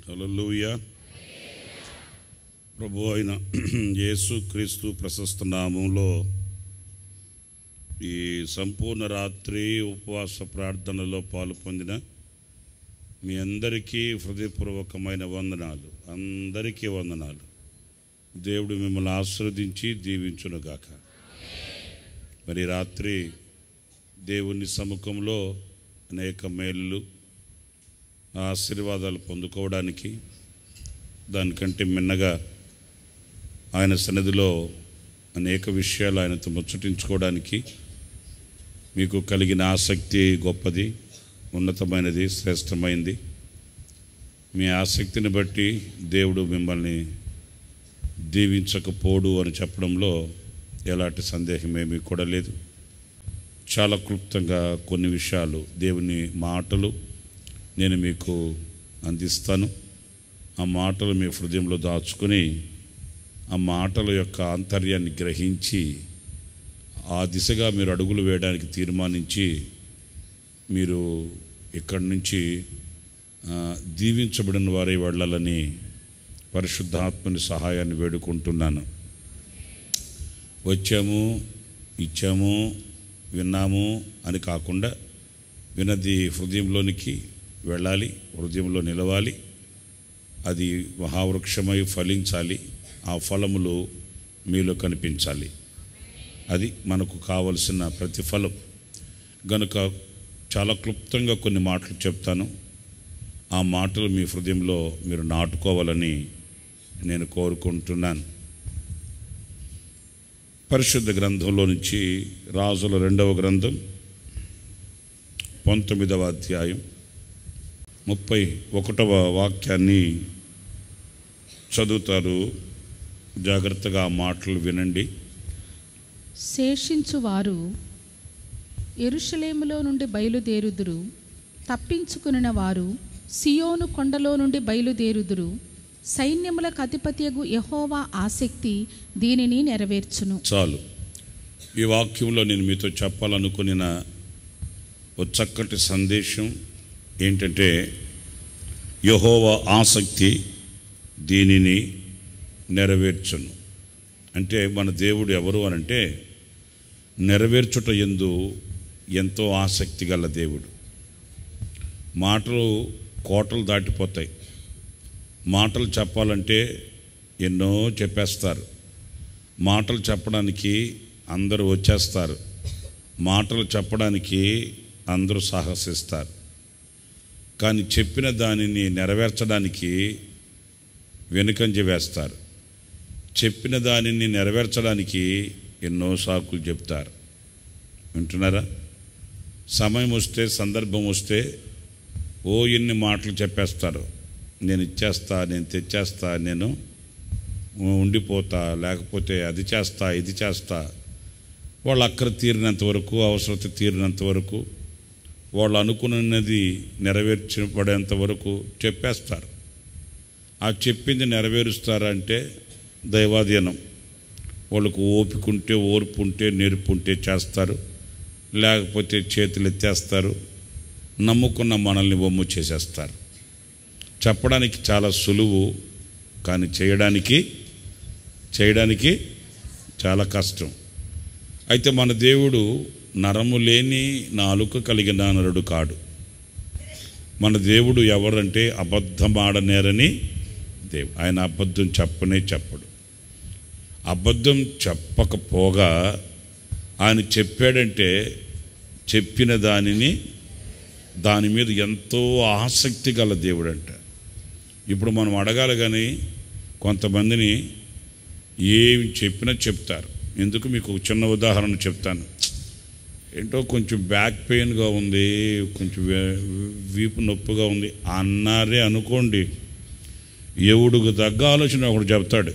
హల్లెలూయా ప్రభు అయిన యేసు క్రీస్తు ప్రశస్త నామంలో ఈ సంపూర్ణ రాత్రి ఉపవాస ప్రార్థనలో పాలు పొందిన మీ అందరికీ హృదయపూర్వకమైన వందనాలు అందరికీ వందనాలు దేవుడు మిమ్మల్ని ఆశీర్వదించి దీవించునుగాక మరి రాత్రి దేవుని సముఖంలో అనేక మేళ్ళు ఆశీర్వాదాలు పొందుకోవడానికి దానికంటే మిన్నగా ఆయన సన్నిధిలో అనేక విషయాలు ఆయనతో ముచ్చటించుకోవడానికి మీకు కలిగిన ఆసక్తి గొప్పది ఉన్నతమైనది శ్రేష్టమైనది మీ ఆసక్తిని బట్టి దేవుడు మిమ్మల్ని దీవించకపోడు అని చెప్పడంలో ఎలాంటి సందేహం ఏమీ కూడా లేదు చాలా క్లుప్తంగా కొన్ని విషయాలు దేవుని మాటలు నేను మీకు అందిస్తాను ఆ మాటలు మీ హృదయంలో దాచుకొని ఆ మాటల యొక్క ఆంతర్యాన్ని గ్రహించి ఆ దిశగా మీరు అడుగులు వేయడానికి తీర్మానించి మీరు ఇక్కడి నుంచి ఆ, దీవించబడిన వారై వెళ్ళాలని పరిశుద్ధాత్మని సహాయాన్ని వేడుకుంటున్నాను వచ్చాము ఇచ్చాము విన్నాము అని కాకుండా వినది హృదయంలోనికి వెళ్ళాలి హృదయంలో నిలవాలి అది మహావృక్షమై ఫలించాలి ఆ ఫలములు మీలో కనిపించాలి అది మనకు కావలసిన ప్రతిఫలం గనుక చాలా క్లుప్తంగా కొన్ని మాటలు చెప్తాను ఆ మాటలు మీ హృదయంలో మీరు నాటుకోవాలని నేను కోరుకుంటున్నాను పరిశుద్ధ గ్రంథంలో నుంచి రాజుల రెండవ గ్రంథం పంతొమ్మిదవ అధ్యాయం ముప్పై ఒకటవ వాక్యాన్ని చదువుతారు జాగ్రత్తగా ఆ మాటలు వినండి శేషించువారు ఎరుషలేములో నుండి బయలుదేరుదురు తప్పించుకునిన వారు సియోను కొండలో నుండి బయలుదేరుదురు సైన్యములకు అధిపతియగు యహోవా ఆసక్తి దీనిని నెరవేర్చును చాలు ఈ వాక్యంలో నేను మీతో చెప్పాలనుకున్న ఒక చక్కటి సందేశం ఏంటంటే యహోవ ఆసక్తి దీనిని నెరవేర్చును అంటే మన దేవుడు ఎవరు అనంటే నెరవేర్చుట ఎందు ఎంతో ఆసక్తి గల దేవుడు మాటలు కోటలు దాటిపోతాయి మాటలు చెప్పాలంటే ఎన్నో చెప్పేస్తారు మాటలు చెప్పడానికి అందరూ వచ్చేస్తారు మాటలు చెప్పడానికి అందరూ సాహసిస్తారు కానీ చెప్పిన దానిని నెరవేర్చడానికి వెనుకంజ వేస్తారు చెప్పిన దానిని నెరవేర్చడానికి ఎన్నో సాకులు చెప్తారు వింటున్నారా సమయం వస్తే సందర్భం వస్తే ఓ ఎన్ని మాటలు చెప్పేస్తారు నేను ఇచ్చేస్తా నేను తెచ్చేస్తా నేను ఉండిపోతా లేకపోతే అది చేస్తా ఇది చేస్తా వాళ్ళు అక్కర తీరినంత వరకు అవసరత తీరినంత వరకు వాళ్ళు అనుకున్నది నెరవేర్చబడేంత వరకు చెప్పేస్తారు ఆ చెప్పింది నెరవేరుస్తారంటే దైవాధీనం వాళ్ళకు ఓపిక ఉంటే ఓర్పు ఉంటే నేర్పు ఉంటే చేస్తారు లేకపోతే చేతులు ఎత్తేస్తారు నమ్ముకున్న మనల్ని బొమ్ము చేసేస్తారు చెప్పడానికి చాలా సులువు కానీ చేయడానికి చేయడానికి చాలా కష్టం అయితే మన దేవుడు నరము లేని నాలుక కలిగిన నరుడు కాడు మన దేవుడు ఎవరంటే అబద్ధమాడనేరని దేవుడు ఆయన అబద్ధం చెప్పనే చెప్పడు అబద్ధం చెప్పకపోగా ఆయన చెప్పాడంటే చెప్పిన దానిని దాని మీద ఎంతో ఆసక్తి గల దేవుడు అంట ఇప్పుడు మనం అడగాలి కానీ కొంతమందిని ఏమి చెప్పినా చెప్తారు ఎందుకు మీకు ఒక చిన్న ఉదాహరణ చెప్తాను ఏంటో కొంచెం బ్యాక్ పెయిన్గా ఉంది కొంచెం వే- వీపు నొప్పిగా ఉంది అన్నారే అనుకోండి ఎవడుకు తగ్గ ఆలోచన ఒకడు చెప్తాడు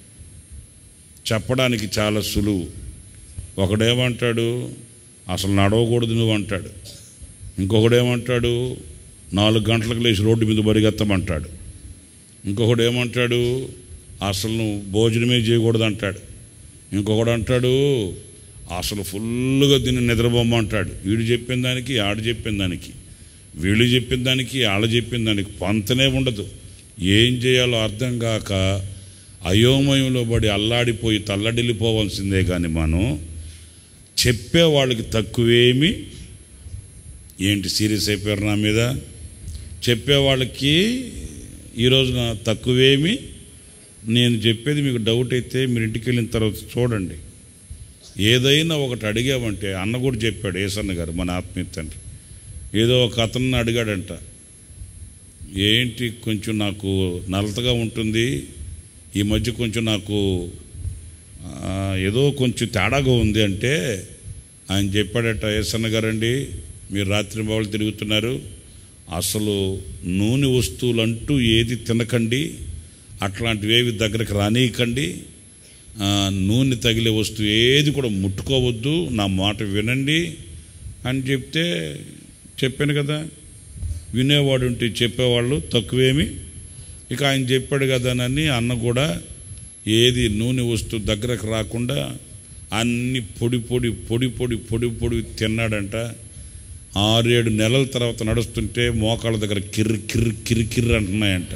చెప్పడానికి చాలా సులువు ఒకడేమంటాడు అసలు నడవకూడదు నువ్వు అంటాడు ఇంకొకడేమంటాడు నాలుగు గంటలకు లేచి రోడ్డు మీద పరిగెత్తమంటాడు ఇంకొకడు ఏమంటాడు అసలు నువ్వు భోజనమే చేయకూడదు అంటాడు ఇంకొకడు అంటాడు అసలు ఫుల్గా దీన్ని నిద్రబొమ్మంటాడు వీడు చెప్పిన దానికి ఆడు చెప్పిన దానికి వీళ్ళు చెప్పిన దానికి ఆడ చెప్పిన దానికి పంతనే ఉండదు ఏం చేయాలో అర్థం కాక అయోమయంలో పడి అల్లాడిపోయి తల్లడిల్లిపోవాల్సిందే కానీ మనం చెప్పే వాళ్ళకి తక్కువేమి ఏంటి సీరియస్ అయిపోయారు నా మీద చెప్పే వాళ్ళకి ఈ రోజున తక్కువేమి నేను చెప్పేది మీకు డౌట్ అయితే మీరు ఇంటికి వెళ్ళిన తర్వాత చూడండి ఏదైనా ఒకటి అడిగామంటే అన్న కూడా చెప్పాడు ఏసన్న గారు మన ఆత్మీయ తండ్రి ఏదో ఒక అతన్ని అడిగాడంట ఏంటి కొంచెం నాకు నలతగా ఉంటుంది ఈ మధ్య కొంచెం నాకు ఆ, ఏదో కొంచెం తేడాగా ఉంది అంటే ఆయన చెప్పాడట ఏసన్న గారండి మీరు రాత్రి బావులు తిరుగుతున్నారు అసలు నూనె వస్తువులు అంటూ ఏది తినకండి అట్లాంటివి ఏవి దగ్గరకు రానీయకండి ఆ, నూనె తగిలే వస్తువు ఏది కూడా ముట్టుకోవద్దు నా మాట వినండి అని చెప్తే చెప్పాను కదా వినేవాడు ఉంటే చెప్పేవాళ్ళు తక్కువేమి ఇక ఆయన చెప్పాడు కదానని అన్న కూడా ఏది నూనె వస్తువు దగ్గరకు రాకుండా అన్ని పొడి పొడి పొడి పొడి పొడి పొడి తిన్నాడంట ఆరేడు నెలల తర్వాత నడుస్తుంటే మోకాళ్ళ దగ్గర కిర్రి కిర్రి కిర్రి కిర్రి అంటున్నాయంట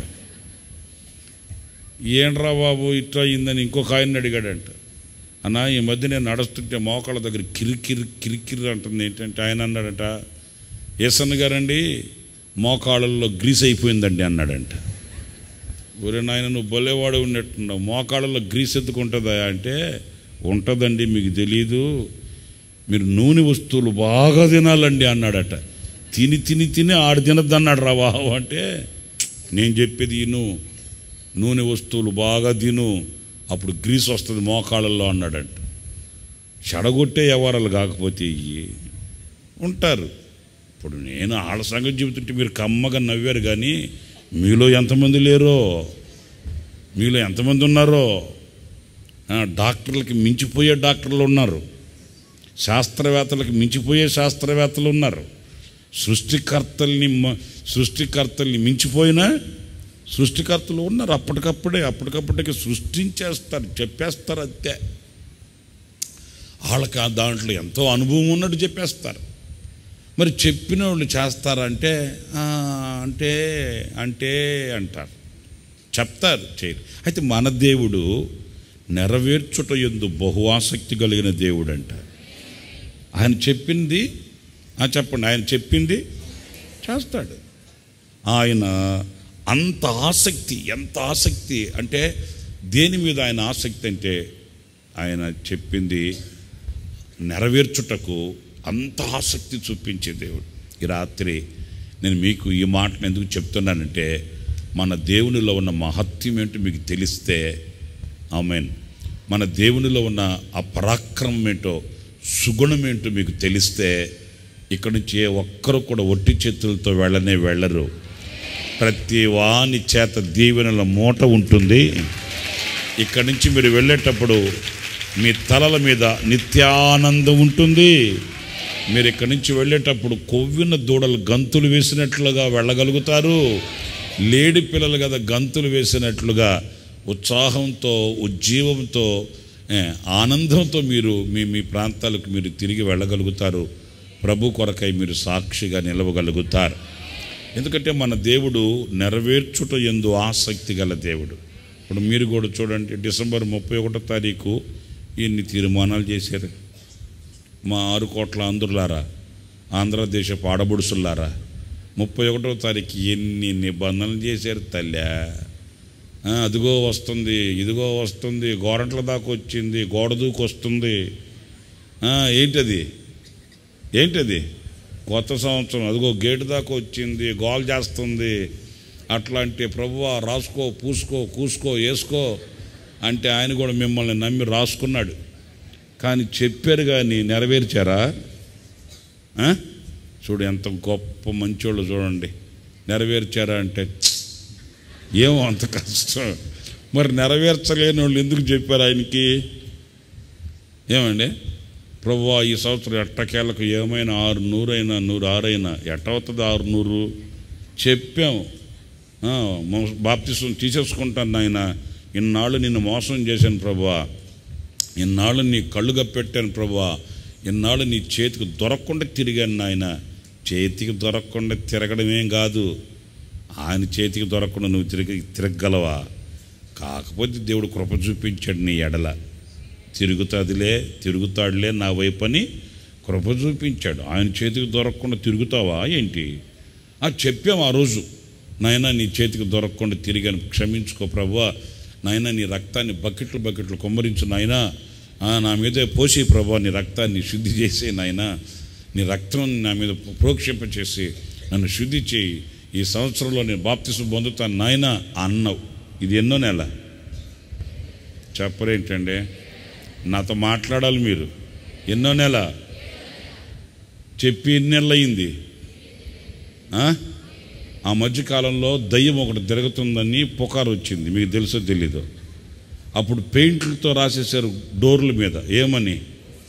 ఏంట్రా బాబు ఇట్లా అయిందని ఇంకొక ఆయన అడిగాడంట అన్న ఈ మధ్య నేను నడుస్తుంటే మోకాళ్ళ దగ్గర కిరికిరి కిరికిరి అంటుంది ఏంటంటే ఆయన అన్నాడంట ఏసన్న గారండి మోకాళ్ళల్లో గ్రీస్ అయిపోయిందండి అన్నాడంట ఒరే నాయన నువ్వు బొల్లేవాడు ఉన్నట్టున్నావు మోకాళ్ళలో గ్రీస్ ఎత్తుకుంటుందా అంటే ఉంటుందండి మీకు తెలీదు మీరు నూనె వస్తువులు బాగా తినాలండి అన్నాడట తిని తిని తిని ఆడు తినద్దు అన్నాడు రా బాబు అంటే నేను చెప్పేది ఇను నూనె వస్తువులు బాగా తిను అప్పుడు గ్రీస్ వస్తుంది మోకాళ్ళల్లో అన్నాడంట చెడగొట్టే వ్యవహారాలు కాకపోతే ఇవి ఉంటారు ఇప్పుడు నేను వాళ్ళ సంగతి చెబుతుంటే మీరు కమ్మగా నవ్వారు కానీ మీలో ఎంతమంది లేరో మీలో ఎంతమంది ఉన్నారో ఆ, డాక్టర్లకి మించిపోయే డాక్టర్లు ఉన్నారు శాస్త్రవేత్తలకు మించిపోయే శాస్త్రవేత్తలు ఉన్నారు సృష్టికర్తల్ని మ- సృష్టికర్తల్ని మించిపోయిన సృష్టికర్తలు ఉన్నారు అప్పటికప్పుడే అప్పటికప్పటికి సృష్టించేస్తారు చెప్పేస్తారు అంతే వాళ్ళకి ఆ దాంట్లో ఎంతో అనుభవం ఉన్నట్టు చెప్పేస్తారు మరి చెప్పిన వాళ్ళు చేస్తారంటే "ఆ, అంటే అంటే అంటారు చెప్తారు చేయరు అయితే మన దేవుడు నెరవేర్చుట ఎందు బహు ఆసక్తి కలిగిన దేవుడు అంటారు ఆయన చెప్పింది ఆ, చెప్పండి ఆయన చెప్పింది చేస్తాడు ఆయన అంత ఆసక్తి ఎంత ఆసక్తి అంటే దేని మీద ఆయన ఆసక్తి అంటే ఆయన చెప్పింది నెరవేర్చుటకు అంత ఆసక్తి చూపించే దేవుడు ఈ రాత్రి నేను మీకు ఈ మాటను ఎందుకు చెప్తున్నానంటే మన దేవునిలో ఉన్న మహత్యం ఏంటో మీకు తెలిస్తే ఆమెన్ మన దేవునిలో ఉన్న ఆ పరాక్రమం ఏంటో సుగుణం ఏంటో మీకు తెలిస్తే ఇక్కడి నుంచి ఏ ఒక్కరు కూడా ఒట్టి చేతులతో వెళ్ళనే వెళ్ళరు ప్రతి వాని చేత దీవెనల మూట ఉంటుంది ఇక్కడి నుంచి మీరు వెళ్ళేటప్పుడు మీ తలల మీద నిత్యానందం ఉంటుంది మీరు ఇక్కడి నుంచి వెళ్ళేటప్పుడు కొవ్విన దూడలు గంతులు వేసినట్లుగా వెళ్ళగలుగుతారు లేడి పిల్లలు కదా గంతులు వేసినట్లుగా ఉత్సాహంతో ఉజ్జీవంతో ఏ, ఆనందంతో మీరు మీ మీ ప్రాంతాలకు మీరు తిరిగి వెళ్ళగలుగుతారు ప్రభు కొరకై మీరు సాక్షిగా నిలవగలుగుతారు ఎందుకంటే మన దేవుడు నెరవేర్చుట ఎందు ఆసక్తి గల దేవుడు ఇప్పుడు మీరు కూడా చూడండి డిసెంబర్ ముప్పై ఒకటో తారీఖు ఎన్ని తీర్మానాలు చేశారు మా ఆరు కోట్ల ఆంధ్రులారా ఆంధ్రదేశ పాడబుడుసులారా ముప్పై ఒకటో తారీఖు ఎన్ని నిబంధనలు చేశారు తల్లా ఆ, అదిగో వస్తుంది ఇదిగో వస్తుంది గోరంట్ల దాకా వచ్చింది గోడ దూకు వస్తుంది ఆ, ఏంటది ఏంటది కొత్త సంవత్సరం అదిగో గేటు దాకా వచ్చింది గోల్ చేస్తుంది అట్లాంటి ప్రభువా రాసుకో పూసుకో కూసుకో వేసుకో అంటే ఆయన కూడా మిమ్మల్ని నమ్మి రాసుకున్నాడు కానీ చెప్పారు కానీ నెరవేర్చారా ఆ? చూడు ఎంత గొప్ప మంచోళ్ళు చూడండి నెరవేర్చారా అంటే "ఛ్, ఏమో అంత కష్టం మరి నెరవేర్చలేని వాళ్ళు ఎందుకు చెప్పారు ఆయనకి ఏమండి ప్రభు ఈ సంవత్సరం ఎట్టకేలకు ఏమైనా ఆరు నూరైనా నూరు ఆరైనా ఎట్ట అవుతుంది ఆరు నూరు చెప్పాం ఆ, మో- బాప్తిసం తీసేసుకుంటాను నాయన ఇన్నాళ్ళు నిన్ను మోసం చేశాను ప్రభువా ఇన్నాళ్ళు నీ కళ్ళు కప్పెట్టాను ప్రభువా ఇన్నాళ్ళు నీ చేతికి దొరకకుండా తిరిగాను నాయన చేతికి దొరకకుండా తిరగడమేం కాదు ఆయన చేతికి దొరకకుండా నువ్వు తిరిగి తిరగగలవా కాకపోతే దేవుడు కృప చూపించాడు నీ ఎడల తిరుగుతాదిలే తిరుగుతాడులే నా వైపు అని కృప చూపించాడు ఆయన చేతికి దొరకకుండా తిరుగుతావా ఏంటి ఆ చెప్పాం ఆ రోజు నాయన నీ చేతికి దొరకకుండా తిరిగాను క్షమించుకో ప్రభువా నాయన నీ రక్తాన్ని బకెట్లు బకెట్లు కుమ్మరించు నాయనా ఆ, నా మీద పోసి ప్రభా నీ రక్తాన్ని శుద్ధి చేసే నాయన నీ రక్తం నా మీద ప్రోక్షింప చేసి నన్ను శుద్ధి చేయి ఈ సంవత్సరంలో నేను బాప్తిసం పొందుతాను నాయన అన్నావు ఇది ఎన్నో నెల చెప్పరేంటండి నాతో మాట్లాడాలి మీరు ఎన్నో నెల చెప్పి ఎన్ని నెలలు అయింది ఆ? ఆ మధ్యకాలంలో దయ్యం ఒకటి తిరుగుతుందని పుకారు వచ్చింది మీకు తెలుసో తెలీదు అప్పుడు పెయింట్లతో రాసేసారు డోర్ల మీద ఏమని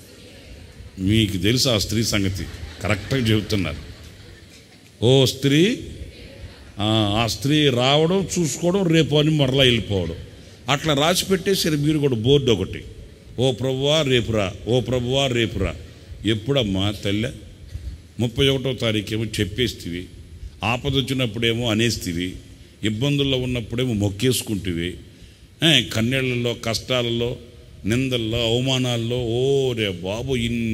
మీకు తెలుసు ఆ స్త్రీ సంగతి కరెక్ట్గా చెబుతున్నారు ఓ స్త్రీ ఆ, ఆ స్త్రీ రావడం చూసుకోవడం రేపు అని మరలా వెళ్ళిపోవడం అట్లా రాసి పెట్టేసారు మీరు కూడా బోర్డు ఒకటి ఓ ప్రభువా రేపురా ఓ ప్రభువా రేపురా ఎప్పుడమ్మా తల్లె ముప్పై ఒకటో తారీఖేమో చెప్పేస్తివి ఆపద వచ్చినప్పుడేమో అనేస్తివి ఇబ్బందుల్లో ఉన్నప్పుడేమో మొక్కేసుకుంటివి ఏ, కన్నీళ్లలో కష్టాలలో నిందల్లో అవమానాల్లో ఓ రే బాబు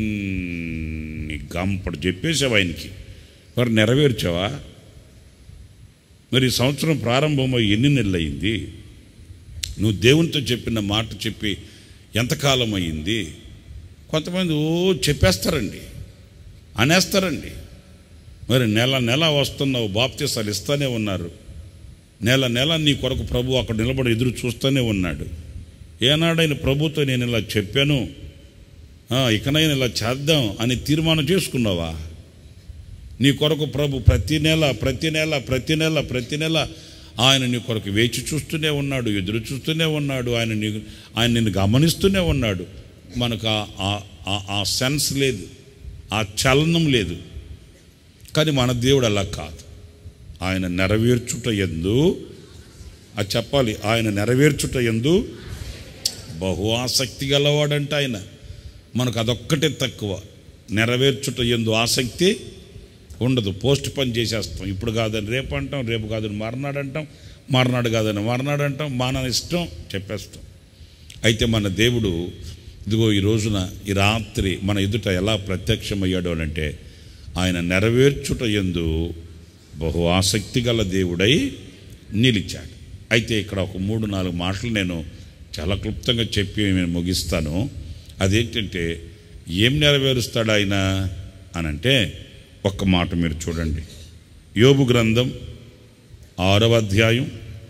ఇన్ని గంపడు చెప్పేసావు ఆయనకి మరి నెరవేర్చావా మరి ఈ సంవత్సరం ప్రారంభమై ఎన్ని నెలలు అయింది నువ్వు దేవునితో చెప్పిన మాట చెప్పి ఎంతకాలం అయింది కొంతమంది ఓ చెప్పేస్తారండి అనేస్తారండి మరి నెల నెల వస్తున్నావు బాప్తీసాలు ఇస్తానే ఉన్నారు నెల నెల నీ కొరకు ప్రభు అక్కడ నిలబడి ఎదురు చూస్తూనే ఉన్నాడు ఏనాడైన ప్రభుతో నేను ఇలా చెప్పాను ఆ, ఇకనైనా ఇలా చేద్దాం అని తీర్మానం చేసుకున్నావా నీ కొరకు ప్రభు ప్రతి నెల ప్రతి నెల ప్రతి నెల ప్రతి నెల ఆయన నీ కొరకు వేచి చూస్తూనే ఉన్నాడు ఎదురు చూస్తూనే ఉన్నాడు ఆయన నీ ఆయన నిన్ను గమనిస్తూనే ఉన్నాడు మనకు ఆ- ఆ- ఆ- ఆ సెన్స్ లేదు ఆ చలనం లేదు కానీ మన దేవుడు అలా కాదు ఆయన నెరవేర్చుట ఎందు అది చెప్పాలి ఆయన నెరవేర్చుట ఎందు బహు ఆసక్తి గలవాడంట ఆయన మనకు అదొక్కటే తక్కువ నెరవేర్చుట ఎందు ఆసక్తి ఉండదు పోస్ట్ పని చేసేస్తాం ఇప్పుడు కాదని రేపు అంటాం రేపు కాదని మర్నాడు అంటాం మర్నాడు కాదని మర్నాడు అంటాం మన ఇష్టం చెప్పేస్తాం అయితే మన దేవుడు ఇదిగో ఈ రోజున ఈ రాత్రి మన ఎదుట ఎలా ప్రత్యక్షమయ్యాడు అని అంటే ఆయన నెరవేర్చుట ఎందు బహు ఆసక్తి గల దేవుడై నిలిచాడు అయితే ఇక్కడ ఒక మూడు నాలుగు మాటలు నేను చాలా క్లుప్తంగా చెప్పి నేను ముగిస్తాను అదేంటంటే ఏం నెరవేరుస్తాడు ఆయన అని అంటే ఒక్క మాట మీరు చూడండి యోబు గ్రంథం ఆరవ అధ్యాయం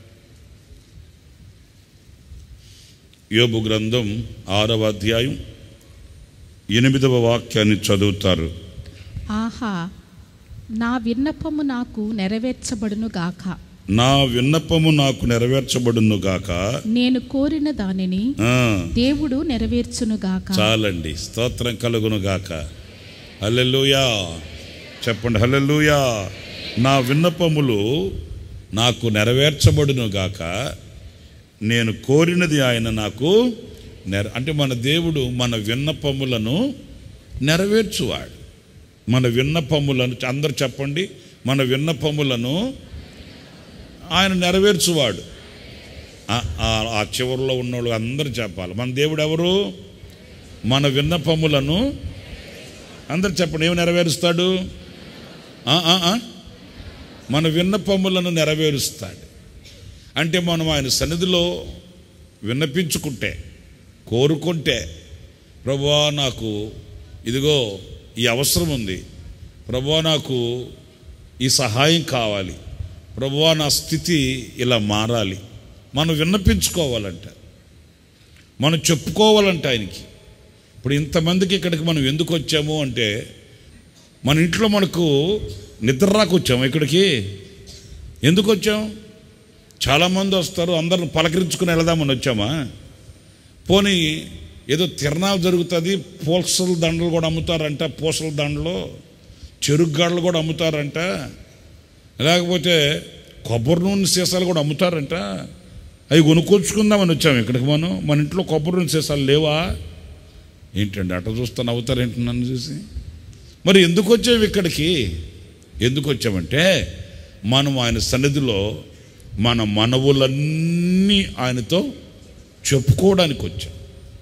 యోబు గ్రంథం ఆరవ అధ్యాయం ఎనిమిదవ వాక్యాన్ని చదువుతారు ఆహా నా విన్నపము నాకు నెరవేర్చబడును గాక నా విన్నపము నాకు నెరవేర్చబడును గాక నేను కోరిన దానిని ఆ, దేవుడు నెరవేర్చును గాక చాలండి స్తోత్రం కలుగును గాక హల్లెలూయా చెప్పండి హల్లెలూయా నా విన్నపములు నాకు నెరవేర్చబడును గాక నేను కోరినది ఆయన నాకు నెర అంటే మన దేవుడు మన విన్నపములను నెరవేర్చువాడు మన విన్నపములను అందరు చెప్పండి మన విన్నపములను ఆయన నెరవేర్చువాడు ఆ- ఆ- ఆ చివరిలో ఉన్నోళ్ళు అందరూ చెప్పాలి మన దేవుడు ఎవరు మన విన్నపములను అందరు చెప్పండి ఏమి నెరవేరుస్తాడు ఆ, ఆ, ఆ? మన విన్నపములను నెరవేరుస్తాడు అంటే మనం ఆయన సన్నిధిలో విన్నపించుకుంటే కోరుకుంటే ప్రభువా నాకు ఇదిగో ఈ అవసరం ఉంది ప్రభువా నాకు ఈ సహాయం కావాలి ప్రభువా నా స్థితి ఇలా మారాలి మనం విన్నపించుకోవాలంట మనం చెప్పుకోవాలంట ఆయనకి ఇప్పుడు ఇంతమందికి ఇక్కడికి మనం ఎందుకు వచ్చాము అంటే మన ఇంట్లో మనకు నిద్ర రాకు వచ్చాము ఇక్కడికి ఎందుకు వచ్చాం చాలామంది వస్తారు అందరిని పలకరించుకుని వెళదామని వచ్చామా పోనీ ఏదో తిరణాలు జరుగుతుంది పూసల దండలు కూడా అమ్ముతారంట పూసల దండలు చెరుగ్గాడలు కూడా అమ్ముతారంట లేకపోతే కొబ్బరి నూనె సీసాలు కూడా అమ్ముతారంట అవి కొనుక్కొచ్చుకుందామని వచ్చాము ఇక్కడికి మనం మన ఇంట్లో కొబ్బరి నూనె సీసాలు లేవా ఏంటండి అట్ట చూస్తా నవ్వుతారేంటి నన్ను చూసి మరి ఎందుకు వచ్చావు ఇక్కడికి ఎందుకు వచ్చామంటే మనం ఆయన సన్నిధిలో మన మనవులన్నీ ఆయనతో చెప్పుకోవడానికి వచ్చాం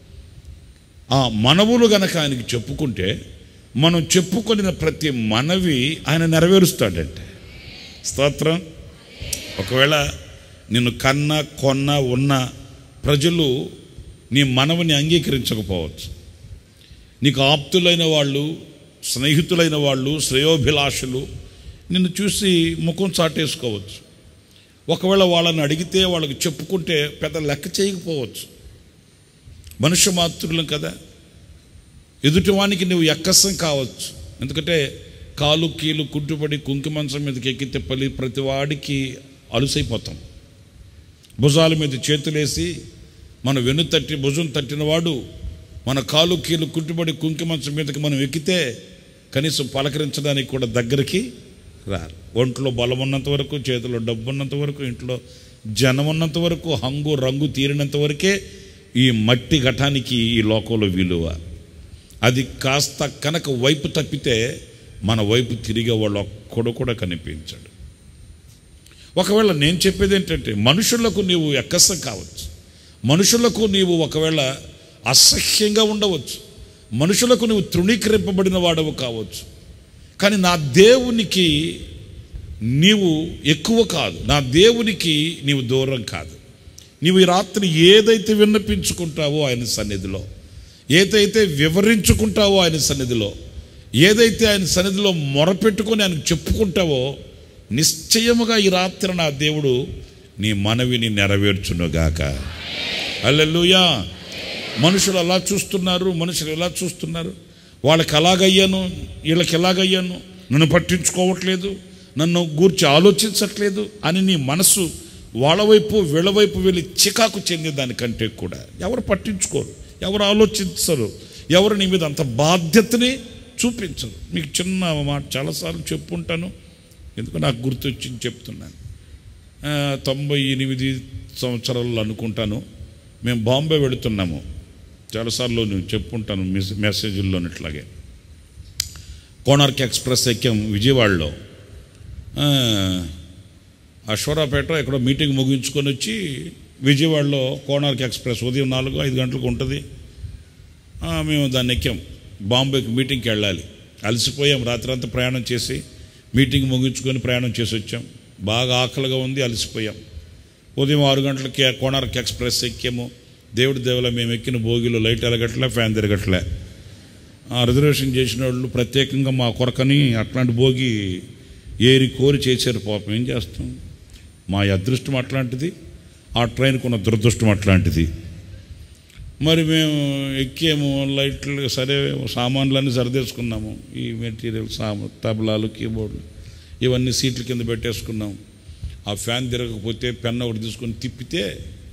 ఆ మనవులు గనక ఆయనకి చెప్పుకుంటే మనం చెప్పుకొనిన ప్రతి మనవి ఆయన నెరవేరుస్తాడంటే స్తోత్రం ఒకవేళ నిన్ను కన్న కొన్న ఉన్న ప్రజలు నీ మనవిని అంగీకరించకపోవచ్చు నీకు ఆప్తులైన వాళ్ళు స్నేహితులైన వాళ్ళు శ్రేయోభిలాషులు నిన్ను చూసి ముఖం చాటేసుకోవచ్చు ఒకవేళ వాళ్ళని అడిగితే వాళ్ళకి చెప్పుకుంటే పెద్ద లెక్క చేయకపోవచ్చు మనుష్య మాతృలం కదా ఎదుటివానికి నువ్వు ఎక్కసం కావచ్చు ఎందుకంటే కాలు కీలు కుంటుపడి కుంకుమంచం మీదకి ఎక్కితే పలి ప్రతి వాడికి అలుసైపోతాం భుజాల మీద చేతులేసి మన వెను తట్టి భుజం తట్టినవాడు మన కాలు కీలు కుంటుపడి కుంకుమంచం మీదకి మనం ఎక్కితే కనీసం పలకరించడానికి కూడా దగ్గరికి రారు ఒంట్లో బలం ఉన్నంత వరకు చేతిలో డబ్బు ఉన్నంత వరకు ఇంట్లో జనం ఉన్నంత వరకు హంగు రంగు తీరినంత వరకే ఈ మట్టి ఘటానికి ఈ లోకంలో విలువ అది కాస్త కనుక వైపు తప్పితే మన వైపు తిరిగే వాళ్ళు ఒక్కడు కూడా కనిపించడు ఒకవేళ నేను చెప్పేది ఏంటంటే మనుషులకు నీవు ఎక్కసం కావచ్చు మనుషులకు నీవు ఒకవేళ అసహ్యంగా ఉండవచ్చు మనుషులకు నువ్వు తృణీకరింపబడిన వాడవు కావచ్చు కానీ నా దేవునికి నీవు ఎక్కువ కాదు నా దేవునికి నీవు దూరం కాదు నీవు ఈ రాత్రి ఏదైతే విన్నపించుకుంటావో ఆయన సన్నిధిలో ఏదైతే వివరించుకుంటావో ఆయన సన్నిధిలో ఏదైతే ఆయన సన్నిధిలో మొరపెట్టుకొని ఆయనకు చెప్పుకుంటావో నిశ్చయముగా ఈ రాత్రి నా దేవుడు నీ మనవిని నెరవేర్చునుగాక అల్లెలుయా మనుషులు అలా చూస్తున్నారు మనుషులు ఎలా చూస్తున్నారు వాళ్ళకి ఎలాగయ్యాను వీళ్ళకి ఎలాగయ్యాను నన్ను పట్టించుకోవట్లేదు నన్ను గూర్చి ఆలోచించట్లేదు అని నీ మనసు వాళ్ళ వైపు వీళ్ళ వైపు వెళ్ళి చికాకు చెందే దానికంటే కూడా ఎవరు పట్టించుకోరు ఎవరు ఆలోచించరు ఎవరు నీ మీద అంత బాధ్యతని చూపించరు మీకు చిన్న మాట చాలాసార్లు చెప్పుంటాను ఎందుకు నాకు గుర్తొచ్చింది చెప్తున్నాను ఆ, తొంభై ఎనిమిది సంవత్సరాలు అనుకుంటాను మేము బాంబే వెళుతున్నాము చాలాసార్లు నేను చెప్పుంటాను మెస్ మెసేజ్ల్లో ఇట్లాగే కోనార్క్ ఎక్స్ప్రెస్ ఎక్కాం విజయవాడలో ఆ, అశ్వరాపేట ఎక్కడో మీటింగ్ ముగించుకొని వచ్చి విజయవాడలో కోనార్క్ ఎక్స్ప్రెస్ ఉదయం నాలుగు ఐదు గంటలకు ఉంటుంది ఆ, మేము దాన్ని ఎక్కాం బాంబేకి మీటింగ్కి వెళ్ళాలి అలసిపోయాం రాత్రి అంతా ప్రయాణం చేసి మీటింగ్ ముగించుకొని ప్రయాణం చేసి వచ్చాం బాగా ఆకలిగా ఉంది అలసిపోయాం ఉదయం ఆరు గంటలకి ఆ కోనార్క్ ఎక్స్ప్రెస్ ఎక్కాము దేవుడి దేవుల మేము ఎక్కిన భోగిలో లైట్ ఎలగట్లే ఫ్యాన్ తిరగట్లే ఆ రిజర్వేషన్ చేసిన వాళ్ళు ప్రత్యేకంగా మా కొరకని అట్లాంటి భోగి ఏరి కోరి చేశారు పాపం ఏం చేస్తాం మా అదృష్టం అట్లాంటిది ఆ ట్రైన్కి ఉన్న దురదృష్టం అట్లాంటిది మరి మేము ఎక్కాము లైట్లు సరే సామాన్లన్నీ సరిదేసుకున్నాము ఈ మెటీరియల్ సామా తబలాలు కీబోర్డులు ఇవన్నీ సీట్ల కింద పెట్టేసుకున్నాం ఆ ఫ్యాన్ తిరగకపోతే పెన్ ఒకటి తీసుకొని తిప్పితే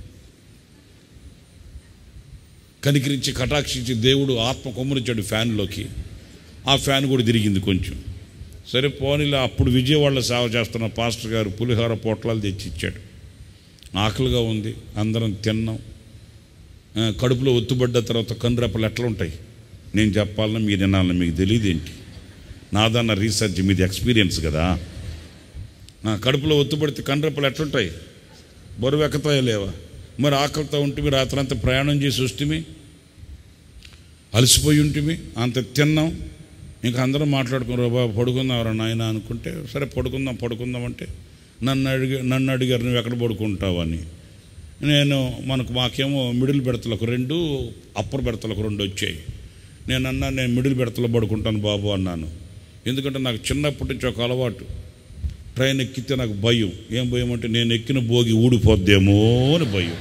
కనికరించి కటాక్షించి దేవుడు ఆత్మ కొమ్మరిచ్చాడు ఫ్యాన్లోకి ఆ ఫ్యాన్ కూడా తిరిగింది కొంచెం సరే పోనీలా అప్పుడు విజయవాడలో సేవ చేస్తున్న పాస్టర్ గారు పులిహోర పొట్లాలు తెచ్చి ఇచ్చాడు ఆకలిగా ఉంది అందరం తిన్నాం ఆ, కడుపులో ఒత్తుబడ్డ తర్వాత కన్నురెప్పలు ఎట్లా ఉంటాయి నేను చెప్పాలన్నా మీరు వినాలన్నా మీకు తెలియదు ఏంటి నాదన్న రీసెర్చ్ మీది ఎక్స్పీరియన్స్ కదా ఆ, కడుపులో ఒత్తుబడితే కన్నురెప్పలు ఎట్లుంటాయి బరువు ఎక్కుతాయో లేవా మరి ఆకలితో ఉంటుంది రాత్రంతా ప్రయాణం చేసి వస్తుంది అలసిపోయి ఉంటుంది అంత తిన్నాం ఇంకా అందరం మాట్లాడుకున్నారు బాబా పడుకుందాం నాయన అనుకుంటే సరే పడుకుందాం పడుకుందాం అంటే నన్ను అడిగి నన్ను అడిగారు నువ్వు ఎక్కడ పడుకుంటావు అని నేను మనకు మాకేమో మిడిల్ బెడతలకు రెండు అప్పర్ బెడతలకు రెండు వచ్చాయి నేను అన్నా నేను మిడిల్ బెడతలో పడుకుంటాను బాబు అన్నాను ఎందుకంటే నాకు చిన్నప్పటి నుంచి ఒక అలవాటు ట్రైన్ ఎక్కితే నాకు భయం ఏం భయం అంటే నేను ఎక్కిన భోగి ఊడిపోద్దేమో అని భయం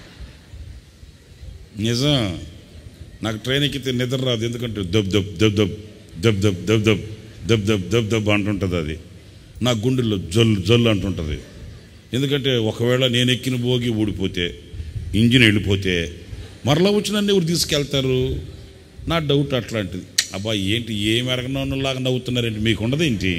నిజం నాకు ట్రైన్ ఎక్కితే నిద్ర రాదు ఎందుకంటే దబ్ దబ్ దబ్ దబ్ దబ్ దబ్ దబ్ దబ్ దబ్ దబ్ దబ్ దబ్ అంటుంటుంది అది నా గుండెల్లో జొల్లు జొల్లు అంటుంటుంది ఎందుకంటే ఒకవేళ నేను ఎక్కిన భోగి ఊడిపోతే ఇంజిన్ వెళ్ళిపోతే మరలా వచ్చి నన్ను ఎవరు తీసుకెళ్తారు నా డౌట్ అట్లాంటిది అబ్బా ఏంటి ఏం ఎరగనలాగా నవ్వుతున్నారేంటి మీకు ఉండదేంటి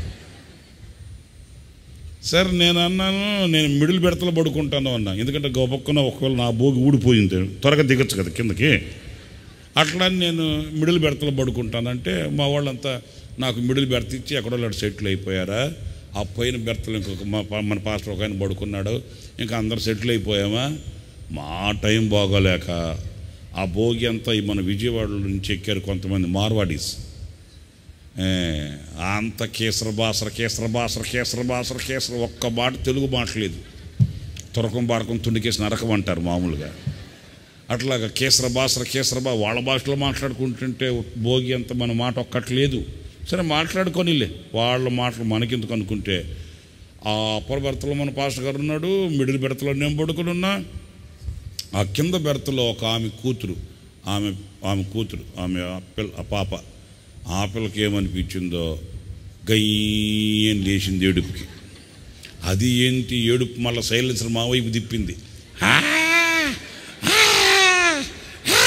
సార్ నేను అన్నాను నేను మిడిల్ బెడతలో పడుకుంటాను అన్నా ఎందుకంటే గొప్పక్కున ఒకవేళ నా భోగి ఊడిపోయింది త్వరగా దిగచ్చు కదా కిందకి అట్లా అని నేను మిడిల్ బెడతలో పడుకుంటానంటే మా వాళ్ళంతా నాకు మిడిల్ బెడత ఇచ్చి ఎక్కడో అటు సెటిల్ అయిపోయారా ఆ పైన బెర్తలు ఇంకొక మా పా- మన పాస్టర్ ఒక ఆయన పడుకున్నాడు ఇంకా అందరు సెటిల్ అయిపోయామా మా టైం బాగోలేక ఆ భోగి అంతా ఈ మన విజయవాడ నుంచి ఎక్కారు కొంతమంది మార్వాడీస్ ఏ, అంత కేసర బాసర కేసర బాసర కేసర బాసర కేసర ఒక్క మాట తెలుగు మాటలేదు తురకం బారకం తుండికేసి నరకం అంటారు మామూలుగా అట్లాగా కేసర బాసర కేసర బా వాళ్ళ భాషలో మాట్లాడుకుంటుంటే భోగి అంత మన మాట ఒక్కట్లేదు సరే మాట్లాడుకోనిలే వాళ్ళ మాటలు మనకెందుకు అనుకుంటే ఆ అప్పర్ బెర్తలో మన పాస్టర్ గారు ఉన్నాడు మిడిల్ బెర్తలో నేను పడుకుని ఉన్నా ఆ కింద బెర్తలో ఒక ఆమె కూతురు ఆమె ఆమె కూతురు ఆమె ఆ పిల్ల ఆ పాప ఆ పిల్లకి ఏమనిపించిందో గయ్యని లేచింది ఏడుపుకి అది ఏంటి ఏడుపు మళ్ళీ సైలెన్సర్ మా వైపు తిప్పింది "ఆ! ఆ! ఆ!"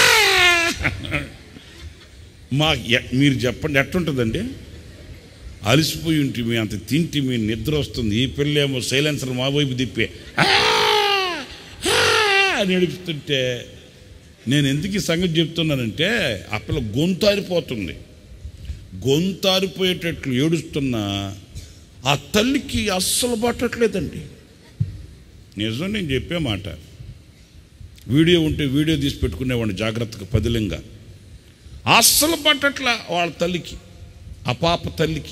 మా ఎ- మీరు చెప్పండి ఎట్టుంటుందండి అలసిపోయి ఉంటే మీ అంత తింటి మీ నిద్ర వస్తుంది ఈ పిల్లేమో సైలెన్సర్ మా వైపు తిప్పే "ఆ! ఆ!" అని ఏడుపుతుంటే నేను ఎందుకు ఈ సంగతి చెప్తున్నానంటే ఆ పిల్ల గొంతారిపోతుంది గొంతారిపోయేటట్లు ఏడుస్తున్నా ఆ తల్లికి అస్సలు పట్టట్లేదండి నిజం నేను చెప్పే మాట వీడియో ఉంటే వీడియో తీసి పెట్టుకునేవాడిని జాగ్రత్తగా పదిలంగా అస్సలు పట్టట్ల వాళ్ళ తల్లికి ఆ పాప తల్లికి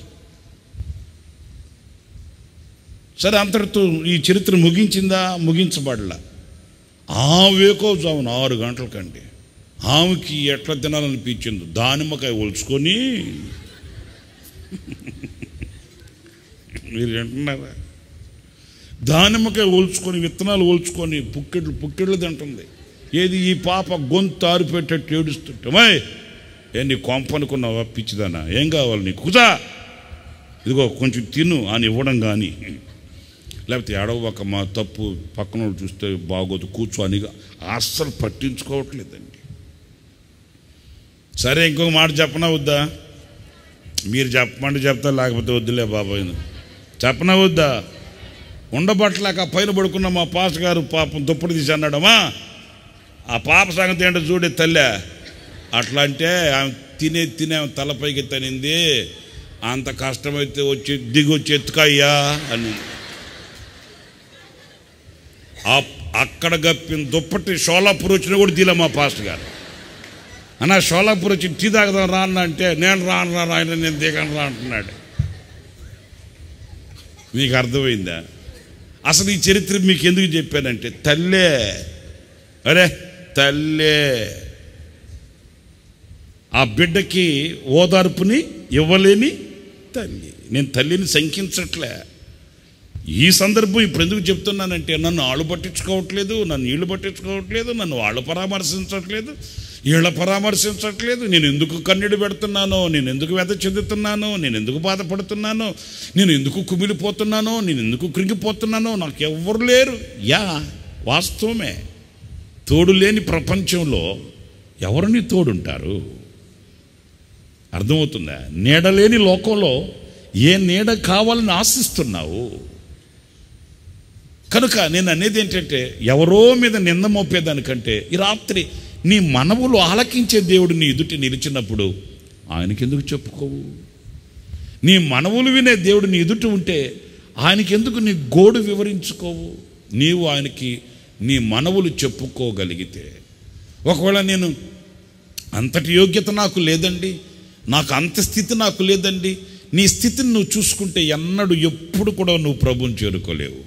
సరే అంతటితో ఈ చరిత్ర ముగించిందా ముగించబడలా ఆ వేకోజామున ఆరు గంటలకండి ఆమెకి ఎట్లా తినాలనిపించిందో దానిమ్మకాయ ఒలుచుకొని మీరు వింటున్నారా దానిమ్మకాయ ఒలుచుకొని విత్తనాలు ఒలుచుకొని పుక్కెట్లు పుక్కెట్లు తింటుంది ఏది ఈ పాప గొంతు ఆరిపెట్టేట్టు ఏడుస్తుంటే మై ఏ నీ కొంపనుకున్నావా పిచ్చిదానా ఏం కావాలి నీకు కుదా ఇదిగో కొంచెం తిను అని ఇవ్వడం కానీ లేకపోతే ఎడవక మా తప్పు పక్కన వాళ్ళు చూస్తే బాగోదు కూర్చో అని అస్సలు పట్టించుకోవట్లేదండి సరే ఇంకొక మాట చెప్పనా వద్దా మీరు చెప్పమంటే చెప్తా లేకపోతే వద్దులే బాబాయ్ చెప్పనా వద్దా ఉండబట్టలేక ఆ పైన పడుకున్న మా పాస్ గారు పాపం దుప్పటి తీసి అన్నాడమ్మా ఆ పాప సంగతి ఏంటో చూడే తల్లే అట్లా అంటే ఆమె తినే తినే ఆమె తలపైకి తనింది అంత కష్టమైతే వచ్చి దిగి వచ్చి ఎత్తుకయ్యా అని ఆ- అక్కడ గప్పిన దుప్పటి షోలాపూర్ వచ్చిన కూడా తీలే మా పాస్టర్ గారు అన్న షోలాపూర్ వచ్చి టీ తాగదాం రా అన్న అంటే నేను రాను రా ఆయన నేను దిగను రా అంటున్నాడు మీకు అర్థమైందా అసలు ఈ చరిత్ర మీకు ఎందుకు చెప్పానంటే తల్లే అరే తల్లే ఆ బిడ్డకి ఓదార్పుని ఇవ్వలేని తల్లి నేను తల్లిని శంకించట్లే ఈ సందర్భం ఇప్పుడు ఎందుకు చెప్తున్నానంటే నన్ను ఆళ్ళు పట్టించుకోవట్లేదు నన్ను వీళ్ళు పట్టించుకోవట్లేదు నన్ను వాళ్ళు పరామర్శించట్లేదు వీళ్ళ పరామర్శించట్లేదు నేను ఎందుకు కన్నీడు పెడుతున్నానో నేను ఎందుకు వ్యధ చెందుతున్నానో నేను ఎందుకు బాధపడుతున్నానో నేను ఎందుకు కుమిలిపోతున్నానో నేను ఎందుకు కృంగిపోతున్నానో నాకు ఎవ్వరు లేరు యా వాస్తవమే తోడు లేని ప్రపంచంలో ఎవరిని తోడుంటారు అర్థమవుతుందా నీడలేని లోకంలో ఏ నీడ కావాలని ఆశిస్తున్నావు కనుక నేను అనేది ఏంటంటే ఎవరో మీద నింద మోపేదానికంటే ఈ రాత్రి నీ మనవులు ఆలకించే దేవుడు నీ ఎదుటి నిలిచినప్పుడు ఆయనకెందుకు చెప్పుకోవు నీ మనవులు వినే దేవుడు నీ ఎదుట ఉంటే ఆయనకెందుకు నీ గోడు వివరించుకోవు నీవు ఆయనకి నీ మనవులు చెప్పుకోగలిగితే ఒకవేళ నేను అంతటి యోగ్యత నాకు లేదండి నాకు అంత స్థితి నాకు లేదండి నీ స్థితిని నువ్వు చూసుకుంటే ఎన్నడూ ఎప్పుడు కూడా నువ్వు ప్రభువుని చేరుకోలేవు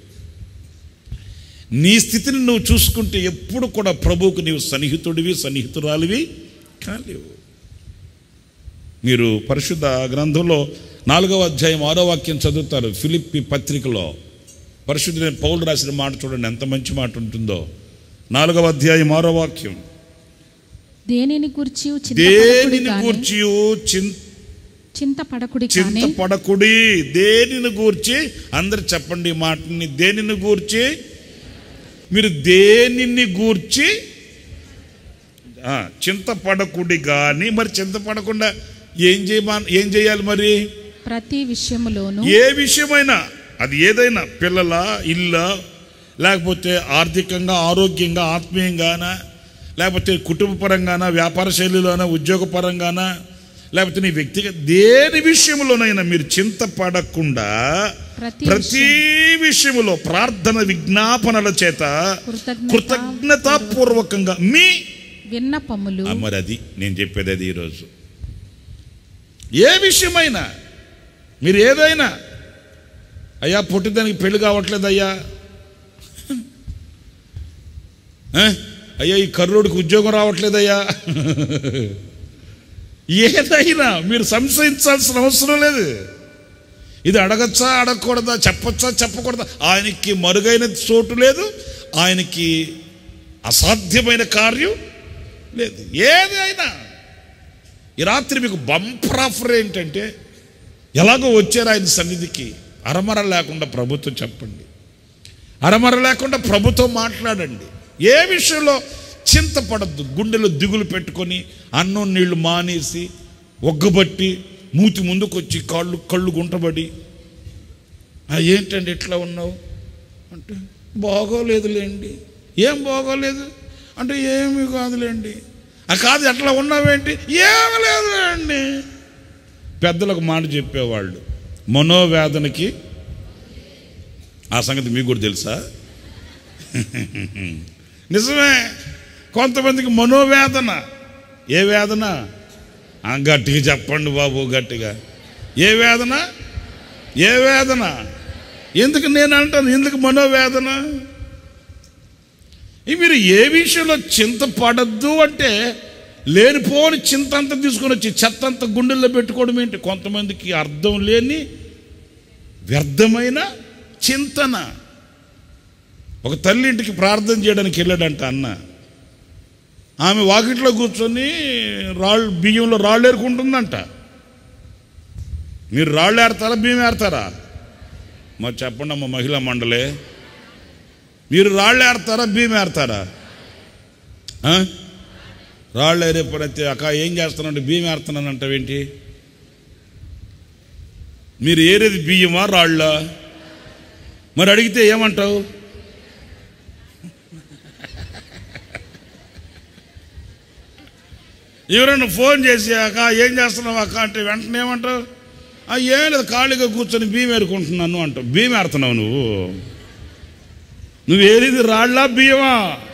నీ స్థితిని నువ్వు చూసుకుంటే ఎప్పుడు కూడా ప్రభువుకు నీవు సన్నిహితుడివి సన్నిహితురాలివి కాలేవు మీరు పరిశుద్ధ గ్రంథంలో నాలుగవ అధ్యాయం ఆరో వాక్యం చదువుతారు ఫిలిప్పి పత్రికలో పరిశుద్ధులైన పౌలు రాసిన మాట చూడండి ఎంత మంచి మాట ఉంటుందో నాలుగవ అధ్యాయం ఆరో వాక్యం దేనిని గూర్చి దేనిని గూర్చి చింత చింతపడకుడి కానీ చింతపడకుడి దేనిని గూర్చి అందరు చెప్పండి ఈ మాటని దేనిని గూర్చి మీరు దేనిని గూర్చి ఆ, చింతపడకుడి కానీ మరి చింతపడకుండా ఏం చేయమా ఏం చేయాలి మరి ప్రతి విషయములోను ఏ విషయమైనా అది ఏదైనా పిల్లల ఇల్ల లేకపోతే ఆర్థికంగా ఆరోగ్యంగా ఆత్మీయంగానా లేకపోతే కుటుంబ పరంగానా వ్యాపార శైలిలోనా ఉద్యోగ పరంగానా లేకపోతే నీ వ్యక్తిగత దేని విషయంలోనైనా మీరు చింతపడకుండా ప్రతి ప్రతి విషయములో ప్రార్థన విజ్ఞాపనల చేత కృతజ్ఞత కృతజ్ఞతాపూర్వకంగా మీ విన్నపములు ఆ, మరి అది నేను చెప్పేది అది ఈరోజు ఏ విషయమైనా మీరు ఏదైనా అయ్యా పుట్టిదానికి పెళ్లి కావట్లేదు అయ్యా ఆ? అయ్యా ఈ కర్రోడికి ఉద్యోగం రావట్లేదయ్యా ఏదైనా మీరు సంశయించాల్సిన అవసరం లేదు ఇది అడగచ్చా అడగకూడదా చెప్పచ్చా చెప్పకూడదా ఆయనకి మరుగైన చోటు లేదు ఆయనకి అసాధ్యమైన కార్యం లేదు ఏది అయినా ఈ రాత్రి మీకు బంపర్ ఆఫర్ ఏంటంటే ఎలాగో వచ్చారు ఆయన సన్నిధికి అరమర లేకుండా ప్రభుత్వం చెప్పండి అరమర లేకుండా ప్రభుత్వం మాట్లాడండి ఏ విషయంలో చింతపడద్దు గుండెలో దిగులు పెట్టుకొని అన్నం నీళ్లు మానేసి ఒగ్గబట్టి మూతి ముందుకొచ్చి కాళ్ళు కళ్ళు గుంటబడి "ఆ, ఏంటండి ఇట్లా ఉన్నావు అంటే బాగోలేదులేండి ఏం బాగోలేదు అంటే ఏమి కాదులేండి ఆ కాదు ఎట్లా ఉన్నావేంటి ఏమి లేదులేండి పెద్దలకు మాట చెప్పేవాళ్ళు మనోవేదనకి ఆ సంగతి మీకు కూడా తెలుసా నిజమే కొంతమందికి మనోవేదన ఏ వేదన ఆ, గట్టిగా చెప్పండి బాబు గట్టిగా ఏ వేదన ఏ వేదన ఎందుకు నేను అంటాను ఎందుకు మనోవేదన ఈ మీరు ఏ విషయంలో చింత పడద్దు అంటే లేనిపోని చింత అంతా తీసుకొని వచ్చి చెత్త అంతా గుండెల్లో పెట్టుకోవడం ఏంటి కొంతమందికి అర్థం లేని వ్యర్థమైన చింతన ఒక తల్లి ఇంటికి ప్రార్థన చేయడానికి వెళ్ళాడంట అన్న ఆమె వాకిట్లో కూర్చొని రాళ్ళు బియ్యంలో రాళ్ళు ఏరుకుంటుందంట మీరు రాళ్ళు ఏరతారా బియ్యం ఏరతారా మరి చెప్పండి అమ్మ మహిళా మండలే మీరు రాళ్ళు ఏరతారా బియ్యం ఏరతారా ఆ? రాళ్ళు ఏరే ప్రతి అక్క ఏం చేస్తానంటే బియ్యం ఏరుతున్నాను అంటావేంటి మీరు ఏరేది బియ్యమా రాళ్ళ మరి అడిగితే ఏమంటావు ఎవరైనా ఫోన్ చేసి అక్క ఏం చేస్తున్నావు అక్క అంటే వెంటనే ఏమంటావు "ఆ, ఏం లేదు ఖాళీగా కూర్చొని బియ్యం ఏరుకుంటున్నాను అంటావు బియ్యం ఏరుతున్నావు నువ్వు నువ్వు ఏరిది రాళ్ళా బియ్యమా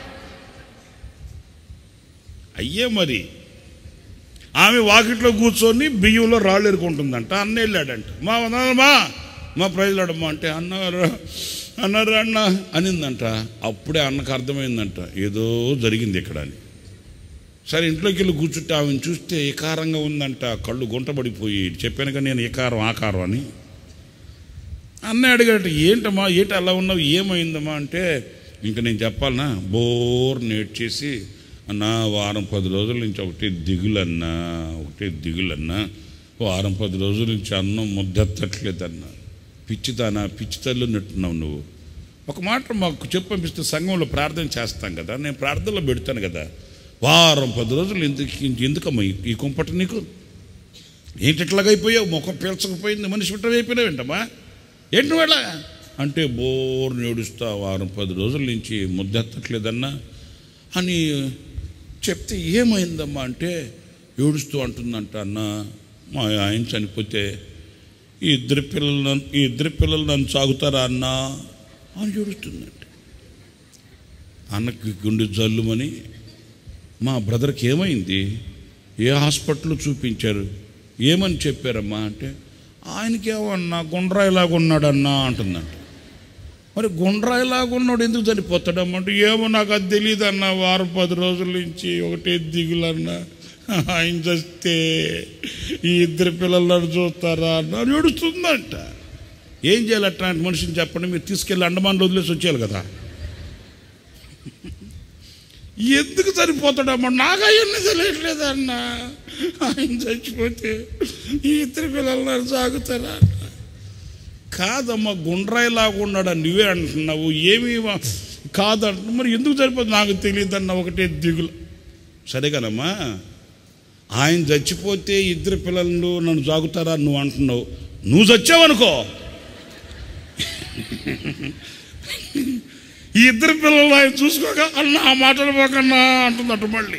అయ్యే మరి ఆమె వాకిట్లో కూర్చొని బియ్యంలో రాళ్ళు ఎరుకుంటుందంట అన్న వెళ్ళాడంట మా వదనమ్మా మా ప్రజలాడమ్మా అంటే అన్నారు అన్నారు అన్న అనిందంట అప్పుడే అన్నకు అర్థమైందంట ఏదో జరిగింది ఇక్కడ అని సరే ఇంట్లోకి వెళ్ళి కూర్చుంటే ఆమెను చూస్తే ఏకారంగా ఉందంట కళ్ళు గుంటబడిపోయి చెప్పాను కానీ నేను ఏకారం ఆకారం అని అన్నయ్య అడిగాడు ఏంటమ్మా ఏంటి అలా ఉన్నావు ఏమైందమ్మా అంటే ఇంక నేను చెప్పాలనా బోర్ నేడ్చేసి అన్నా వారం పది రోజుల నుంచి ఒకటే దిగులన్నా ఒకటే దిగులన్నా వారం పది రోజుల నుంచి అన్నం ముద్దెత్తట్లేదన్నా పిచ్చిదానా పిచ్చి తల్లి నెట్టున్నావు నువ్వు ఒక మాట మాకు చెప్పి పంపిస్తే సంఘంలో ప్రార్థన చేస్తాం కదా నేను ప్రార్థనలో పెడతాను కదా వారం పది రోజులు ఎందుకు ఎందుకమ్మా ఈ- ఈ కుంపట నీకు ఏంటి ఇట్లాగైపోయావు ముఖం పీల్చకపోయింది మనిషి విట్టమైపోయినావు ఏంటమ్మా ఏంటి నువ్వు ఎలా అంటే బోర్ ఏడుస్తా వారం పది రోజుల నుంచి ముద్దెత్తట్లేదన్నా అని చెప్తే ఏమైందమ్మా అంటే ఏడుస్తూ అంటుందంట అన్న మా ఆయన చనిపోతే ఈ ఇద్దరు పిల్లలు నన్ను- ఈ ఇద్దరు పిల్లలు నన్ను సాగుతారా అన్నా అని ఏడుస్తుందంట అన్నకి గుండె జల్లుమని మా బ్రదర్కి ఏమైంది ఏ హాస్పిటల్లో చూపించారు ఏమని చెప్పారమ్మా అంటే ఆయనకి ఏమన్నా గుండ్రాయిలాగా ఉన్నాడన్నా అంటుందంట మరి గుండ్రాయిలాగా ఉన్నాడు ఎందుకు చనిపోతాడమ్మా అంటే ఏమో నాకు అది తెలియదు అన్న వారం పది రోజుల నుంచి ఒకటే దిగులన్నా ఆయన చస్తే ఈ ఇద్దరు పిల్లలు నన్ను చూస్తారా అన్న అని ఏడుస్తుందంట ఏం చేయాలి అట్లాంటి మనిషిని చెప్పండి మీరు తీసుకెళ్ళి అండమాన్లో వదిలేసి వచ్చేయాలి కదా ఎందుకు చనిపోతాడమ్మా నాకు అవన్నీ తెలియట్లేదు అన్న ఆయన చచ్చిపోతే ఈ ఇద్దరు పిల్లలు నన్ను సాగుతారా అన్న కాదమ్మా గుండ్రాయిలాగా ఉన్నాడా నువ్వే అంటున్నావు ఏమి కాదంటు మరి ఎందుకు సరిపోతుంది నాకు తెలియదన్న ఒకటే దిగులు సరే కదమ్మా ఆయన చచ్చిపోతే ఇద్దరు పిల్లలు నన్ను సాగుతారా నువ్వు అంటున్నావు నువ్వు చచ్చావనుకో ఈ ఇద్దరు పిల్లలు ఆయన చూసుకోక అన్న ఆ మాటలు పోకన్నా అంటుందట మళ్ళీ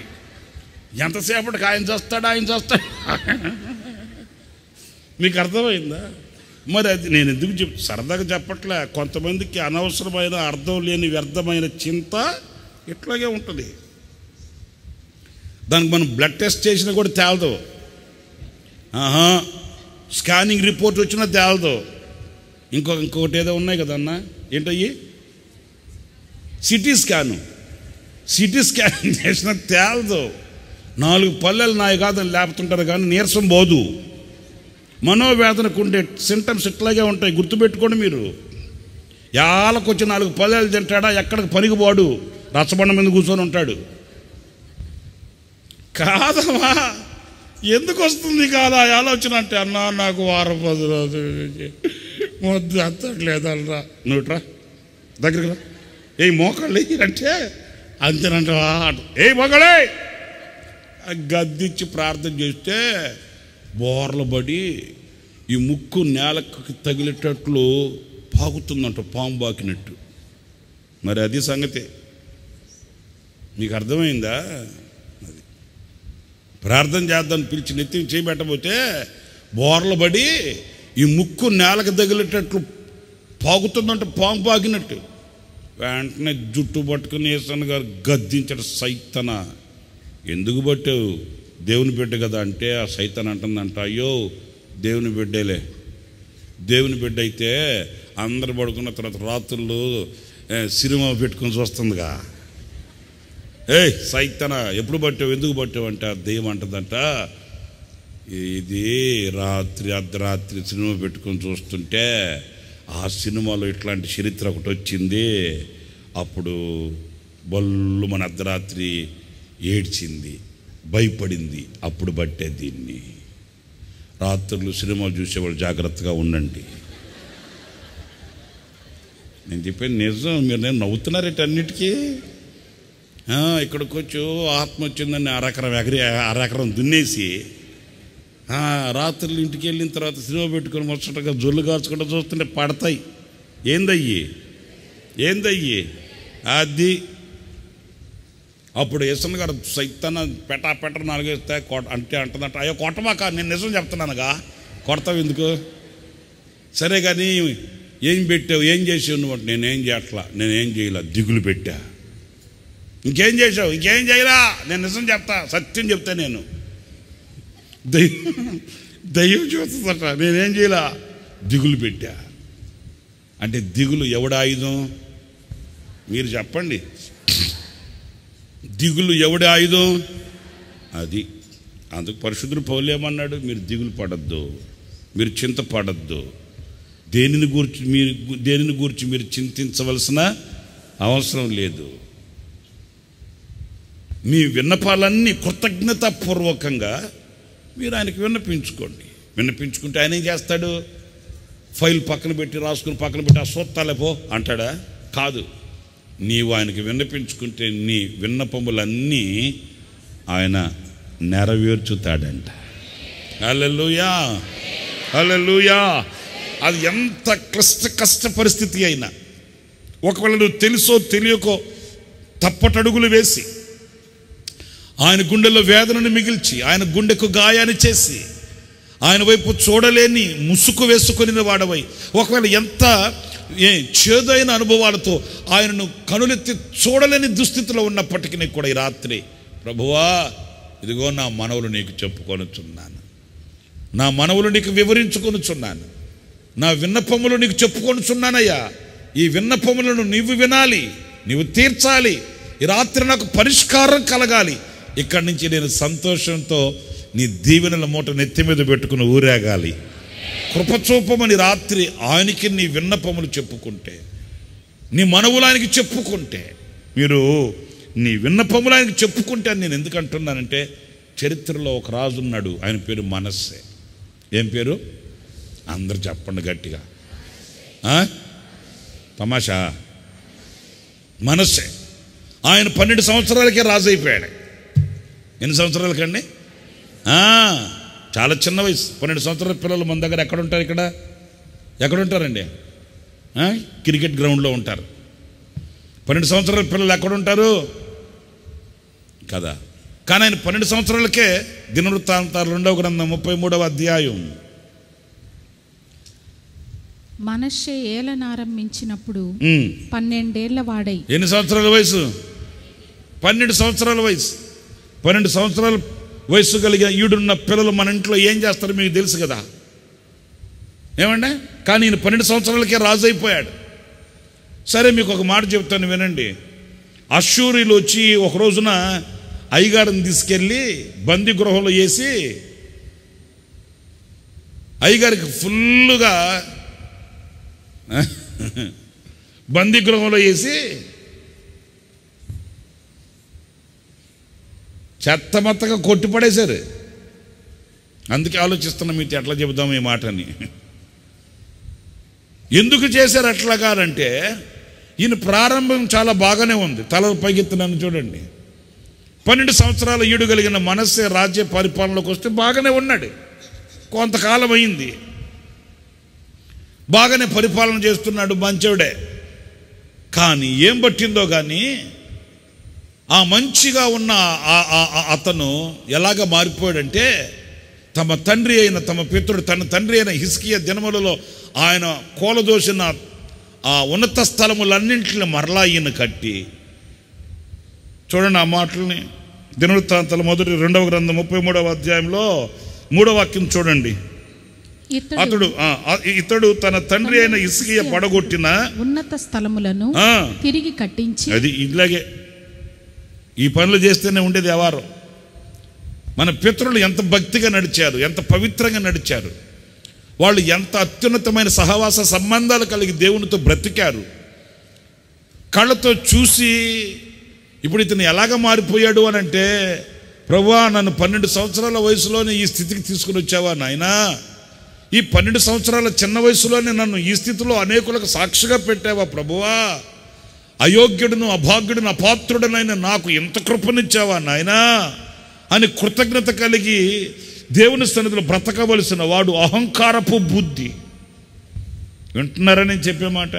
ఎంతసేపటికి ఆయన చేస్తాడు ఆయన చేస్తాడు మీకు అర్థమైందా మరి అది నేను ఎందుకు చెప్ సరదాగా చెప్పట్లే కొంతమందికి అనవసరమైన అర్థం లేని వ్యర్థమైన చింత ఇట్లాగే ఉంటుంది దానికి మనం బ్లడ్ టెస్ట్ చేసినా కూడా తేలదు ఆహా స్కానింగ్ రిపోర్ట్ వచ్చినా తేలదు ఇంకో ఇంకొకటి ఏదో ఉన్నాయి కదన్నా ఏంటయ్యి సిటీ స్కాను సిటీ స్కాన్ చేసిన తేలదు నాలుగు పల్లెలు నాయి కాదని లేపుతుంటారు కానీ నీరసం పోదు మనోవేదనకు ఉండే సింటమ్స్ ఇట్లాగే ఉంటాయి గుర్తుపెట్టుకోండి మీరు యాలకు వచ్చి నాలుగు పల్లెలు తింటాడా ఎక్కడికి పనికి పోడు రచ్చబండ మీద కూర్చొని ఉంటాడు కాదమ్మా ఎందుకు వస్తుంది కాదా ఆలోచన అంటే అన్నా నాకు వారం పది రోజుల నుంచి మొద్దు అత్తట్లేదల్రా నువ్వుట్రా దగ్గరికి రా ఏ మోకాళ్ళు అంటే అంతేనంటవా ఏ మోకాళ్ళే గద్దిచ్చి ప్రార్థన చేస్తే బోర్ల పడి ఈ ముక్కు నేలకు తగిలేటట్లు పాకుతుందంట పాము బాకినట్టు మరి అది సంగతి మీకు అర్థమైందా అది ప్రార్థన చేద్దాం పిలిచి నెత్తి చేయబెట్టబోతే బోర్ల పడి ఈ ముక్కు నేలకు తగిలేటట్లు పాకుతుందంట పాము పాకినట్టు వెంటనే జుట్టు పట్టుకుని వేసాను గారు గద్దించడం సైతన ఎందుకు పట్టావు దేవుని బిడ్డ కదా అంటే ఆ సైతన్ అంటుందంట అయ్యో దేవుని బిడ్డలే దేవుని బిడ్డ అయితే అందరు పడుకున్న తర్వాత రాత్రులు ఏ, సినిమా పెట్టుకొని చూస్తుందిగా ఏయ్ సైతన ఎప్పుడు పట్టావు ఎందుకు పట్టావు అంటే ఆ దెయ్యం అంటుందంట ఇది రాత్రి అర్ధరాత్రి సినిమా పెట్టుకొని చూస్తుంటే ఆ సినిమాలో ఇట్లాంటి చరిత్ర ఒకటి వచ్చింది అప్పుడు బొల్లు మన అర్ధరాత్రి ఏడ్చింది భయపడింది అప్పుడు బట్టే దీన్ని రాత్రులు సినిమా చూసేవాళ్ళు జాగ్రత్తగా ఉండండి నేను చెప్పాను నిజం మీరు నేను నవ్వుతున్నారేట అన్నిటికీ ఆ, ఇక్కడికి వచ్చి ఆత్మ వచ్చిందని అరెకరం ఎగరి అరెకరం దున్నేసి ఆ, రాత్రులు ఇంటికి వెళ్ళిన తర్వాత సినిమా పెట్టుకొని ముచ్చటగా జొల్లు కాల్చుకుంటూ చూస్తుంటే పడతాయి ఏందయ్యి ఏందయ్యి అది అప్పుడు యశ్వన్ గారు సైతన పెటా పెట్ట నాలుగేస్తే కొట అంటే అంటుందంట అయ్యో కొట్టమాక నేను నిజం చెప్తున్నానుగా కొడతావు ఎందుకు సరే కానీ ఏం పెట్టావు ఏం చేసావు నువ్వు అంటే నేనేం చేయట్లా నేనేం చేయలే దిగులు పెట్టా ఇంకేం చేసావు ఇంకేం చేయలా నేను నిజం చెప్తా సత్యం చెప్తా నేను దయ్యం దయ్యం చూస్తుందట నేనేం చేయలా దిగులు పెట్టా అంటే దిగులు ఎవడ ఆయుధం మీరు చెప్పండి దిగులు ఎవడి ఆయుధం అది అందుకు పరిశుద్ధుడు పౌలు ఏమన్నాడు మీరు దిగులు పడద్దు మీరు చింత పడద్దు దేనిని గురించి మీరు దేనిని గురించి మీరు చింతించవలసిన అవసరం లేదు మీ విన్నపాలన్నీ కృతజ్ఞతాపూర్వకంగా మీరు ఆయనకి విన్నపించుకోండి విన్నపించుకుంటే ఆయన ఏం చేస్తాడు ఫైల్ పక్కన పెట్టి రాసుకుని పక్కన పెట్టి ఆ సూత్తాలే పో అంటాడా కాదు నీవు ఆయనకి విన్నపించుకుంటే నీ విన్నపములన్నీ ఆయన నెరవేర్చుతాడంట హల్లెలూయా హల్లెలూయా అది ఎంత క్లిష్ట కష్ట పరిస్థితి అయినా ఒకవేళ నువ్వు తెలుసో తెలియకో తప్పటడుగులు వేసి ఆయన గుండెలో వేదనను మిగిల్చి ఆయన గుండెకు గాయాన్ని చేసి ఆయన వైపు చూడలేని ముసుగు వేసుకొని వాడవై ఒకవేళ ఎంత ఏ చేదైన అనుభవాలతో ఆయనను కనులెత్తి చూడలేని దుస్థితిలో ఉన్నప్పటికీ కూడా ఈ రాత్రి ప్రభువా ఇదిగో నా మనవులు నీకు చెప్పుకొనుచున్నాను నా మనవులు నీకు వివరించుకొనుచున్నాను నా విన్నపములు నీకు చెప్పుకొనుచున్నానయ్యా ఈ విన్నపములను నీవు వినాలి నీవు తీర్చాలి ఈ రాత్రి నాకు పరిష్కారం కలగాలి ఇక్కడి నుంచి నేను సంతోషంతో నీ దీవెనల మూట నెత్తి మీద పెట్టుకుని ఊరేగాలి కృపచూపమని రాత్రి ఆయనకి నీ విన్నపములు చెప్పుకుంటే నీ మనవులానికి చెప్పుకుంటే మీరు నీ విన్నపములు ఆయనకి చెప్పుకుంటే అని నేను ఎందుకు అంటున్నానంటే చరిత్రలో ఒక రాజు ఉన్నాడు ఆయన పేరు మనస్సే ఏం పేరు అందరు చెప్పండి గట్టిగా ఆ? తమాషా మనస్సే ఆయన పన్నెండు సంవత్సరాలకే రాజు అయిపోయాడు ఎన్ని సంవత్సరాలకండి ఆ, చాలా చిన్న వయసు పన్నెండు సంవత్సరాల పిల్లలు మన దగ్గర ఎక్కడ ఉంటారు ఇక్కడ ఎక్కడ ఉంటారండి ఆ? క్రికెట్ గ్రౌండ్లో ఉంటారు పన్నెండు సంవత్సరాల పిల్లలు ఎక్కడ ఉంటారు కదా కానీ ఆయన పన్నెండు మనషే ఏలనారంభించినప్పుడు ఉమ్. పన్నెండేళ్ల వాడై ఎన్ని సంవత్సరాల వయసు పన్నెండు సంవత్సరాల వయసు పన్నెండు సంవత్సరాల వయసు కలిగిన ఈడున్న పిల్లలు మన ఇంట్లో ఏం చేస్తారో మీకు తెలుసు కదా ఏమండి కానీ ఈయన పన్నెండు సంవత్సరాలకే రాజు అయిపోయాడు సరే మీకు ఒక మాట చెప్తాను వినండి అశ్షూరిలు వచ్చి ఒక రోజున అయ్యగారిని తీసుకెళ్ళి బందీ గృహంలో వేసి అయ్యగారికి ఫుల్లుగా బందీ గృహంలో వేసి చెత్తమత్తగా కొట్టి పడేశారు అందుకే ఆలోచిస్తున్నా మీతో ఎట్లా చెబుదాం ఈ మాటని ఎందుకు చేశారు అట్లాగానంటే ఈయన ప్రారంభం చాలా బాగానే ఉంది తల పైకెత్తున్నాను చూడండి పన్నెండు సంవత్సరాల ఈడు కలిగిన మనస్సే రాజ్య పరిపాలనలోకి వస్తే బాగానే ఉన్నాడు కొంతకాలం అయింది బాగానే పరిపాలన చేస్తున్నాడు మంచోడే కానీ ఏం పట్టిందో కానీ ఆ మంచిగా ఉన్న ఆ- ఆ- ఆ అతను ఎలాగ మారిపోయాడంటే తమ తండ్రి అయిన తమ పితృడు తన తండ్రి అయిన హిస్కియ దినములలో ఆయన కూలదోసిన ఆ ఉన్నత స్థలములన్నింటిని మరలా ఈయన కట్టి చూడండి ఆ మాటల్ని దినవృత్తాంతాల మొదటి రెండవ గ్రంథం ముప్పై మూడవ అధ్యాయంలో మూడవ వాక్యం చూడండి ఇతడు అతడు ఆ, ఆ- ఇతడు తన తండ్రి అయిన ఇసుకియ పడగొట్టిన ఉన్నత స్థలములను ఆ, తిరిగి కట్టించి అది ఇలాగే ఈ పనులు చేస్తేనే ఉండేది వ్యవహారం మన పితరులు ఎంత భక్తిగా నడిచారు ఎంత పవిత్రంగా నడిచారు వాళ్ళు ఎంత అత్యున్నతమైన సహవాస సంబంధాలు కలిగి దేవునితో బ్రతికారు కళ్ళతో చూసి ఇప్పుడు ఇతను ఎలాగ మారిపోయాడు అని అంటే ప్రభువా నన్ను పన్నెండు సంవత్సరాల వయసులోనే ఈ స్థితికి తీసుకుని వచ్చావా నాయనా ఈ పన్నెండు సంవత్సరాల చిన్న వయసులోనే నన్ను ఈ స్థితిలో అనేకులకు సాక్షిగా పెట్టావా ప్రభువా అయోగ్యుడును అభాగ్యుడును అపాత్రుడనైన నాకు ఎంత కృపనిచ్చావా నాయనా అని కృతజ్ఞత కలిగి దేవుని సన్నిధిలో బ్రతకవలసిన వాడు అహంకారపు బుద్ధి వింటున్నారని నేను చెప్పే మాట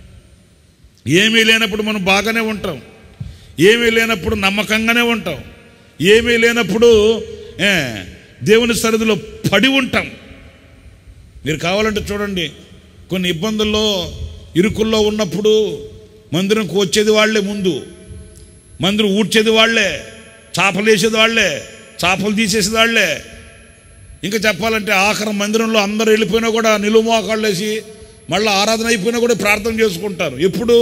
ఏమీ లేనప్పుడు మనం బాగానే ఉంటాం ఏమీ లేనప్పుడు నమ్మకంగానే ఉంటాం ఏమీ లేనప్పుడు ఏ, దేవుని సన్నిధిలో పడి ఉంటాం మీరు కావాలంటే చూడండి కొన్ని ఇబ్బందుల్లో ఇరుకుల్లో ఉన్నప్పుడు మందిరంకి వచ్చేది వాళ్ళే ముందు మందిరం ఊడ్చేది వాళ్ళే చేపలు వేసేది వాళ్ళే చేపలు తీసేసేది వాళ్ళే ఇంకా చెప్పాలంటే ఆఖరి మందిరంలో అందరూ వెళ్ళిపోయినా కూడా నిలువు మోకాళ్ళు వేసి మళ్ళీ ఆరాధన అయిపోయినా కూడా ప్రార్థన చేసుకుంటారు ఎప్పుడు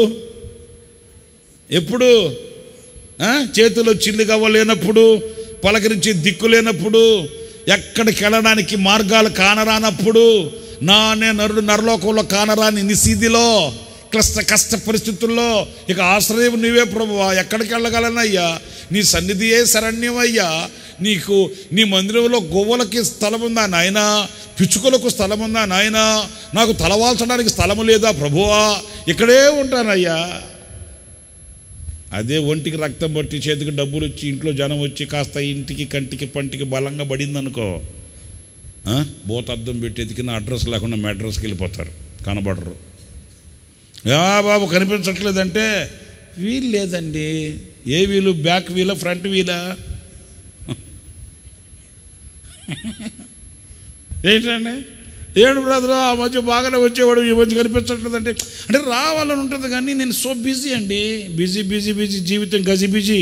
ఎప్పుడు ఆ? చేతిలో చిల్లి గవ్వ లేనప్పుడు పలకరించి దిక్కు లేనప్పుడు ఎక్కడికి వెళ్ళడానికి మార్గాలు కానరానప్పుడు నా అనే నరుడు నరలోకంలో కానరాని నిశీదిలో క్లిష్ట కష్ట పరిస్థితుల్లో ఇక ఆశ్రయం నీవే ప్రభువా ఎక్కడికి వెళ్ళగలనయ్యా నీ సన్నిధియే శరణ్యమయ్యా నీకు నీ మందిరంలో గొవ్వలకి స్థలం ఉందా నాయనా పిచ్చుకలకు స్థలం ఉందా నాయనా నాకు తలవాల్చడానికి స్థలము లేదా ప్రభువా ఇక్కడే ఉంటానయ్యా అదే ఒంటికి రక్తం పట్టి చేతికి డబ్బులు వచ్చి ఇంట్లో జనం వచ్చి కాస్త ఇంటికి కంటికి పంటికి బలంగా పడింది అనుకో భూతద్దం పెట్టి ఎతికిన అడ్రస్ లేకుండా మీ అడ్రస్కి వెళ్ళిపోతారు కనబడరు యా బాబు కనిపించట్లేదంటే వీలు లేదండి ఏ వీలు బ్యాక్ వీలా ఫ్రంట్ వీలా ఏంటండి ఏడు బ్రదర్ ఆ మధ్య బాగానే వచ్చేవాడు ఈ మధ్య కనిపించట్లేదంటే అంటే రావాలని ఉంటుంది కానీ నేను సో బిజీ అండి బిజీ బిజీ బిజీ జీవితం గజి బిజీ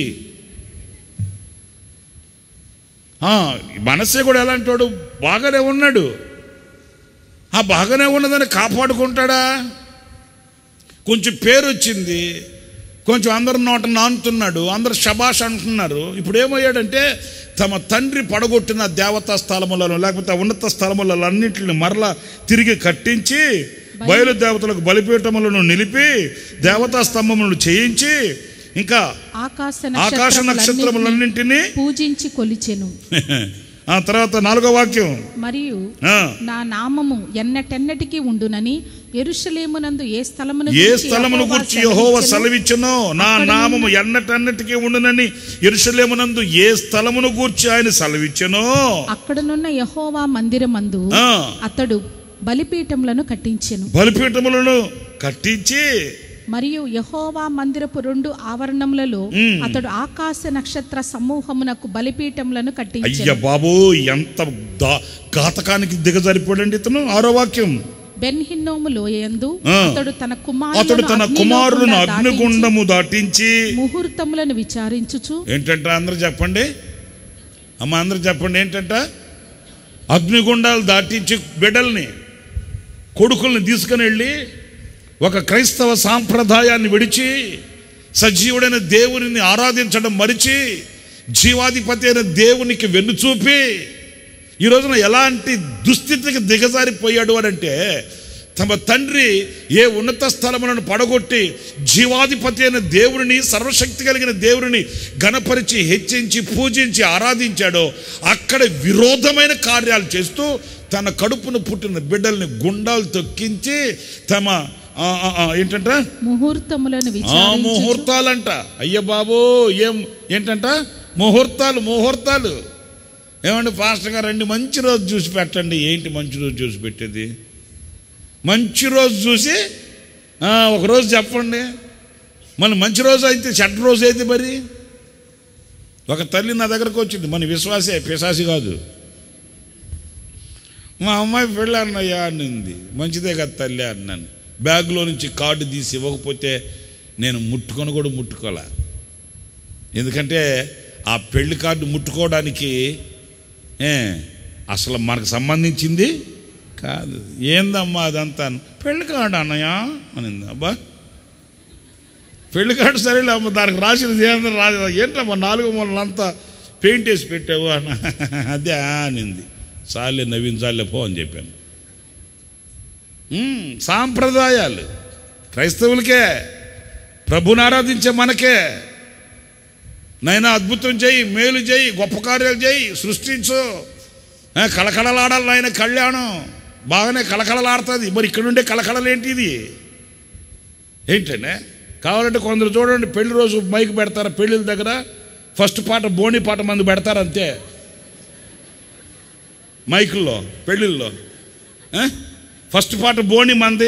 మనసే కూడా ఎలాంటి వాడు బాగానే ఉన్నాడు ఆ బాగానే ఉన్నదని కాపాడుకుంటాడా కొంచెం పేరు వచ్చింది కొంచెం అందరు నోట నానుతున్నాడు అందరు శబాష్ అంటున్నారు ఇప్పుడు ఏమయ్యాడంటే తమ తండ్రి పడగొట్టిన దేవతా స్థలములను లేకపోతే ఆ ఉన్నత స్థలములలో అన్నింటిని మరలా తిరిగి కట్టించి బయలు దేవతలకు బలిపీఠములను నిలిపి దేవతా స్తంభములను చేయించి ఇంకా ఆకాశ ఆకాశ నక్షత్రములన్నింటినీ పూజించి కొలిచెను ఆ తర్వాత నాలుగో వాక్యం మరియు ఆ, నా నామము ఎన్నటెన్నటికి ఉండునని ఎరుషలేమునందు ఏ స్థలమును ఏ గూర్చి స్థలమును యెహోవా గురించి యహోవ సెలవిచ్చెనో, సెలవిచ్చునో నా అక్కడ నామము ఎన్నటన్నిటికీ ఉండునని ఎరుషలేమునందు ఏ స్థలమును గూర్చి ఆయన సెలవిచ్చునో అక్కడనున్న యహోవా మందిరమందు ఆ, అతడు బలిపీఠములను కట్టించెను బలిపీఠములను కట్టించి మరియు యహోవా మందిరపు రెండు ఆవరణములలో మ్. అతడు ఆకాశ నక్షత్ర సమూహమునకు బలిపీఠములను అయ్య కట్టించెను బాబు ఎంత దా- ఘాతకానికి దిగజారిపోడండి ఇతను ఆరో వాక్యం బెన్ హిన్నోము లోయందు ఆ. అతడు తన అతడు తన కుమారులను కుమారులను అగ్నిలో గుండా దాటించి అగ్నిగుండము దాటించి ముహూర్తములను విచారించుచు ఏంటంట అందరూ చెప్పండి అమ్మ అందరూ చెప్పండి ఏంటంట అగ్నిగుండాలు దాటించి బిడ్డల్ని కొడుకుల్ని తీసుకుని వెళ్ళి ఒక క్రైస్తవ సాంప్రదాయాన్ని విడిచి సజీవుడైన దేవునిని ఆరాధించడం మరిచి జీవాధిపతి అయిన దేవునికి వెన్ను చూపి ఈ రోజున ఎలాంటి దుస్థితికి దిగజారిపోయాడు అని అంటే తమ తండ్రి ఏ ఉన్నత స్థలములను పడగొట్టి జీవాధిపతి అయిన దేవుడిని సర్వశక్తి కలిగిన దేవుడిని గణపరిచి హెచ్చించి పూజించి ఆరాధించాడో అక్కడ విరోధమైన కార్యాలు చేస్తూ తన కడుపును పుట్టిన బిడ్డల్ని గుండాలు తొక్కించి తమ ఆ, ఆ, ఆ, ఏంటంట ముహూర్తములను ఆ విచారించుచు ముహూర్తాలంట అయ్య బాబో ఏం ఏంటంట ముహూర్తాలు ముహూర్తాలు ఏమండి ఫాస్ట్గా రండి మంచి రోజు చూసి పెట్టండి ఏంటి మంచి రోజు చూసి పెట్టేది మంచి రోజు చూసి ఆ, ఒక రోజు చెప్పండి మళ్ళీ మంచి రోజు అయితే చెడ్డ రోజు అయితే మరి ఒక తల్లి నా దగ్గరకు వచ్చింది మన విశ్వాసే పిశాసి కాదు మా అమ్మాయి పెళ్ళి అన్నయ్యా అనింది మంచిదే కదా తల్లి అన్నాను బ్యాగ్లో నుంచి కార్డు తీసి ఇవ్వకపోతే నేను ముట్టుకొని కూడా ముట్టుకోలే ఎందుకంటే ఆ పెళ్లి కార్డు ముట్టుకోవడానికి ఏ అసలు మనకు సంబంధించింది కాదు ఏందమ్మా అదంతా పెళ్లి కార్డు అన్నయ్య అనింది అబ్బా పెళ్లి కార్డు సరేలే అమ్మ దానికి రాసినది ఏందో రాదు ఏంటమ్మా నాలుగు మూలలంతా పెయింట్ వేసి పెట్టావు అన్న అదే అనింది చాలే నవ్వించాలే పో అని చెప్పాను ఉమ్, సాంప్రదాయాలు క్రైస్తవులకే ప్రభుని ఆరాధించే మనకే నైనా అద్భుతం చేయి మేలు చేయి గొప్ప కార్యాలు చేయి సృష్టించు ఆ, కళకళలాడాలి నాయన కళ్యాణం బాగానే కళకళలాడుతుంది మరి ఇక్కడ ఉండే కళకళలేంటి ఇది ఏంటంటే కావాలంటే కొందరు చూడండి పెళ్లి రోజు మైక్ పెడతారు పెళ్ళిళ్ళ దగ్గర ఫస్ట్ పాట బోని పాట మంది పెడతారు అంతే మైకుల్లో పెళ్ళిళ్ళలో ఆ? ఫస్ట్ పాట బోని మంది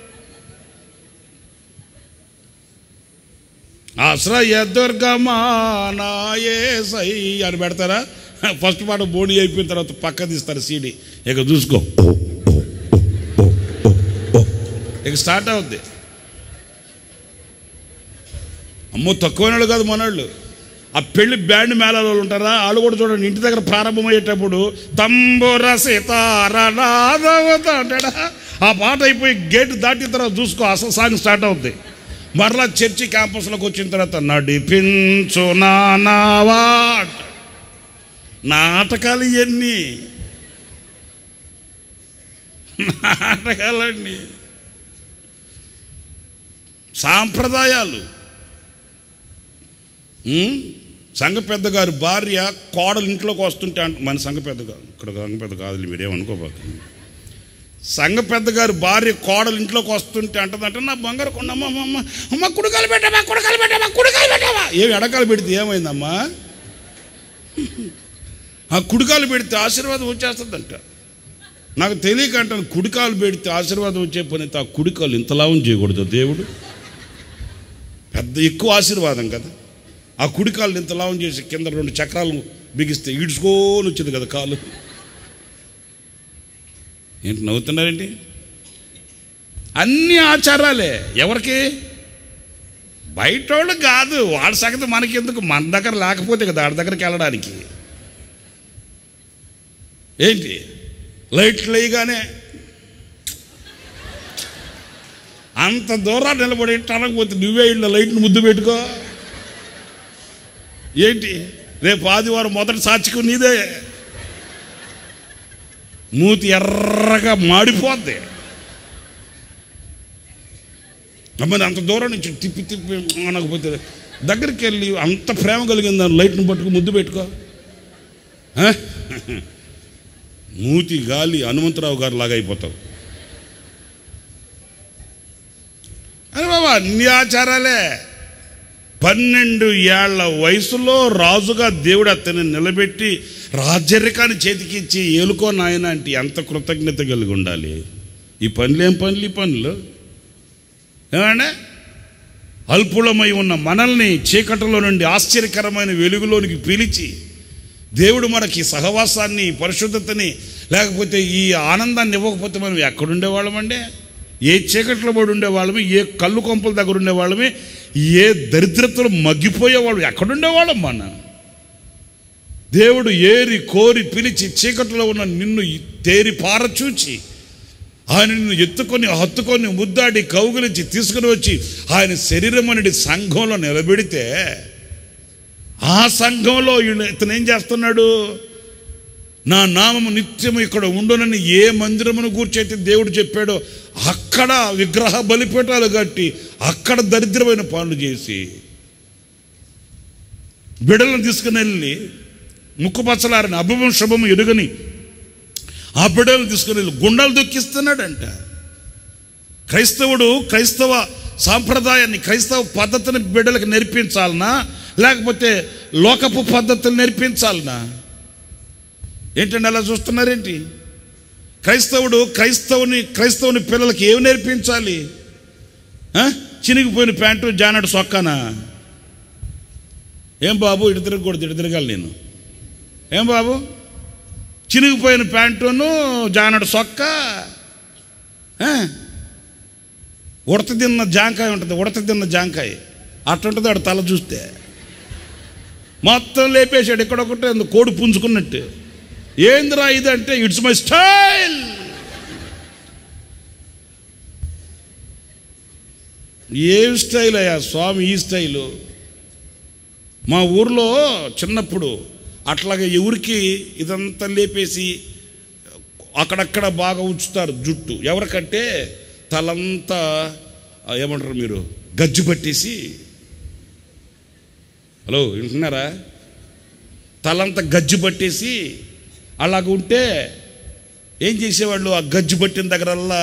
ఆశ్రయ దుర్గమా నాయసై అని పెడతారా ఫస్ట్ పాట బోని అయిపోయిన తర్వాత పక్క తీస్తారు సీడీ ఇక చూసుకో ఇక స్టార్ట్ అవుద్ది అమ్మో తక్కువనాడు కాదు మనోళ్ళు ఆ పెళ్లి బ్యాండ్ మేళాల వాళ్ళు ఉంటారా వాళ్ళు కూడా చూడండి ఇంటి దగ్గర ప్రారంభమయ్యేటప్పుడు తంబుర సితారనాదవత అంటాడా ఆ పాట అయిపోయి గేట్ దాటిన తర్వాత చూసుకో అసలు సాంగ్ స్టార్ట్ అవుద్ది మరలా చర్చి క్యాంపస్లోకి వచ్చిన తర్వాత నడిపించు నానావా అంట. నాటకాలు ఇవన్నీ నాటకాలండి సాంప్రదాయాలు ఉమ్, సంఘ పెద్ద గారి భార్య కోడలు ఇంట్లోకి వస్తుంటే అంట మన సంఘ పెద్ద కాదు ఇక్కడ సంఘ పెద్ద కాదు మీరేమనుకోబాకు సంఘ పెద్ద గారి భార్య కోడలు ఇంట్లోకి వస్తుంటే అంటదంటే నా బంగారు కొండ అమ్మ అమ్మ, అమ్మ అమ్మ కుడికాలు పెట్టావా కుడికాలు పెట్టావా కుడికాలు పెట్టావా ఏమి ఎడకాలు పెడితే ఏమైందమ్మా ఆ కుడికాలు పెడితే ఆశీర్వాదం వచ్చేస్తుందంట నాకు తెలియక అంటాను కుడికాలు పెడితే ఆశీర్వాదం వచ్చే పని అయితే ఆ కుడికాలు ఇంతలావం చేయకూడదు దేవుడు పెద్ద ఎక్కువ ఆశీర్వాదం కదా ఆ కుడికాలు ఇంత లావం చేసి కింద రెండు చక్రాలు బిగిస్తే ఈడ్చుకోని వచ్చింది కదా కాలు ఏంటి నవ్వుతున్నారేంటి అన్ని ఆచారాలే ఎవరికి బయట వాళ్ళు కాదు వాళ్ళ సంగతి మనకెందుకు మన దగ్గర లేకపోతే కదా ఆడి దగ్గరికి వెళ్ళడానికి ఏంటి లైట్లు వేయగానే అంత దూరాన్ని నిలబడి అనకపోతే నువ్వే ఇళ్ళ లైట్ని ముద్దు పెట్టుకో ఏంటి రేపు ఆదివారం మొదటి సాక్షికు నీదే మూతి ఎర్రగా మాడిపోద్ది అమ్మని అంత దూరం నుంచి తిప్పి తిప్పి అనకపోతే దగ్గరికి వెళ్ళి అంత ప్రేమ కలిగింది దాని లైట్ని పట్టుకు ముద్దు పెట్టుకో ఆ? మూతి గాలి హనుమంతరావు గారు లాగా అయిపోతావు అని బాబా అన్ని ఆచారాలే పన్నెండు ఏళ్ల వయసులో రాజుగా దేవుడు అతన్ని నిలబెట్టి రాజరికాన్ని చేతికిచ్చి ఏలుకో నాయన అంటే ఎంత కృతజ్ఞత కలిగి ఉండాలి ఈ పనులు ఏం పనులు ఈ పనులు ఏమంటే అల్పులమై ఉన్న మనల్ని చీకటిలో నుండి ఆశ్చర్యకరమైన వెలుగులోనికి పిలిచి దేవుడు మనకి సహవాసాన్ని పరిశుద్ధతని లేకపోతే ఈ ఆనందాన్ని ఇవ్వకపోతే మనం ఎక్కడుండేవాళ్ళమండి ఏ చీకట్లో పడి ఉండేవాళ్ళమే ఏ కళ్ళు కొంపల దగ్గర ఉండేవాళ్ళమే ఏ దరిద్రతలు మగ్గిపోయేవాళ్ళం ఎక్కడుండేవాళ్ళం మన దేవుడు ఏరి కోరి పిలిచి చీకట్లో ఉన్న నిన్ను తేరి పారచూచి ఆయన నిన్ను ఎత్తుకొని హత్తుకొని ముద్దాడి కౌగులించి తీసుకుని వచ్చి ఆయన శరీరం అనేది సంఘంలో నిలబెడితే ఆ సంఘంలో ఈయన- ఇతను ఏం చేస్తున్నాడు నా నామము నిత్యము ఇక్కడ ఉండునని ఏ మందిరమును కూర్చైతే దేవుడు చెప్పాడో అక్కడ విగ్రహ బలిపీఠాలు కట్టి అక్కడ దరిద్రమైన పనులు చేసి బిడలను తీసుకుని వెళ్ళి ముక్కుపచ్చలారని అభువం శుభము ఎదుగని ఆ బిడ్డలు తీసుకుని వెళ్ళి గుండెలు దొక్కిస్తున్నాడంట క్రైస్తవుడు క్రైస్తవ సాంప్రదాయాన్ని క్రైస్తవ పద్ధతిని బిడ్డలకు నేర్పించాలనా లేకపోతే లోకపు పద్ధతులు నేర్పించాలనా ఏంటండి అలా చూస్తున్నారేంటి క్రైస్తవుడు క్రైస్తవుని క్రైస్తవుని పిల్లలకి ఏమి నేర్పించాలి ఆ? చినిగిపోయిన ప్యాంటు జానడు సొక్కానా ఏం బాబు ఇటు తిరగకూడదు ఇటు తిరగాలి నేను ఏం బాబు చినిగిపోయిన ప్యాంటును జానడు సొక్క ఆ? ఉడత తిన్న జాంకాయ ఉంటుంది ఉడత తిన్న జాంకాయ అట్టుంటుంది ఆడు తల చూస్తే మొత్తం లేపేశాడు ఎక్కడొకటి అందు కోడి పుంజుకున్నట్టు ఏందిరా ఇది అంటే ఇట్స్ మై స్టైల్ ఏం స్టైల్ అయ్యా స్వామి ఈ స్టైలు మా ఊర్లో చిన్నప్పుడు అట్లాగే ఎవరికి ఇదంతా లేపేసి అక్కడక్కడ బాగా ఉంచుతారు జుట్టు ఎవరికంటే తలంతా ఆ, ఏమంటారు మీరు గజ్జు పట్టేసి హలో వింటున్నారా తలంతా గజ్జు పట్టేసి అలాగ ఉంటే ఏం చేసేవాళ్ళు ఆ గజ్జు పట్టిన దగ్గరల్లా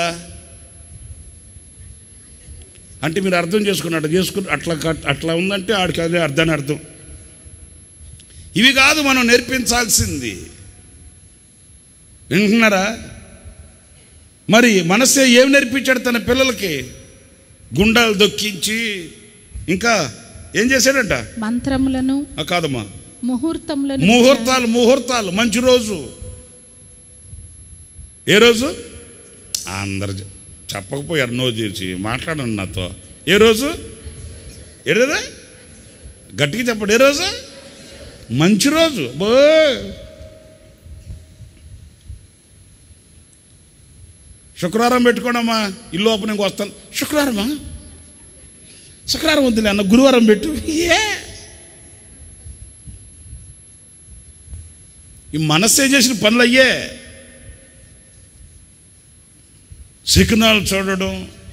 అంటే మీరు అర్థం చేసుకున్నట్టు చేసుకుని అట్లా కట్- అట్లా ఉందంటే ఆడికి అదే అర్థాన్ని అర్థం ఇవి కాదు మనం నేర్పించాల్సింది వింటున్నారా మరి మనసే ఏం నేర్పించాడు తన పిల్లలకి గుండాలు దొక్కించి ఇంకా ఏం చేశాడంట మంత్రములను ఆ కాదమ్మా ముహూర్తములను ముహూర్తాలు ముహూర్తాలు మంచి రోజు ఏ రోజు అందరు చె- చెప్పకపోయారు నో తీర్చి మాట్లాడండి నాతో ఏ రోజు ఏ రోజు గట్టిగా చెప్పండి ఏ రోజు మంచి రోజు బో శుక్రవారం పెట్టుకోండమ్మా ఇల్లు ఓపెనింగ్ వస్తాను శుక్రవారమా శుక్రవారం వద్దులే అన్న గురువారం పెట్టు ఏ ఈ మనస్సే చేసిన పనులు అయ్యే శకునాలు చూడడం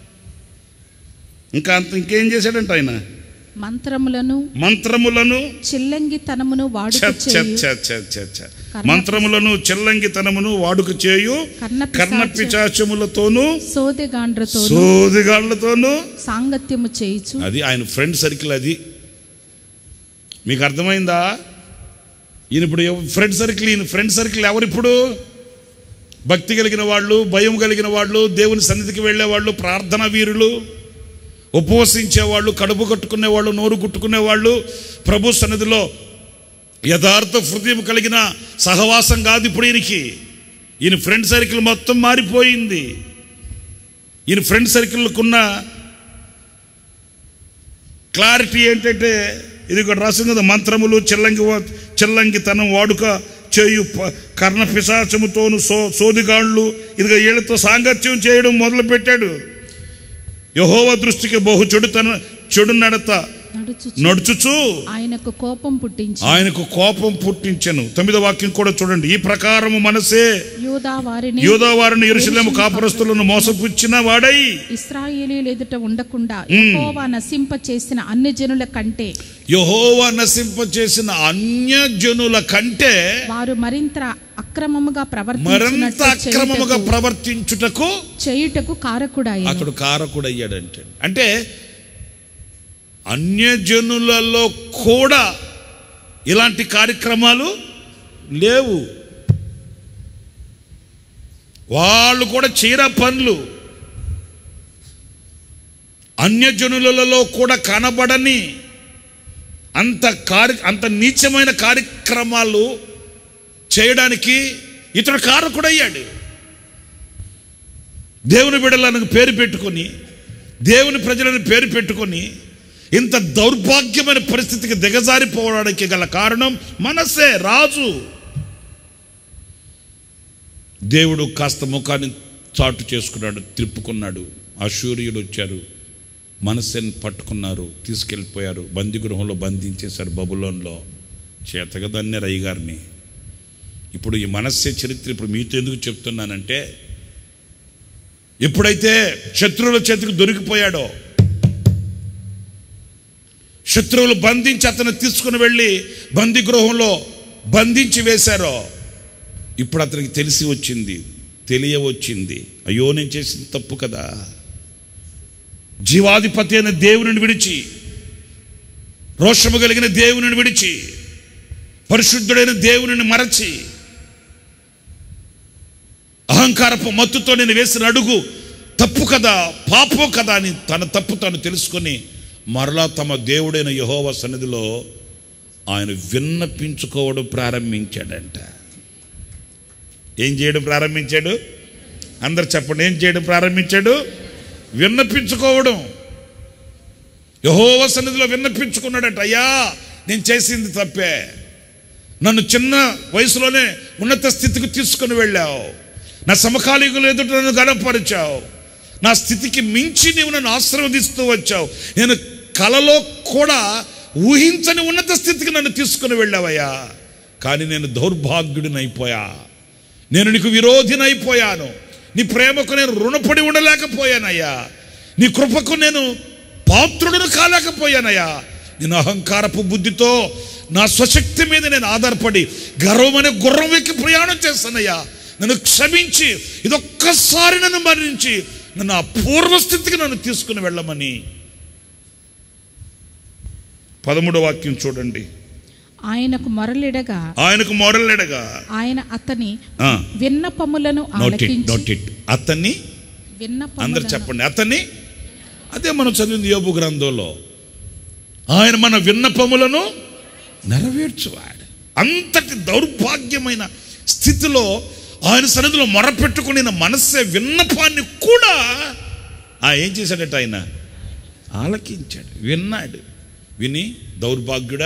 ఇంకా అంత ఇంకేం చేశాడంట ఆయన మంత్రములను మంత్రములను చిల్లంగితనమును వాడుక ఛ, ఛ, చేయు ఛ, ఛ, ఛ, ఛ. మంత్రములను చెల్లంగితనమును వాడుక చేయు కర్ణ కర్ణ పిశాచ- పిచాచములతోనూ సోదెగాండ్రతో సోదిగాళ్లతోనూ సాంగత్యము చేయుచు అది ఆయన ఫ్రెండ్ సర్కిల్ అది మీకు అర్థమైందా ఈయన ఇప్పుడు ఎవ- ఫ్రెండ్ సర్కిల్ ఈయన ఫ్రెండ్ సర్కిల్ ఎవరిప్పుడు భక్తి కలిగిన వాళ్ళు భయం కలిగిన వాళ్ళు దేవుని సన్నిధికి వెళ్ళే వాళ్ళు ప్రార్థన వీరులు ఉపవసించేవాళ్ళు కడుపు కట్టుకునేవాళ్ళు నోరు కుట్టుకునేవాళ్ళు ప్రభు సన్నిధిలో యథార్థ హృదయం కలిగిన సహవాసం కాదు ఇప్పుడు ఈయనకి ఈయన ఫ్రెండ్ సర్కిల్ మొత్తం మారిపోయింది ఈయన ఫ్రెండ్ సర్కిల్కున్న క్లారిటీ ఏంటంటే ఇది కూడా రాసింది కదా మంత్రములు చెల్లంగి వా- చెల్లంగితనం వాడుక చేయు ప- కర్ణ పిశాచముతోను సో సోదిగాళ్ళు ఇదిగో వీళ్ళతో సాంగత్యం చేయడం మొదలు పెట్టాడు యహోవ దృష్టికి బహు చెడుతన చెడు నడత నడుచు నడుచుచు ఆయనకు కోపం పుట్టించి ఆయనకు కోపం పుట్టించెను తొమ్మిదో వాక్యం కూడా చూడండి ఈ ప్రకారము మనసే యూదా వారిని యూదా వారిని ఎరుసలేము కాపురస్తులను మోసపుచ్చిన వాడై ఇస్రాయేలీలు ఎదుట ఉండకుండా యెహోవా నశింప చేసిన అన్ని జనుల కంటే యహోవ నశింప చేసిన అన్యజనుల కంటే వారు మరింత అక్రమముగా మరింత ప్రవర్తించినట్లు అక్రమముగా చేయుటకు- ప్రవర్తించుటకు చేయుటకు కారకుడాయను అతడు కారకుడయ్యాడంటే అంటే అన్యజనులలో కూడా ఇలాంటి కార్యక్రమాలు లేవు వాళ్ళు కూడా చీర పనులు అన్యజనులలో కూడా కనబడని అంత కార్య అంత నీచమైన కార్యక్రమాలు చేయడానికి ఇతడు కారకుడయ్యాడు దేవుని బిడలకు పేరు పెట్టుకొని దేవుని ప్రజలను పేరు పెట్టుకొని ఇంత దౌర్భాగ్యమైన పరిస్థితికి దిగజారిపోవడానికి గల కారణం మనసే రాజు దేవుడు కాస్త ముఖాన్ని చాటు చేసుకున్నాడు త్రిప్పుకున్నాడు అశూరియులు వచ్చారు మనస్సుని పట్టుకున్నారు తీసుకెళ్ళిపోయారు బందీగృహంలో బంధించేశారు బబులోన్లో చేతగదన్నే రయ్య గారిని ఇప్పుడు ఈ మనస్సే చరిత్ర ఇప్పుడు మీతో ఎందుకు చెప్తున్నానంటే ఎప్పుడైతే శత్రువుల చేతికి దొరికిపోయాడో శత్రువులు బంధించి అతను తీసుకుని వెళ్ళి బందీగృహంలో బంధించి వేశారో ఇప్పుడు అతనికి తెలిసి వచ్చింది తెలియవచ్చింది అయ్యో నేను చేసింది తప్పు కదా జీవాధిపతి అయిన దేవుని విడిచి రోషము కలిగిన దేవుని విడిచి పరిశుద్ధుడైన దేవుని మరచి అహంకారపు మత్తుతో నేను వేసిన అడుగు తప్పు కదా పాపం కదా అని తన తప్పు తాను తెలుసుకొని మరలా తమ దేవుడైన యహోవ సన్నిధిలో ఆయన విన్నపించుకోవడం ప్రారంభించాడంట ఏం చేయడం ప్రారంభించాడు అందరు చెప్పండి ఏం చేయడం ప్రారంభించాడు విన్నపించుకోవడం యహోవ సన్నిధిలో విన్నపించుకున్నాడట అయ్యా నేను చేసింది తప్పే నన్ను చిన్న వయసులోనే ఉన్నత స్థితికి తీసుకుని వెళ్ళావు నా సమకాలీకులు ఎదుట నన్ను గనపరిచావు నా స్థితికి మించి నీవు నన్ను ఆశీర్వదిస్తూ వచ్చావు నేను కలలో కూడా ఊహించని ఉన్నత స్థితికి నన్ను తీసుకుని వెళ్ళావయ్యా కానీ నేను దౌర్భాగ్యుడిని అయిపోయా నేను నీకు విరోధినైపోయాను నీ ప్రేమకు నేను రుణపడి ఉండలేకపోయానయ్యా నీ కృపకు నేను పాత్రుడును కాలేకపోయానయ్యా నేను అహంకారపు బుద్ధితో నా స్వశక్తి మీద నేను ఆధారపడి గర్వమనే గుర్రం వెక్కి ప్రయాణం చేస్తానయ్యా నన్ను క్షమించి ఇదొక్కసారి నన్ను మరణించి నన్ను ఆ పూర్వస్థితికి నన్ను తీసుకుని వెళ్ళమని పదమూడో వాక్యం చూడండి ఆయనకు మొరలిడగా ఆయనకు మొరలెడగా ఆయన అతని ఆ, విన్నపములను నోట్ ఇట్ ఆలకించి నోట్ ఇట్ అతన్ని అందరు విన్నపములను చెప్పండి అతన్ని అదే మనం చదివింది యోబు గ్రంథంలో ఆయన మన విన్నపములను నెరవేర్చువాడు అంతటి దౌర్భాగ్యమైన స్థితిలో ఆయన సన్నిధిలో మొరపెట్టుకుని మనస్సే విన్నపాన్ని కూడా ఆ ఏం చేశాడట ఆయన ఆలకించాడు విన్నాడు విని దౌర్భాగ్యుడా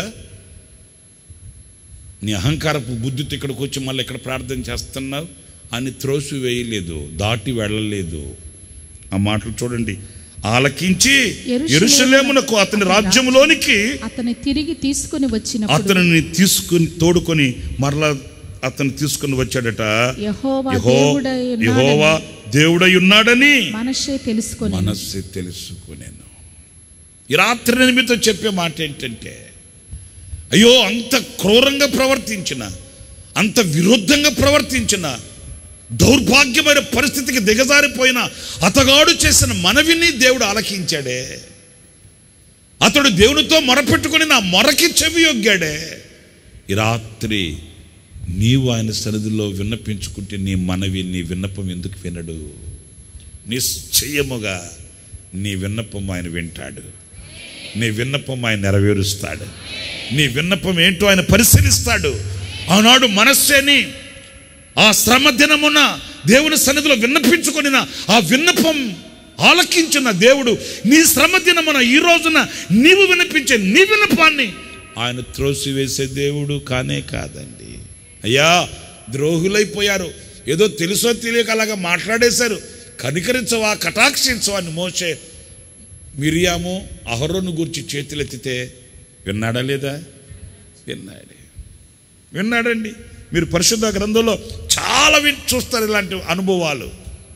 నీ అహంకారపు బుద్ధితో ఇక్కడికి వచ్చి మళ్ళీ ఇక్కడ ప్రార్థన చేస్తున్నావు అని త్రోసి వేయలేదు దాటి వెళ్ళలేదు ఆ మాటలు చూడండి ఆలకించి యెరూషలేమునకు ఎరుషలేమునకు అతని రాజ్యములోనికి అతని తిరిగి తీసుకుని వచ్చినప్పుడు అతనిని తీసుకుని తోడుకొని మరలా అతను తీసుకుని వచ్చాడట యెహోవా యెహో- దేవుడై ఉన్నాడని యెహోవా దేవుడై ఉన్నాడని మనషే తెలుసుకొని మనస్సు తెలుసుకునేను ఈ రాత్రి నేను మీతో చెప్పే మాట ఏంటంటే అయ్యో అంత క్రూరంగా ప్రవర్తించిన అంత విరుద్ధంగా ప్రవర్తించిన దౌర్భాగ్యమైన పరిస్థితికి దిగజారిపోయిన అతగాడు చేసిన మనవిని దేవుడు ఆలకించాడే అతడు దేవునితో మొరపెట్టుకుని నా మొరకి చెవి యొగ్గాడే ఈ రాత్రి నీవు ఆయన సన్నిధిలో విన్నపించుకుంటే నీ మనవి నీ విన్నపం ఎందుకు వినడు నిశ్చయముగా నీ విన్నపం ఆయన వింటాడు నీ విన్నపం ఆయన నెరవేరుస్తాడు నీ విన్నపం ఏంటో ఆయన పరిశీలిస్తాడు ఆనాడు మనస్సేని ఆ శ్రమ దినమున దేవుని సన్నిధిలో విన్నపించుకొనిన ఆ విన్నపం ఆలకించిన దేవుడు నీ శ్రమ దినమున ఈ రోజున నీవు వినిపించే నీ విన్నపాన్ని ఆయన త్రోసివేసే దేవుడు కానే కాదండి అయ్యా ద్రోహులైపోయారు ఏదో తెలుసో తెలియక అలాగా మాట్లాడేశారు కనికరించవా కటాక్షించవా అని మోసే మిరియాము అహరోను గురించి చేతులెత్తితే విన్నాడా లేదా విన్నాడే విన్నాడండి మీరు పరిశుద్ధ గ్రంథంలో చాలా విన్ చూస్తారు ఇలాంటి అనుభవాలు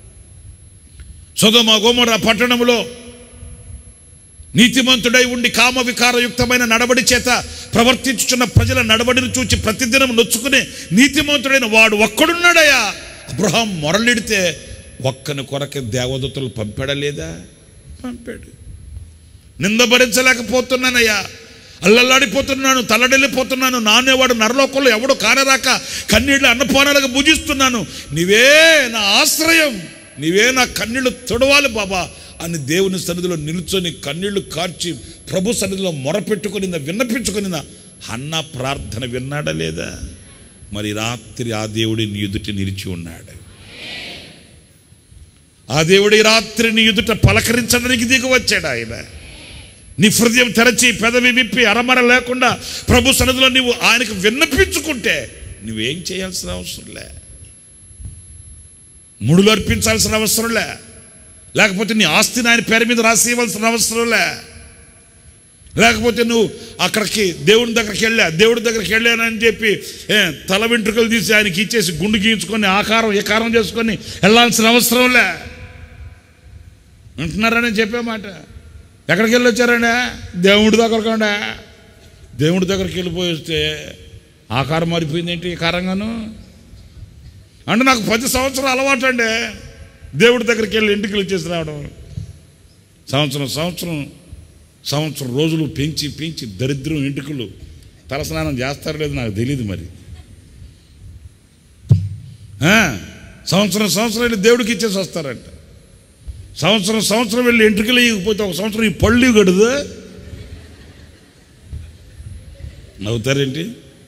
సొదమ గోమర పట్టణములో నీతిమంతుడై ఉండి కామ వికారయుక్తమైన నడవడి చేత ప్రవర్తించుచున్న ప్రజల నడవడిని చూచి ప్రతిదినం నొచ్చుకునే నీతిమంతుడైన వాడు ఒక్కడున్నాడయ్యా అబ్రహాం మొరలిడితే ఒక్కని కొరకే దేవదూతలు పంపాడా లేదా పంపాడు నింద భరించలేకపోతున్నానయ్యా అల్లల్లాడిపోతున్నాను తల్లడిల్లిపోతున్నాను నానేవాడు నరలోకంలో ఎవడు కానరాక కన్నీళ్ళు అన్నపానాలుగా భుజిస్తున్నాను నీవే నా ఆశ్రయం నీవే నా కన్నీళ్లు తొడవాలి బాబా అని దేవుని సన్నిధిలో నిలుచొని కన్నీళ్లు కార్చి ప్రభు సన్నిధిలో మొరపెట్టుకుని విన్నపించుకుని అన్న ప్రార్థన విన్నాడా లేదా మరి రాత్రి ఆ దేవుడి నీ ఎదుట నిలిచి ఉన్నాడు ఆ దేవుడి రాత్రి నీ ఎదుట పలకరించడానికి దిగి వచ్చాడు ఆయన నీ హృదయం తెరచి పెదవి విప్పి అరమర లేకుండా ప్రభు సన్నిధిలో నువ్వు ఆయనకు విన్నపించుకుంటే నువ్వేం చేయాల్సిన అవసరం లే ముడులు అర్పించాల్సిన అవసరం లే లేకపోతే నీ ఆస్తిని ఆయన పేరు మీద రాసి ఇవ్వాల్సిన అవసరం లే లేకపోతే నువ్వు అక్కడికి దేవుని దగ్గరికి వెళ్ళా దేవుడి దగ్గరికి వెళ్ళానని చెప్పి ఏ, తల వెంట్రుకలు తీసి ఆయనకి ఇచ్చేసి గుండు గీయించుకొని ఆకారం ఏకారం చేసుకొని వెళ్ళాల్సిన అవసరం లే ఉంటున్నారని చెప్పే మాట ఎక్కడికి వెళ్ళి వచ్చారండి దేవుడి దగ్గరకండా దేవుడి దగ్గరికి వెళ్ళిపోయి వస్తే ఆకారం మారిపోయింది ఏంటి కారంగాను అంటే నాకు పది సంవత్సరాలు అలవాటు అండి దేవుడి దగ్గరికి వెళ్ళి ఇంటికి వచ్చేసి రావడం సంవత్సరం సంవత్సరం సంవత్సరం రోజులు పెంచి పెంచి దరిద్రం ఇంటికలు తలస్నానం చేస్తారో లేదో నాకు తెలియదు మరి ఆ, సంవత్సరం సంవత్సరం వెళ్ళి దేవుడికి ఇచ్చేసి వస్తారంట సంవత్సరం సంవత్సరం వెళ్ళి ఎంట్రుకలు ఇవ్వకపోతే ఒక సంవత్సరం ఈ పళ్ళు ఇవ్వకూడదు నవ్వుతారేంటి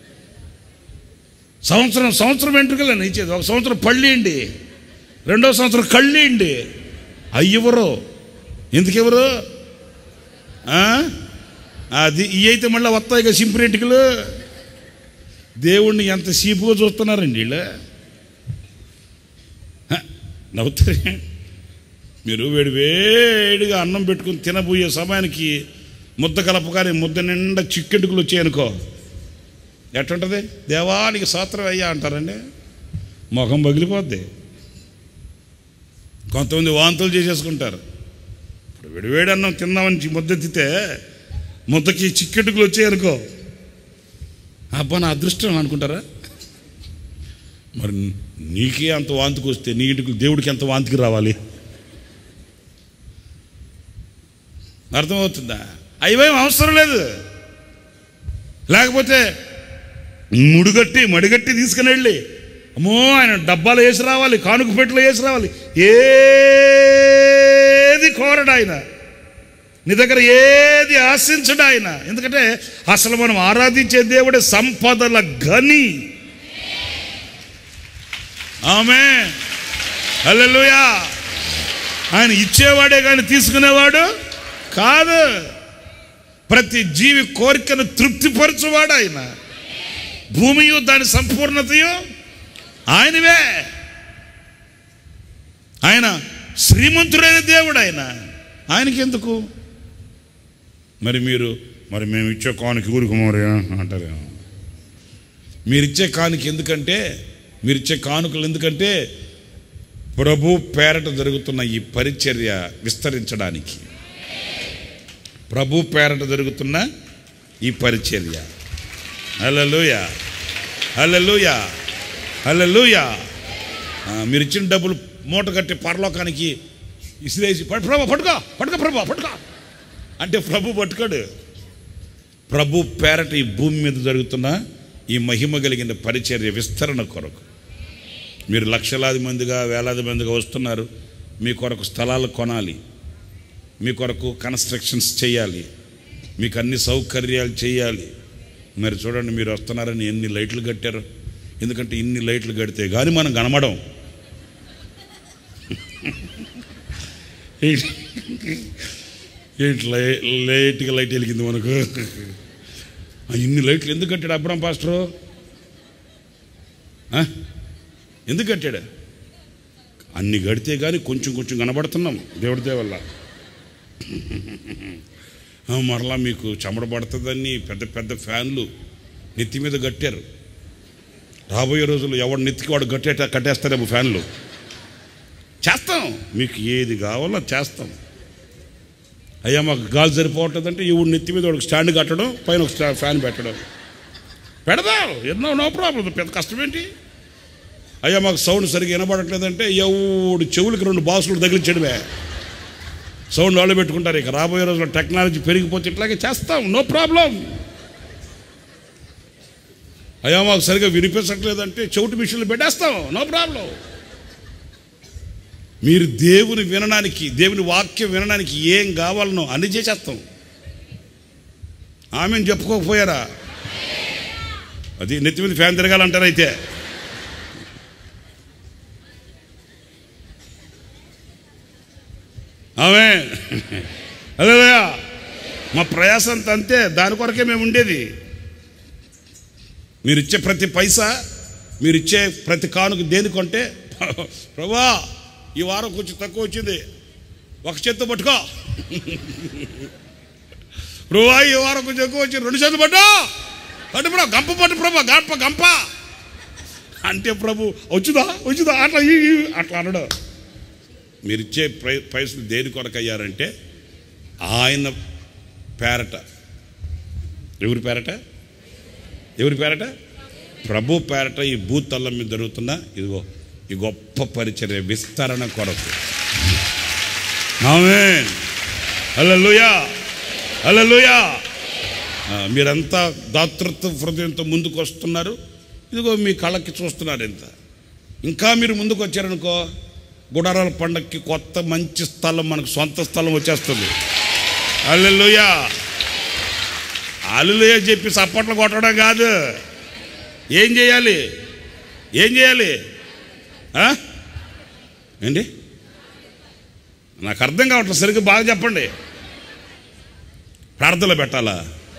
సంవత్సరం సంవత్సరం వెంట్రుకలు ఇచ్చేది ఒక సంవత్సరం పళ్ళేయండి రెండో సంవత్సరం కళ్ళేయండి అయ్యెవరు ఎందుకెవరు ఆ? అది ఇవి అయితే మళ్ళీ వస్తాయి కదా సింపుల్ ఎంటుకలు దేవుణ్ణి ఎంత సీపుగా చూస్తున్నారండి వీళ్ళు హ, నవ్వుతారే మీరు వేడి వేడిగా అన్నం పెట్టుకుని తినబోయే సమయానికి ముద్ద కలపగానే ముద్ద నిండా చిక్కెంటుకులు వచ్చాయనుకో ఎట్టుంటుంది దేవానికి సాత్రం అయ్యా అంటారండి ముఖం పగిలిపోద్ది కొంతమంది వాంతులు చేసేసుకుంటారు ఇప్పుడు విడివేడి అన్నం తిందామని చి- ముద్ద ఎత్తితే ముద్దకి చిక్కెట్టుకులు వచ్చాయనుకో అబ్బా నా అదృష్టం అనుకుంటారా మరి నీకే అంత వాంతికి వస్తే నీ ఇంటికి దేవుడికి ఎంత వాంతికి రావాలి అర్థమవుతుందా అవేం అవసరం లేదు లేకపోతే ముడిగట్టి మడిగట్టి తీసుకుని వెళ్ళి అమ్మో ఆయన డబ్బాలు వేసి రావాలి కానుక పెట్టెలు వేసి రావాలి ఏది కోరడు ఆయన నీ దగ్గర ఏది ఆశించడు ఆయన ఎందుకంటే అసలు మనం ఆరాధించే దేవుడే సంపదల గని ఆమె హల్లెలూయా ఆయన ఇచ్చేవాడే కానీ తీసుకునేవాడు కాదు ప్రతి జీవి కోరికను తృప్తిపరచువాడు ఆయన భూమియు దాని సంపూర్ణతయు ఆయనవే ఆయన శ్రీమంతుడైన దేవుడు ఆయన ఆయనకి ఎందుకు మరి మీరు మరి మేము ఇచ్చే కానుక ఊరికి మరి అంటారేమో మీరిచ్చే కానుక ఎందుకంటే మీరిచ్చే కానుకలు ఎందుకంటే ప్రభు పేరట జరుగుతున్న ఈ పరిచర్య విస్తరించడానికి ప్రభు పేరట జరుగుతున్న ఈ పరిచర్య హల్లెలూయా హల్లెలూయా హల్లెలూయా ఆ, మీరు ఇచ్చిన డబ్బులు మూట కట్టి పరలోకానికి ఇసిరేసి "పడు ప్రభు పట్టుకో పట్టుకో ప్రభు పట్టుకో అంటే ప్రభు పట్టుకోడు ప్రభు పేరట ఈ భూమి మీద జరుగుతున్న ఈ మహిమ కలిగిన పరిచర్య విస్తరణ కొరకు మీరు లక్షలాది మందిగా వేలాది మందిగా వస్తున్నారు మీ కొరకు స్థలాలు కొనాలి మీ కొరకు కన్స్ట్రక్షన్స్ చేయాలి మీకు అన్ని సౌకర్యాలు చేయాలి మరి చూడండి మీరు వస్తున్నారని ఎన్ని లైట్లు కట్టారు ఎందుకంటే ఇన్ని లైట్లు కడితే కానీ మనం కనబడం ఏంటి లై లైట్గా లైట్ వెలిగింది మనకు ఆ, ఇన్ని లైట్లు ఎందుకు కట్టాడు అబ్రాం పాస్టరు ఆ? ఎందుకు కట్టాడు అన్ని కడితే కానీ కొంచెం కొంచెం కనబడుతున్నాం దేవుడి దేవల్ల ఆ, మరలా మీకు చెమట పడుతుందని పెద్ద పెద్ద ఫ్యాన్లు నెత్తి మీద కట్టారు రాబోయే రోజుల్లో ఎవడు నెత్తికి వాడు కట్టేట కట్టేస్తారేమో ఫ్యాన్లు చేస్తాం మీకు ఏది కావాలో చేస్తాం అయ్యా మాకు గాలి సరిపోవట్లేదంటే ఈవిడ నెత్తి మీద ఒక స్టాండ్ కట్టడం పైన ఒక స్టా ఫ్యాన్ పెట్టడం పెడదాం ఎన్నో నో ప్రాబ్లం పెద్ద కష్టం ఏంటి అయ్యా మాకు సౌండ్ సరిగ్గా వినబడట్లేదంటే ఎవడు చెవులకి రెండు బాసులు తగిలించడమే సౌండ్ వాళ్ళు పెట్టుకుంటారు ఇక రాబోయే రోజుల్లో టెక్నాలజీ పెరిగిపోతే ఇట్లాగే చేస్తాం నో ప్రాబ్లం అయ్యా మాకు సరిగా వినిపించట్లేదంటే చెవిటి మిషన్లు పెట్టేస్తాం నో ప్రాబ్లం మీరు దేవుని వినడానికి దేవుని వాక్యం వినడానికి ఏం కావాలనో అన్ని చేసేస్తాం ఆమెను చెప్పుకోకపోయారా అది నెత్తి మీద ఫ్యాన్ తిరగాలంటారు అయితే ఆమె అదే మా ప్రయాసం అంతా అంతే దాని కొరకే మేము ఉండేది మీరు ఇచ్చే ప్రతి పైసా మీరు ఇచ్చే ప్రతి కానుక దేనికంటే ప్రభా ఈ వారం కొంచెం తక్కువ వచ్చింది ఒక చేత్తో పట్టుకో ప్రభా ఈ వారం కొంచెం ఎక్కువ వచ్చింది రెండు చేతులు పట్టు పట్టు ప్రభా గంప పట్టు ప్రభా గంప గంప అంటే ప్రభు వచ్చుదా వచ్చుదా అట్లా ఈ, ఈ, అట్లా అనడు మీరు ఇచ్చే ప్రై పైసలు దేని కొరకు అయ్యారంటే ఆయన పేరట ఎవరి పేరట ఎవరి పేరట ప్రభు పేరట ఈ భూతల్లం మీద జరుగుతున్న ఇదిగో ఈ గొప్ప పరిచర్య విస్తరణ కొరకు ఆమె హల్లెలూయా హల్లెలూయా ఆ, మీరంతా దాతృత్వ హృదయంతో ముందుకు వస్తున్నారు ఇదిగో మీ కళ్ళకి చూస్తున్నారు ఇంత ఇంకా మీరు ముందుకు వచ్చారనుకో గుడారాల పండక్కి కొత్త మంచి స్థలం మనకు సొంత స్థలం వచ్చేస్తుంది అల్లెలుయా అల్లుయ చెప్పి సప్పట్లు కొట్టడం కాదు ఏం చేయాలి ఏం చేయాలి ఆ? ఏంటి నాకు అర్థం కావట్లేదు సరిగ్గా బాగా చెప్పండి ప్రార్థనలో పెట్టాలా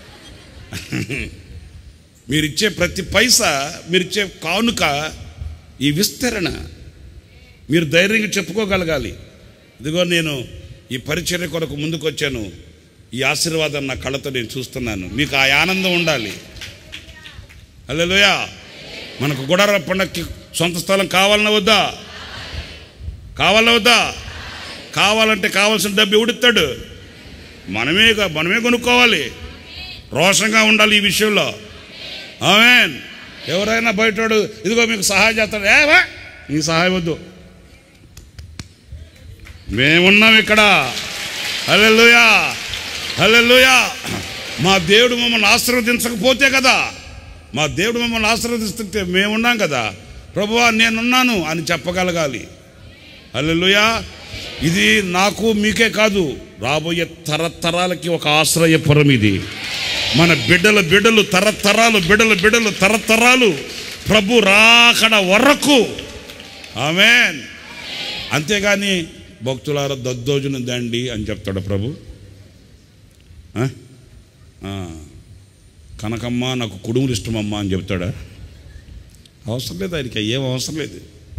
మీరిచ్చే ప్రతి పైసా మీరిచ్చే కానుక ఈ విస్తరణ మీరు ధైర్యంగా చెప్పుకోగలగాలి ఇదిగో నేను ఈ పరిచర్య కొరకు ముందుకు వచ్చాను ఈ ఆశీర్వాదం నా కళ్ళతో నేను చూస్తున్నాను మీకు ఆ ఆనందం ఉండాలి అల్లెలోయ మనకు గుడార పండక్కి సొంత స్థలం కావాలన్నా వద్దా కావాలన్నా వద్దా కావాలంటే కావాల్సిన డబ్బు ఎవడిస్తాడు మనమే కా- మనమే కొనుక్కోవాలి రోషంగా ఉండాలి ఈ విషయంలో ఆమెన్ ఎవరైనా బయటోడు ఇదిగో మీకు సహాయం చేస్తాడు ఏవా నీకు సహాయం వద్దు మేమున్నాం ఇక్కడ హల్లెలూయా హల్లెలూయా మా దేవుడు మమ్మల్ని ఆశీర్వదించకపోతే కదా మా దేవుడు మమ్మల్ని ఆశీర్వదిస్తుంటే మేమున్నాం కదా ప్రభువా నేనున్నాను అని చెప్పగలగాలి హల్లెలూయా ఇది నాకు మీకే కాదు రాబోయే తరతరాలకి ఒక ఆశ్రయపురం ఇది మన బిడ్డల బిడ్డలు తరతరాలు బిడ్డల బిడ్డలు తరతరాలు ప్రభు రాకడ వరకు ఆమెన్ అంతేగాని భక్తులారా దద్దోజును దండి అని చెప్తాడు ప్రభు ఆ? ఆ. కనకమ్మ నాకు కుడుములు ఇష్టమమ్మా అని చెప్తాడా అవసరం లేదు ఆయనకి ఏం అవసరం లేదు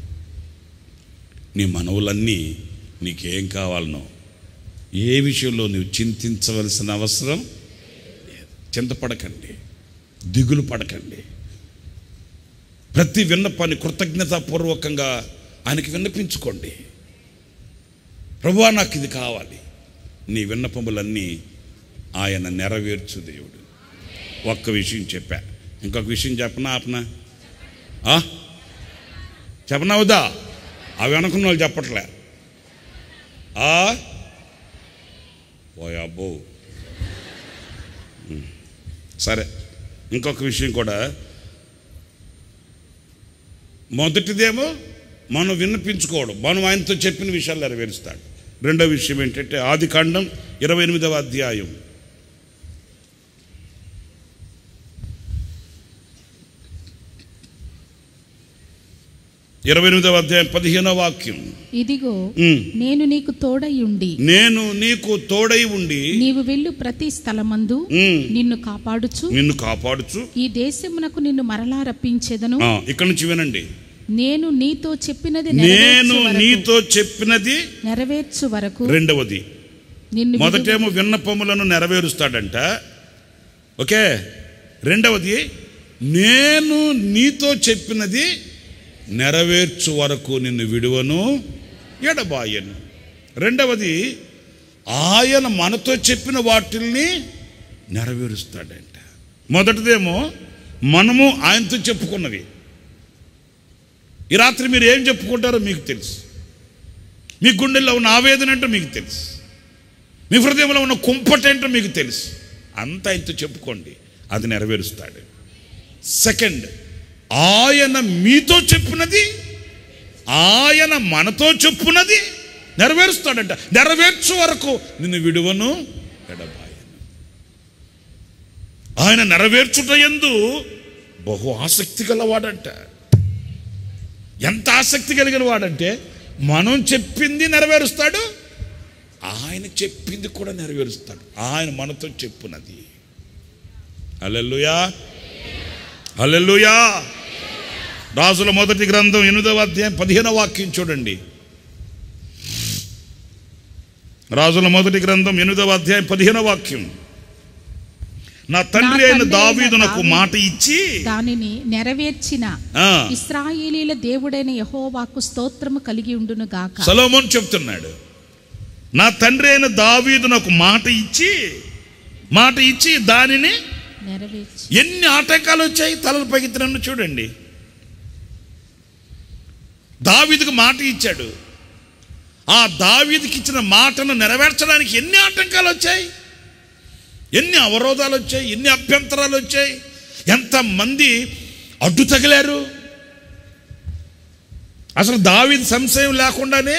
నీ మనవులన్నీ నీకేం కావాలనో ఏ విషయంలో నువ్వు చింతించవలసిన అవసరం లేదు. చింతపడకండి దిగులు పడకండి ప్రతి విన్నపాన్ని కృతజ్ఞతాపూర్వకంగా ఆయనకి విన్నపించుకోండి ప్రభువా నాకు ఇది కావాలి నీ విన్నపములన్నీ ఆయన నెరవేర్చు దేవుడు ఒక్క విషయం చెప్పా ఇంకొక విషయం చెప్పనా ఆపనా ఆ? చెప్పనా వద్దా అవి అనుకున్న వాళ్ళు చెప్పట్లే ఆ ఓ అబ్బో ఉమ్. సరే ఇంకొక విషయం కూడా మొదటిదేమో మనం విన్నపించుకోవడం మనం ఆయనతో చెప్పిన విషయాలు నెరవేరుస్తాడు రెండో విషయం ఏంటంటే ఆది కాండం ఇరవై ఎనిమిదవ అధ్యాయం ఇరవై ఎనిమిదవ అధ్యాయం పదిహేనవ వాక్యం ఇదిగో ఉమ్. నేను నీకు తోడయుండి నేను నీకు తోడై ఉండి నీవు వెళ్ళు ప్రతి స్థలమందు ఉమ్, నిన్ను కాపాడుచు నిన్ను కాపాడుచు ఈ దేశమునకు నిన్ను మరలా రప్పించెదను ఆ, ఇక్కడి నుంచి వినండి నేను నీతో చెప్పినది నేను నెరవేర్చు వరకు- నీతో చెప్పినది నెరవేర్చు వరకు రెండవది నిన్ను విడువ- మొదటేమో విన్నపములను నెరవేరుస్తాడంట ఓకే రెండవది నేను నీతో చెప్పినది నెరవేర్చు వరకు నిన్ను విడువను ఎడబాయను రెండవది ఆయన మనతో చెప్పిన వాటిల్ని నెరవేరుస్తాడంట మొదటిదేమో మనము ఆయనతో చెప్పుకున్నవి ఈ రాత్రి మీరు ఏం చెప్పుకుంటారో మీకు తెలుసు మీ గుండెల్లో ఉన్న ఆవేదన ఏంటో మీకు తెలుసు మీ హృదయంలో ఉన్న కుంపటేంటో మీకు తెలుసు అంతా ఆయనతో చెప్పుకోండి అది నెరవేరుస్తాడు సెకండ్ ఆయన మీతో చెప్పినది ఆయన మనతో చెప్పున్నది నెరవేరుస్తాడంట నెరవేర్చు వరకు నిన్ను విడువను ఎడబాయను ఆయన నెరవేర్చుట ఎందు బహు ఆసక్తి గలవాడంట ఎంత ఆసక్తి కలిగిన వాడంటే మనం చెప్పింది నెరవేరుస్తాడు ఆయన చెప్పింది కూడా నెరవేరుస్తాడు ఆయన మనతో చెప్పునది అల్లెల్లుయా అల్లెల్లుయా రాజుల మొదటి గ్రంథం ఎనిమిదవ అధ్యాయం పదిహేనవ వాక్యం చూడండి రాజుల మొదటి గ్రంథం ఎనిమిదవ అధ్యాయం పదిహేనవ వాక్యం నా తండ్రి అయిన తండ్రి అయిన దావీదు నాకు దావీదు మాట ఇచ్చి దానిని నెరవేర్చిన ఆ, ఇస్రాయేలీల దేవుడైన యహోవాకు స్తోత్రము కలిగి ఉండును గాక సలోమోన్ చెప్తున్నాడు నా తండ్రి అయిన దావీదు నాకు మాట ఇచ్చి మాట ఇచ్చి దానిని నెరవేర్చి ఎన్ని ఆటంకాలు వచ్చాయి తలలు పగిత్రను చూడండి దావీదుకు మాట ఇచ్చాడు ఆ దావీదుకి ఇచ్చిన మాటను నెరవేర్చడానికి ఎన్ని ఆటంకాలు వచ్చాయి ఎన్ని అవరోధాలు వచ్చాయి ఎన్ని అభ్యంతరాలు వచ్చాయి ఎంతమంది అడ్డు తగిలారు అసలు దావీదు సంశయం లేకుండానే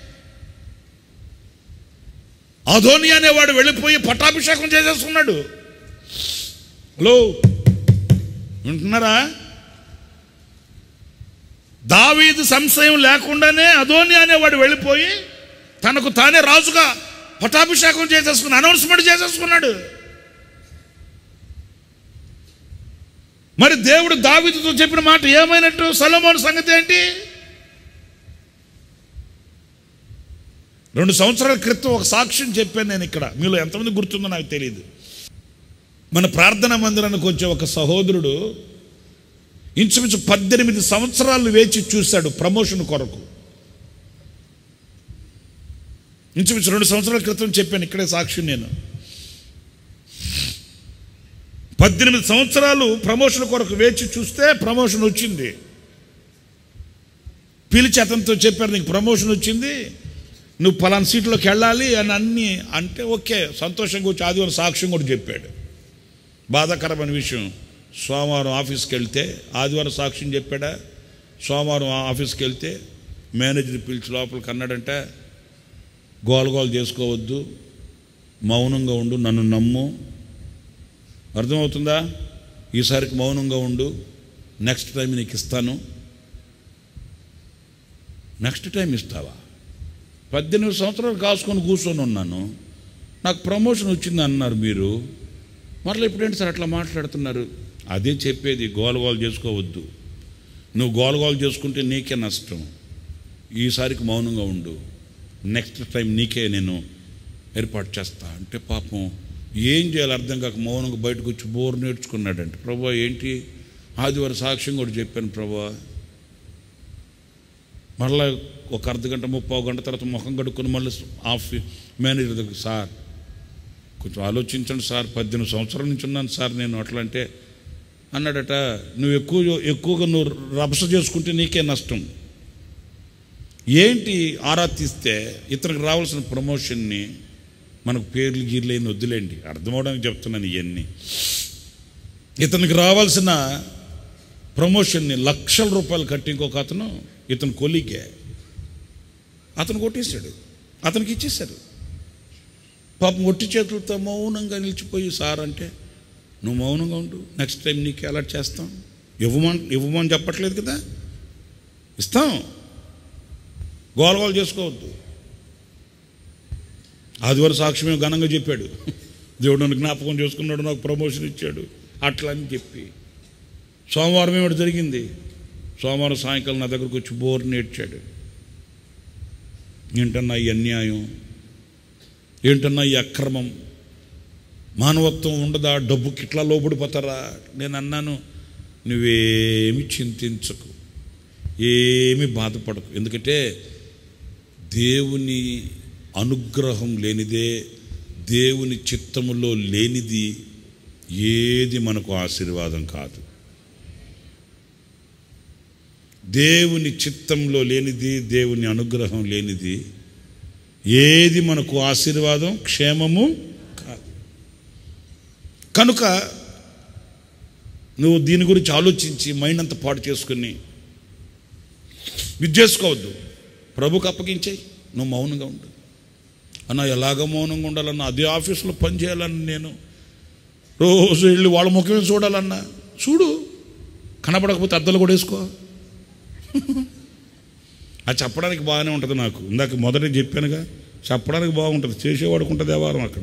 అధోని అనేవాడు వెళ్ళిపోయి పట్టాభిషేకం చేసేసుకున్నాడు హలో వింటున్నారా దావీదు సంశయం లేకుండానే అదోని అనేవాడు వెళ్ళిపోయి తనకు తానే రాజుగా పట్టాభిషేకం చేసేసుకుని అనౌన్స్మెంట్ చేసేసుకున్నాడు మరి దేవుడు దావీదుతో చెప్పిన మాట ఏమైనట్టు సలోమోను సంగతి ఏంటి రెండు సంవత్సరాల క్రితం ఒక సాక్ష్యం చెప్పాను నేను ఇక్కడ మీలో ఎంతమంది గుర్తుందో నాకు తెలియదు మన ప్రార్థనా మందిరానికి వచ్చే ఒక సహోదరుడు ఇంచుమించు పద్దెనిమిది సంవత్సరాలు వేచి చూశాడు ప్రమోషన్ కొరకు ఇంచుమించు రెండు సంవత్సరాల క్రితం చెప్పాను ఇక్కడే సాక్షి నేను పద్దెనిమిది సంవత్సరాలు ప్రమోషన్ కొరకు వేచి చూస్తే ప్రమోషన్ వచ్చింది పిలిచి అతనితో చెప్పారు నీకు ప్రమోషన్ వచ్చింది నువ్వు పలానా సీట్లోకి వెళ్ళాలి అని అన్ని అంటే ఓకే సంతోషంగా వచ్చి ఆదివారం సాక్ష్యం కూడా చెప్పాడు బాధాకరమైన విషయం సోమవారం ఆఫీస్కి వెళ్తే ఆదివారం సాక్ష్యం చెప్పాడా సోమవారం ఆఫీస్కి వెళ్తే మేనేజర్ పిలిచి లోపలికి అన్నాడంట గోల గోల చేసుకోవద్దు మౌనంగా ఉండు నన్ను నమ్ము అర్థమవుతుందా ఈసారికి మౌనంగా ఉండు నెక్స్ట్ టైం నీకు ఇస్తాను నెక్స్ట్ టైం ఇస్తావా పద్దెనిమిది సంవత్సరాలు కాసుకొని కూర్చొని ఉన్నాను నాకు ప్రమోషన్ వచ్చింది అన్నారు మీరు మరలా ఇప్పుడేంటి సార్ అట్లా మాట్లాడుతున్నారు అదే చెప్పేది గోలగోలు చేసుకోవద్దు నువ్వు గోలగోలు చేసుకుంటే నీకే నష్టం ఈసారికి మౌనంగా ఉండు నెక్స్ట్ టైం నీకే నేను ఏర్పాటు చేస్తా అంటే పాపం ఏం చేయాలి అర్థం కాక మౌనంగా బయటకు వచ్చి బోర్ నేర్చుకున్నాడంటే ప్రభా ఏంటి ఆదివారం సాక్ష్యం కూడా చెప్పాను ప్రభా మళ్ళీ ఒక అర్ధ గంట ముప్పై గంట తర్వాత ముఖం కడుక్కొని మళ్ళీ ఆఫీస్ మేనేజర్ దగ్గర సార్ కొంచెం ఆలోచించండి సార్ పద్దెనిమిది సంవత్సరాల నుంచి ఉన్నాను సార్ నేను అట్లా అంటే అన్నాడట నువ్వు ఎక్కువ ఎక్కువగా నువ్వు రభస చేసుకుంటే నీకే నష్టం ఏంటి ఆరా తీస్తే ఇతనికి రావాల్సిన ప్రమోషన్ని మనకు పేర్లు గీర్లు అయిన వద్దులేండి అర్థమవడానికి చెప్తున్నాను ఇవన్నీ ఇతనికి రావాల్సిన ప్రమోషన్ని లక్షల రూపాయలు కట్టి ఇంకొక అతను ఇతను కొలిగే అతను కొట్టేశాడు అతనికి ఇచ్చేశాడు పాపం ఒట్టి చేతులతో మౌనంగా నిలిచిపోయి సార్ అంటే నువ్వు మౌనంగా ఉండు నెక్స్ట్ టైం నీకు అలర్ట్ చేస్తాం ఇవ్వమని ఇవ్వమని చెప్పట్లేదు కదా ఇస్తాం గోలగోలు చేసుకోవద్దు ఆదివారం సాక్ష్యమే ఘనంగా చెప్పాడు దేవుడు నన్ను జ్ఞాపకం చేసుకున్నాడు నాకు ప్రమోషన్ ఇచ్చాడు అట్లా అని చెప్పి సోమవారం ఏమిటి జరిగింది సోమవారం సాయంకాలం నా దగ్గరకు వచ్చి బోర్ నేర్చాడు ఏంటన్నా ఈ అన్యాయం ఏంటన్నా ఈ అక్రమం మానవత్వం ఉండదా డబ్బుకి ఇట్లా లోబడిపోతారా నేను అన్నాను నువ్వేమి చింతించకు ఏమి బాధపడకు ఎందుకంటే దేవుని అనుగ్రహం లేనిదే దేవుని చిత్తములో లేనిది ఏది మనకు ఆశీర్వాదం కాదు దేవుని చిత్తంలో లేనిది దేవుని అనుగ్రహం లేనిది ఏది మనకు ఆశీర్వాదం క్షేమము కాదు కనుక నువ్వు దీని గురించి ఆలోచించి మైండ్ అంతా పాడు చేసుకుని ఇది చేసుకోవద్దు ప్రభుకు అప్పగించేయి నువ్వు మౌనంగా ఉండు అన్న ఎలాగ మౌనంగా ఉండాలన్నా అదే ఆఫీస్లో పని చేయాలని నేను రోజు వెళ్ళి వాళ్ళ ముఖమే చూడాలన్నా చూడు కనపడకపోతే అద్దలు కూడా వేసుకో అది చెప్పడానికి బాగానే ఉంటుంది నాకు ఇందాక మొదట చెప్పానుగా చెప్పడానికి బాగుంటుంది చేసేవాడికి ఉంటుంది వ్యవహారం అక్కడ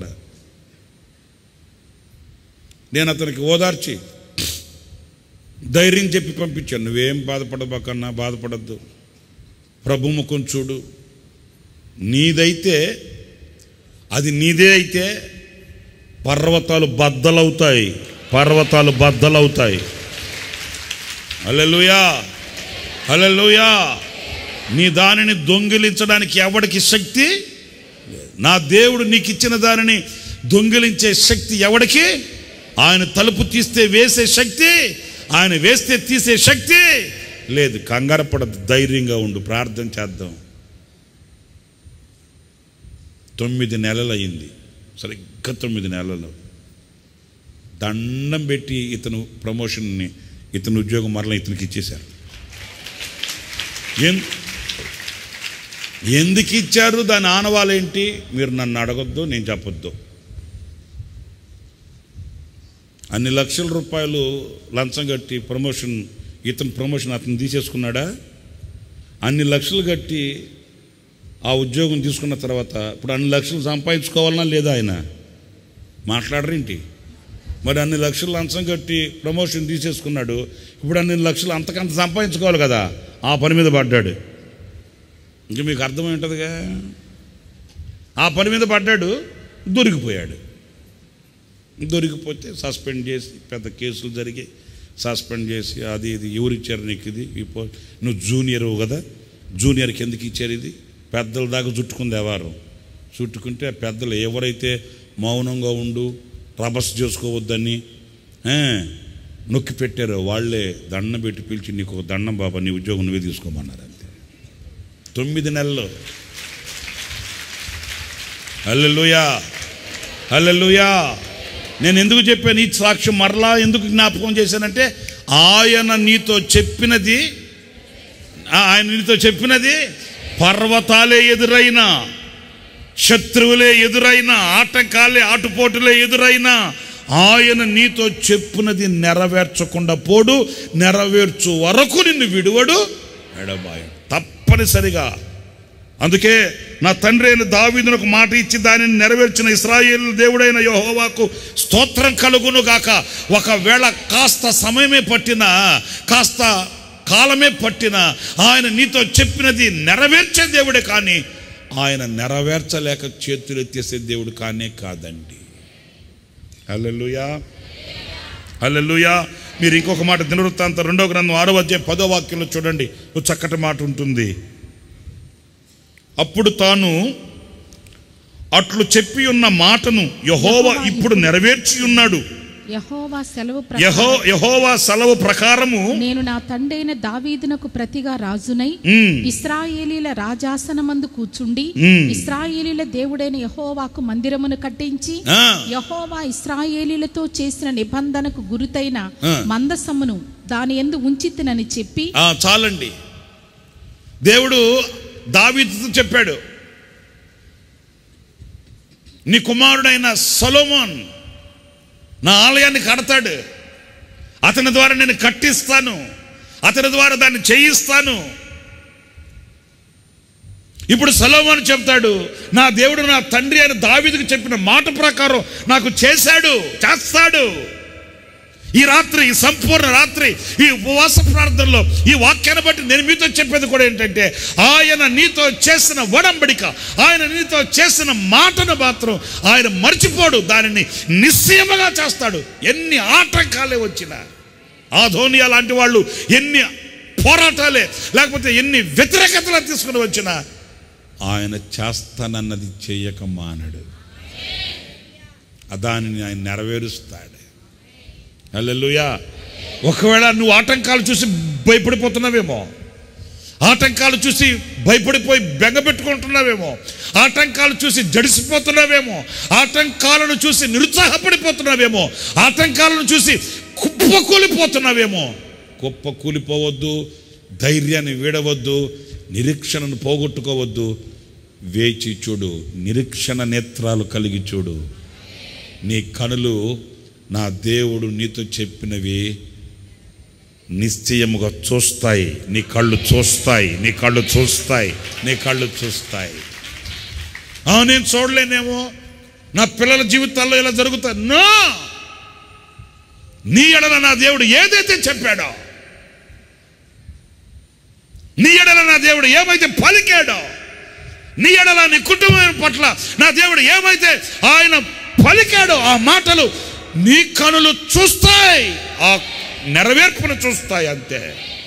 నేను అతనికి ఓదార్చి ధైర్యం చెప్పి పంపించాను నువ్వేం బాధపడబాకన్నా బాధపడద్దు ప్రభు ముఖం చూడు నీదైతే అది నీదే అయితే పర్వతాలు బద్దలవుతాయి పర్వతాలు బద్దలవుతాయి హల్లెలూయా హల్లెలూయా నీ దానిని దొంగిలించడానికి ఎవడికి శక్తి లేదు. నా దేవుడు నీకు ఇచ్చిన దానిని దొంగిలించే శక్తి ఎవడికి ఆయన తలుపు తీస్తే వేసే శక్తి ఆయన వేస్తే తీసే శక్తి లేదు కంగారు పడద్దు ధైర్యంగా ఉండు ప్రార్థన చేద్దాం తొమ్మిది నెలలు అయింది సరిగ్గా తొమ్మిది నెలలు దండం పెట్టి ఇతను ప్రమోషన్ని ఇతను ఉద్యోగం మరలా ఇతనికి ఇచ్చేశారు ఎన్ ఎందుకు ఇచ్చారు దాని ఆనవాలేంటి మీరు నన్ను అడగొద్దు నేను చెప్పొద్దు అన్ని లక్షల రూపాయలు లంచం కట్టి ప్రమోషన్ ఇతను ప్రమోషన్ అతను తీసేసుకున్నాడా అన్ని లక్షలు కట్టి ఆ ఉద్యోగం తీసుకున్న తర్వాత ఇప్పుడు అన్ని లక్షలు సంపాదించుకోవాలన్నా లేదా ఆయన మాట్లాడరేంటి మరి అన్ని లక్షలు లంచం కట్టి ప్రమోషన్ తీసేసుకున్నాడు ఇప్పుడు అన్ని లక్షలు అంతకంత సంపాదించుకోవాలి కదా ఆ పని మీద పడ్డాడు ఇంక మీకు అర్థమై ఉంటుందిగా ఆ పని మీద పడ్డాడు దొరికిపోయాడు దొరికిపోతే సస్పెండ్ చేసి పెద్ద కేసులు జరిగి సస్పెండ్ చేసి అది ఇది ఎవరు ఇచ్చారు నీకు ఇది ఈ పో- నువ్వు జూనియర్ కదా జూనియర్కి ఎందుకు ఇచ్చారు ఇది పెద్దల దాకా చుట్టుకుంది వ్యవహారం చుట్టుకుంటే పెద్దలు ఎవరైతే మౌనంగా ఉండు రభస్ చేసుకోవద్దని ఆ, నొక్కి పెట్టారో వాళ్ళే దండం పెట్టి పిలిచి నీకు ఒక దండం బాబా నీ ఉద్యోగం నువ్వే తీసుకోమన్నారు అంతే తొమ్మిది నెలలు హల్లెలూయా హల్లెలూయా నేను ఎందుకు చెప్పాను ఈ సాక్ష్యం మరలా ఎందుకు జ్ఞాపకం చేశానంటే ఆయన నీతో చెప్పినది ఆ, ఆయన నీతో చెప్పినది పర్వతాలే ఎదురైనా శత్రువులే ఎదురైనా ఆటంకాలే ఆటుపోటులే ఎదురైనా ఆయన నీతో చెప్పునది నెరవేర్చకుండా పోడు నెరవేర్చు వరకు నిన్ను విడువడు ఎడబాయు తప్పనిసరిగా అందుకే నా తండ్రి అయిన దావీదునకు మాట ఇచ్చి దానిని నెరవేర్చిన ఇస్రాయేల్ దేవుడైన యెహోవాకు స్తోత్రం కలుగును గాక ఒకవేళ కాస్త సమయమే పట్టినా కాస్త కాలమే పట్టినా ఆయన నీతో చెప్పినది నెరవేర్చే దేవుడే కానీ ఆయన నెరవేర్చలేక చేతులు ఎత్తేసే దేవుడు కానే కాదండి హల్లెలూయా హల్లెలూయా మీరు ఇంకొక మాట దినవృత్తాంత రెండో గ్రంథం ఆరో అధ్యాయం పదో వాక్యంలో చూడండి ఓ చక్కటి మాట ఉంటుంది అప్పుడు తాను అట్లు చెప్పి ఉన్న మాటను యహోవా ఇప్పుడు నెరవేర్చి ఉన్నాడు యహోవా సెలవు యహో ప్రకారం యహోవా సెలవు ప్రకారము నేను నా తండ్రైన దావీదునకు ప్రతిగా రాజునై ఉమ్, ఇస్రాయేలీల రాజాసనమందు కూర్చుండి మ్మ్. ఇస్రాయేలీల దేవుడైన యహోవాకు మందిరమును కట్టించి ఆ, యహోవా ఇస్రాయేలీలతో చేసిన నిబంధనకు గురుతైన ఆ. మందసమును దాని ఎందు ఉంచితినని చెప్పి ఆ, చాలండి దేవుడు దావీదుతో చెప్పాడు నీ కుమారుడైన సొలోమోన్ నా ఆలయాన్ని కడతాడు అతని ద్వారా నేను కట్టిస్తాను అతని ద్వారా దాన్ని చేయిస్తాను ఇప్పుడు సలోమాను చెప్తాడు నా దేవుడు నా తండ్రి అని దావీదుకు చెప్పిన మాట ప్రకారం నాకు చేశాడు చేస్తాడు ఈ రాత్రి ఈ సంపూర్ణ రాత్రి ఈ ఉపవాస ప్రార్థనలో ఈ వాక్యాన్ని బట్టి నేను మీతో చెప్పేది కూడా ఏంటంటే ఆయన నీతో చేసిన వడంబడిక ఆయన నీతో చేసిన మాటను మాత్రం ఆయన మర్చిపోడు దానిని నిశ్చయముగా చేస్తాడు ఎన్ని ఆటంకాలే వచ్చినా ఆధోనియా లాంటి వాళ్ళు ఎన్ని పోరాటాలే లేకపోతే ఎన్ని వ్యతిరేకతలు తీసుకుని వచ్చినా ఆయన చేస్తానన్నది చేయక మానడు ఆ దానిని ఆయన నెరవేరుస్తాడు హల్లెలూయా ఒకవేళ నువ్వు ఆటంకాలు చూసి భయపడిపోతున్నావేమో ఆటంకాలు చూసి భయపడిపోయి బెంగ పెట్టుకుంటున్నావేమో ఆటంకాలు చూసి జడిసిపోతున్నావేమో ఆటంకాలను చూసి నిరుత్సాహపడిపోతున్నావేమో ఆటంకాలను చూసి కుప్పకూలిపోతున్నావేమో కుప్ప కూలిపోవద్దు ధైర్యాన్ని వీడవద్దు నిరీక్షణను పోగొట్టుకోవద్దు వేచి చూడు నిరీక్షణ నేత్రాలు కలిగి చూడు నీ కనులు నా దేవుడు నీతో చెప్పినవి నిశ్చయముగా చూస్తాయి నీ కళ్ళు చూస్తాయి నీ కళ్ళు చూస్తాయి నీ కళ్ళు చూస్తాయి ఆ, నేను చూడలేనేమో నా పిల్లల జీవితాల్లో ఇలా జరుగుతాయి నో నీ ఎడల నా దేవుడు ఏదైతే చెప్పాడో నీ ఎడల నా దేవుడు ఏమైతే పలికాడో నీ ఎడల నీ కుటుంబం పట్ల నా దేవుడు ఏమైతే ఆయన పలికాడో ఆ మాటలు నీ కనులు చూస్తాయి ఆ నెరవేర్పును చూస్తాయి అంతే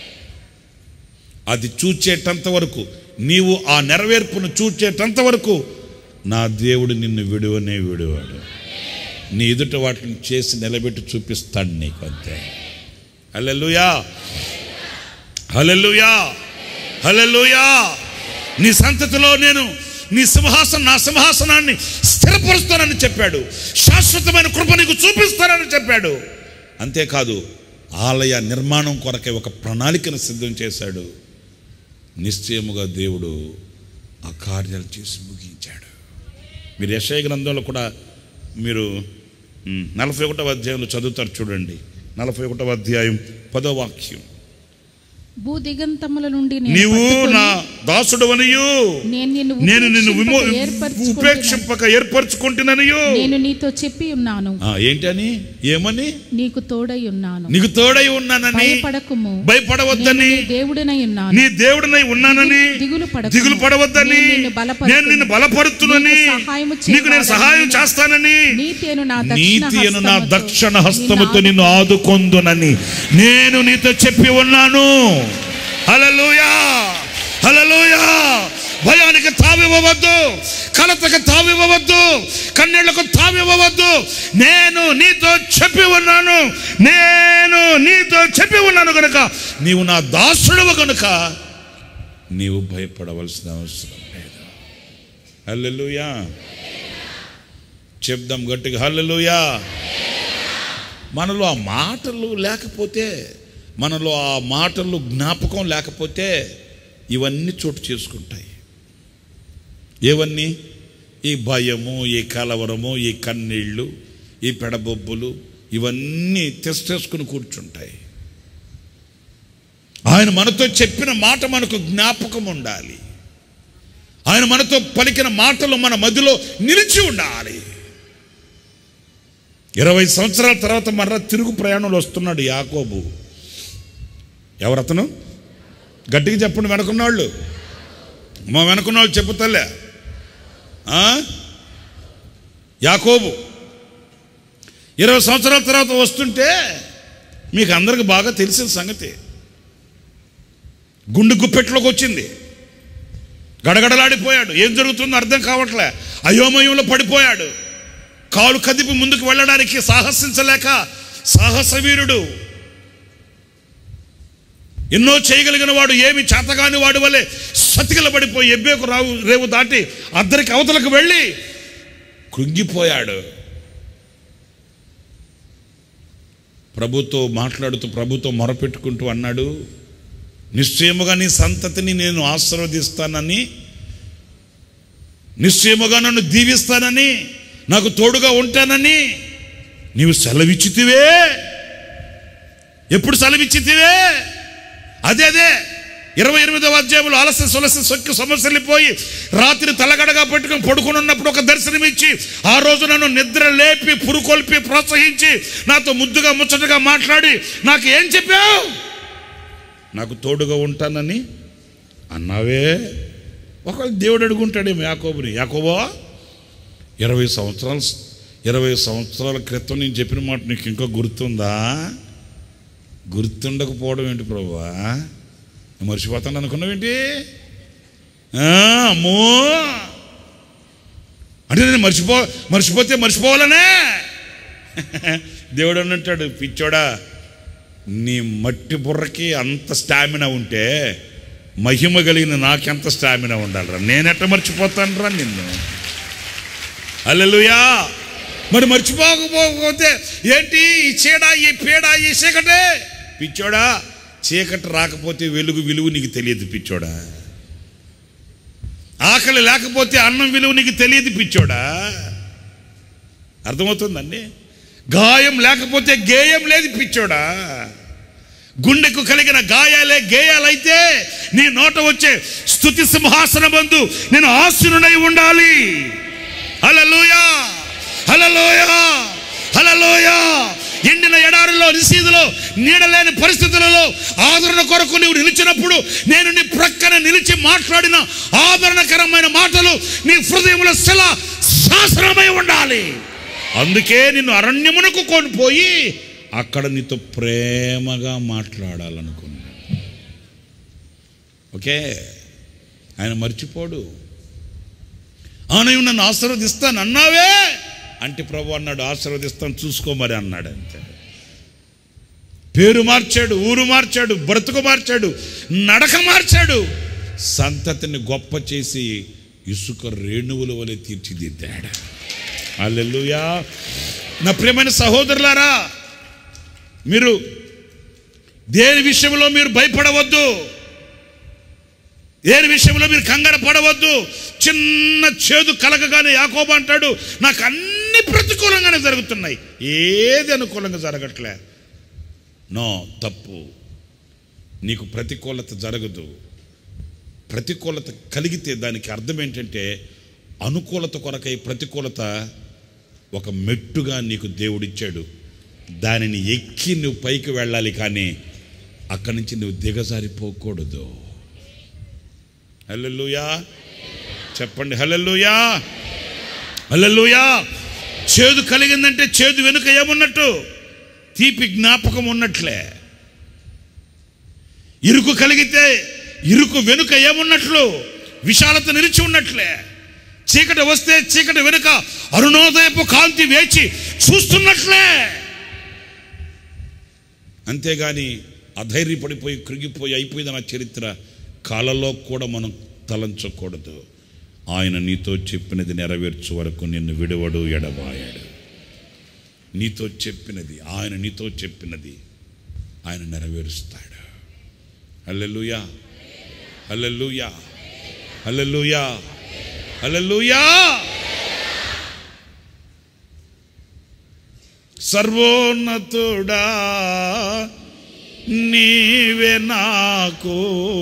అది చూచేటంత వరకు నీవు ఆ నెరవేర్పును చూచేటంత వరకు నా దేవుడు నిన్ను విడువనే విడువాడు నీ ఎదుట వాటిని చేసి నిలబెట్టి చూపిస్తాడు నీకు అంతే హల్లెలూయా హల్లెలూయా హల్లెలూయా నీ సంతతిలో నేను నీ సింహాసనం నా సింహాసనాన్ని స్థిరపరుస్తానని చెప్పాడు శాశ్వతమైన కృప నీకు చూపిస్తానని చెప్పాడు అంతేకాదు ఆలయ నిర్మాణం కొరకే ఒక ప్రణాళికను సిద్ధం చేశాడు నిశ్చయముగా దేవుడు ఆ కార్యాలు చేసి ముగించాడు మీరు యశయ గ్రంథంలో కూడా మీరు మ్, నలభై ఒకటవ అధ్యాయంలో చదువుతారు చూడండి నలభై ఒకటవ అధ్యాయం పదో వాక్యం భూ దిగంతముల నుండి నేను నీవు పట్టుకొని నా దాసుడవనియు నేను నిన్ను నేను నిన్ను విమో ఉపేక్షింపక ఏర్పరచుకొంటినని ఉపేక్షింపక ఏర్పరచుకుంటున్నానయు నేను నీతో చెప్పి ఉన్నాను ఆ, ఏంటని ఏమని నీకు తోడై ఉన్నాను నీకు తోడై ఉన్నానని భయపడకుము భయపడవద్దని నేను నీ దేవుడినై ఉన్నాను నీ దేవుడినై ఉన్నానని దిగులు పడకుము. దిగులు పడవద్దని నేను నిన్ను బలపరుతును. నేను నిన్ను బలపరుతునని నీకు సహాయము నీకు నేను చేయవాడను. సహాయం చేస్తానని నీతియను నా దక్షిణ నీతియను నా హస్తముతో దక్షిణ హస్తముతో నిన్ను నిన్ను ఆదుకొందునని నేను నీతో చెప్పి ఉన్నాను హల్లెలూయా హల్లెలూయా భయానికి తావివ్వవద్దు కలతకు తావివ్వవద్దు కన్నీళ్లకు తావివ్వవద్దు నేను నీతో చెప్పి ఉన్నాను నేను నీతో చెప్పి ఉన్నాను కనుక నీవు నా దాసుడవు కనుక నీవు భయపడవలసిన అవసరం లేదు హల్లెలూయా చెప్దాం గట్టిగా హల్లెలూయా మనలో ఆ మాటలు లేకపోతే మనలో ఆ మాటలు జ్ఞాపకం లేకపోతే ఇవన్నీ చోటు చేసుకుంటాయి ఏవన్నీ ఈ భయము ఈ కలవరము ఈ కన్నీళ్ళు ఈ పెడబొబ్బులు ఇవన్నీ తెస్తేసుకుని కూర్చుంటాయి ఆయన మనతో చెప్పిన మాట మనకు జ్ఞాపకం ఉండాలి ఆయన మనతో పలికిన మాటలు మన మధ్యలో నిలిచి ఉండాలి ఇరవై సంవత్సరాల తర్వాత మర్ర తిరుగు ప్రయాణంలో వస్తున్నాడు యాకోబు ఎవరతను గట్టిగా చెప్పండి వెనకున్నవాళ్ళు మా వెనకున్నవాళ్ళు చెప్పుతలే ఆ? యాకోబు ఇరవై సంవత్సరాల తర్వాత వస్తుంటే మీకు అందరికి బాగా తెలిసిన సంగతి గుండె గుప్పెట్లోకి వచ్చింది గడగడలాడిపోయాడు ఏం జరుగుతుందో అర్థం కావట్లే అయోమయంలో పడిపోయాడు కాలు కదిపి ముందుకు వెళ్ళడానికి సాహసించలేక సాహస వీరుడు ఎన్నో చేయగలిగిన వాడు ఏమి చేతగాని వాడు వలె సతికిల పడిపోయి ఎబ్బేకు రావు రేవు దాటి అద్దరికి అవతలకు వెళ్ళి కృంగిపోయాడు ప్రభుతో మాట్లాడుతూ ప్రభుతో మొరపెట్టుకుంటూ అన్నాడు నిశ్చయముగా నీ సంతతిని నేను ఆశీర్వదిస్తానని నిశ్చయముగా నన్ను దీవిస్తానని నాకు తోడుగా ఉంటానని నీవు సెలవిచ్చితివే ఎప్పుడు సెలవిచ్చితివే అదే అదే ఇరవై ఎనిమిదవ అధ్యాయంలో అలసి సొలసి సొక్కి సమస్యలిపోయి రాత్రి తలగడగా పెట్టుకుని పడుకుని ఉన్నప్పుడు ఒక దర్శనం ఇచ్చి ఆ రోజు నన్ను నిద్ర లేపి పురుకొల్పి ప్రోత్సహించి నాతో ముద్దుగా ముచ్చటగా మాట్లాడి నాకు ఏం చెప్పావు నాకు తోడుగా ఉంటానని అన్నావే ఒకవేళ దేవుడు అడుగుంటాడేమో యాకోబుని యాకోబో ఇరవై సంవత్సరాలు ఇరవై సంవత్సరాల క్రితం నేను చెప్పిన మాట నీకు ఇంకా గుర్తుందా గుర్తుండకపోవడం ఏంటి ప్రభువా నేను మర్చిపోతాను అనుకున్నావేంటి ఆ, అమ్మో అంటే నేను మర్చిపో మర్చిపోతే మర్చిపోవాలనే దేవుడు అన్నట్టాడు పిచ్చోడా నీ మట్టి బుర్రకి అంత స్టామినా ఉంటే మహిమ కలిగిన నాకెంత స్టామినా ఉండాలిరా నేనెట్ట మర్చిపోతాను రా నిన్ను అల్లెలుయా మరి మర్చిపోకపోతే ఏంటి ఈ చీడ ఈ పీడ ఈ చీకటే పిచ్చోడా చీకటి రాకపోతే వెలుగు విలువ నీకు తెలియదు పిచ్చోడా ఆకలి లేకపోతే అన్నం విలువ నీకు తెలియదు పిచ్చోడా అర్థమవుతుందండి గాయం లేకపోతే గేయం లేదు పిచ్చోడా గుండెకు కలిగిన గాయాలే గేయాలైతే నీ నోట వచ్చే స్థుతి సింహాసనమందు నేను ఆశీనుడై ఉండాలి హల్లెలూయా హల్లెలూయా హల్లెలూయా ఎండిన ఎడారిలో నిసీదులో నీడలేని పరిస్థితులలో ఆదరణ కొరకు నీవు నిలిచినప్పుడు నేను నీ ప్రక్కన నిలిచి మాట్లాడిన ఆదరణకరమైన మాటలు నీ హృదయంలో శిల శాసనమై ఉండాలి అందుకే నిన్ను అరణ్యమునకు కొనిపోయి అక్కడ నీతో ప్రేమగా మాట్లాడాలనుకున్నాడు ఓకే ఆయన మర్చిపోడు ఆనయ్య నన్ను ఆశీర్వదిస్తాను అన్నావే అంటే ప్రభు అన్నాడు ఆశీర్వదిస్తాను చూసుకో మరి అన్నాడు అంతే పేరు మార్చాడు ఊరు మార్చాడు బ్రతుకు మార్చాడు నడక మార్చాడు సంతతిని గొప్ప చేసి ఇసుక రేణువుల వలె తీర్చిదిద్దాడు అల్లెలుయా నా ప్రియమైన సహోదరులారా మీరు దేని విషయంలో మీరు భయపడవద్దు దేని విషయంలో మీరు కంగారు పడవద్దు చిన్న చేదు కలగగానే యాకోబు అంటాడు నాకు అన్ని ప్రతికూలంగానే జరుగుతున్నాయి ఏది అనుకూలంగా జరగట్లే నో తప్పు నీకు ప్రతికూలత జరగదు ప్రతికూలత కలిగితే దానికి అర్థం ఏంటంటే అనుకూలత కొరకై ప్రతికూలత ఒక మెట్టుగా నీకు దేవుడిచ్చాడు దానిని ఎక్కి నువ్వు పైకి వెళ్ళాలి కానీ అక్కడి నుంచి నువ్వు దిగజారిపోకూడదు హల్లెలూయా చెప్పండి హల్లెలూయా హల్లెలూయా చేదు కలిగిందంటే చేదు వెనుక ఏమున్నట్టు తీపి జ్ఞాపకం ఉన్నట్లే ఇరుకు కలిగితే ఇరుకు వెనుక ఏమున్నట్లు విశాలత నిలిచి ఉన్నట్లే చీకటి వస్తే చీకటి వెనుక అరుణోదయపు కాంతి వేచి చూస్తున్నట్లే అంతేగాని అధైర్యపడిపోయి కృంగిపోయి అయిపోయింది నా చరిత్ర కాలలో కూడా మనం తలంచకూడదు ఆయన నీతో చెప్పినది నెరవేర్చు వరకు నిన్ను విడవడు ఎడబాయాడు నీతో చెప్పినది ఆయన నీతో చెప్పినది ఆయన నెరవేరుస్తాడు హల్లెలూయా హల్లెలూయా హల్లెలూయా హల్లెలూయా సర్వోన్నతుడా నీవే నాకు